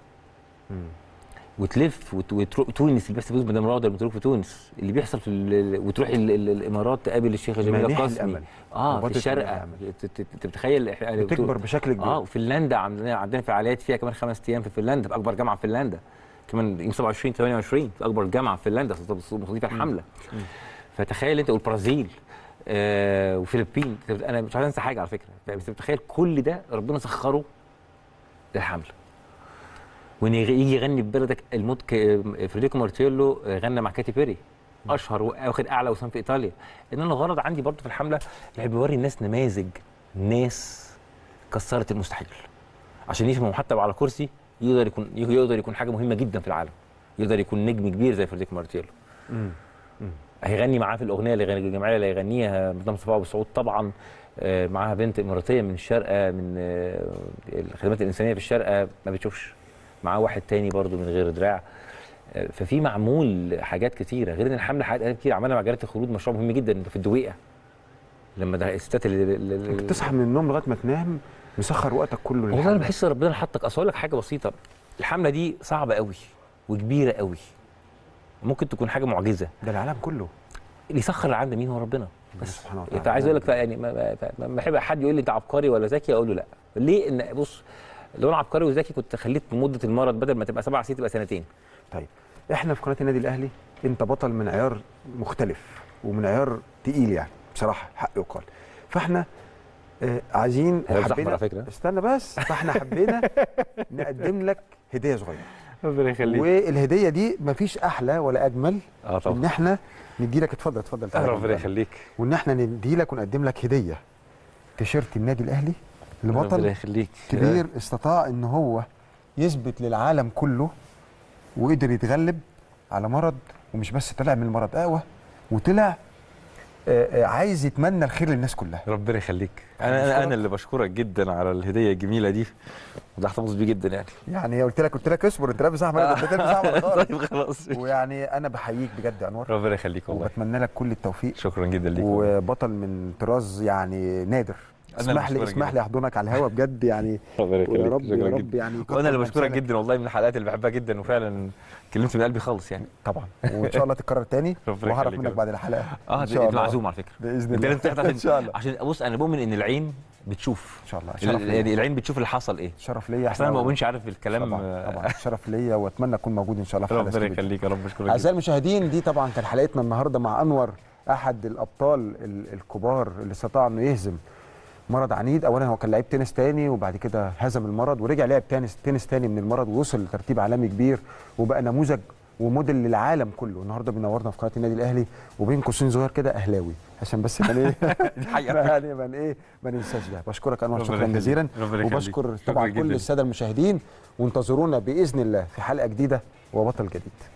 وتلف وت... وتروح تونس اللي بس فوز مدام راضي لما تروح في تونس اللي بيحصل في ال... وتروح ال... ال... الامارات تقابل الشيخه جميله منيح القاسمي الأمل. اه مبادرة في الشارقه منيح الأمل. ت- ت- انت بتخيل إحنا- بتكبر بشكل كبير اه وفنلندا عندنا عندنا فعاليات فيها كمان خمس ايام في فنلندا في اكبر جامعه في فنلندا كمان يوم 27 28 في اكبر جامعه في فنلندا مستضيفه الحمله فتخيل انت والبرازيل آه وفلبين انا مش عايز انسى حاجه على فكره بس تخيل كل ده ربنا سخره للحمله وان يغ- يجي يغني في بلدك الموت ك- فريديكو مارتيلو غنى مع كاتي بيري اشهر واخد اعلى وسام في ايطاليا ان انا الغرض عندي برضه في الحمله اللي بيوري الناس نماذج ناس كسرت المستحيل عشان يفهموا حتى على كرسي يقدر يكون يقدر يكون حاجه مهمه جدا في العالم يقدر يكون نجم كبير زي فريديكو مارتيلو هيغني معاه في الاغنيه اللي غني- الجماعيه اللي هيغنيها مدام مصطفى ابو سعود طبعا آه، معاها بنت اماراتيه من الشارقه من آه، الخدمات الانسانيه في الشارقه ما بتشوفش معاه واحد تاني برضو من غير دراع آه، ففي معمول حاجات كتيره غير ان الحمله حاجات كتير عملها مع جلاله الخلود مشروع مهم جدا في الدويقه لما ده الستات اللي, اللي انت تصحى من النوم لغايه ما تنام مسخر وقتك كله والله انا للحملة. بحس ربنا حطك اصل أقول لك حاجه بسيطه الحمله دي صعبه قوي وكبيره قوي ممكن تكون حاجه معجزه ده العالم كله اللي يسخر العالم ده مين هو ربنا بس سبحانه وتعالى. انت عايز اقول لك يعني ما- ما ما- ما بحب حد يقول لي انت عبقري ولا ذكي اقول له لا ليه ان بص لو انا عبقري وذكي كنت خليت مده المرض بدل ما تبقى سبع سنين تبقى سنتين طيب احنا في قناه النادي الاهلي انت بطل من عيار مختلف ومن عيار تقيل يعني بصراحه حق يقال فاحنا آه عايزين هيبقى زحمة على فكرة. استنى بس فاحنا حبينا نقدم لك هديه صغيره ربنا يخليك والهديه دي مفيش احلى ولا اجمل اه ان طبعا احنا ندي لك اتفضل اتفضل تعالى ربنا جنبنا. يخليك وان احنا ندي لك ونقدم لك هديه تيشيرت النادي الاهلي ربنا لبطل يخليك كبير استطاع ان هو يثبت للعالم كله وقدر يتغلب على مرض ومش بس طلع من المرض اقوى وطلع آه، آه، عايز يتمنى الخير للناس كلها ربنا يخليك بشكرك. انا انا انا اللي بشكرك جدا على الهديه الجميله دي وده احتفظ بيه جدا يعني يعني قلت لك قلت لك اصبر انت لابس احمر انت لابس احمر خالص. طيب خلاص ويعني انا بحييك بجد يا انور ربنا يخليك والله وبتمنى لك كل التوفيق شكرا جدا ليك والله. وبطل من طراز يعني نادر أنا اللي اسمح لي بشكرك اسمح جدا. لي احضنك على الهوا بجد يعني ربنا يخليك ويا رب يا شكرا رب جدا يعني يكتر وانا اللي من بشكرك أمثالك. جدا والله من الحلقات اللي بحبها جدا وفعلا كلمت من قلبي خالص يعني طبعا وان شاء الله تتكرر تاني ربنا وهعرف يخليك منك يا بعد الحلقه اه إن دي شاء انت الله. معزوم على فكره باذن انت الله لازم تحضر ان شاء الله عشان بص انا بؤمن ان العين بتشوف ان شاء الله ال- شرف يعني ليا العين بتشوف اللي حصل ايه شرف ليا احسن انا ما إحنا- بؤمنش عارف الكلام طبعا آه، طبعا شرف ليا واتمنى اكون موجود ان شاء الله في حلقه ربنا ستوديو. يخليك يا رب اشكرك جدا. اعزائي المشاهدين دي طبعا كان حلقتنا النهارده مع انور احد الابطال ال- الكبار اللي استطاع انه يهزم مرض عنيد اولا هو كان لعيب تنس تاني وبعد كده هزم المرض ورجع لعب تنس تنس تاني من المرض ووصل لترتيب عالمي كبير وبقى نموذج وموديل للعالم كله النهارده بينورنا في قناه النادي الاهلي وبين قوسين صغير كده اهلاوي عشان بس ما ايه الحقيقة. يعني ما ايه ما ننساش ده بشكرك انور ربنا شكرا يخليك. جزيلا ربنا يخليك. وبشكر شكرا طبعا كل جدا. الساده المشاهدين وانتظرونا باذن الله في حلقه جديده وبطل جديد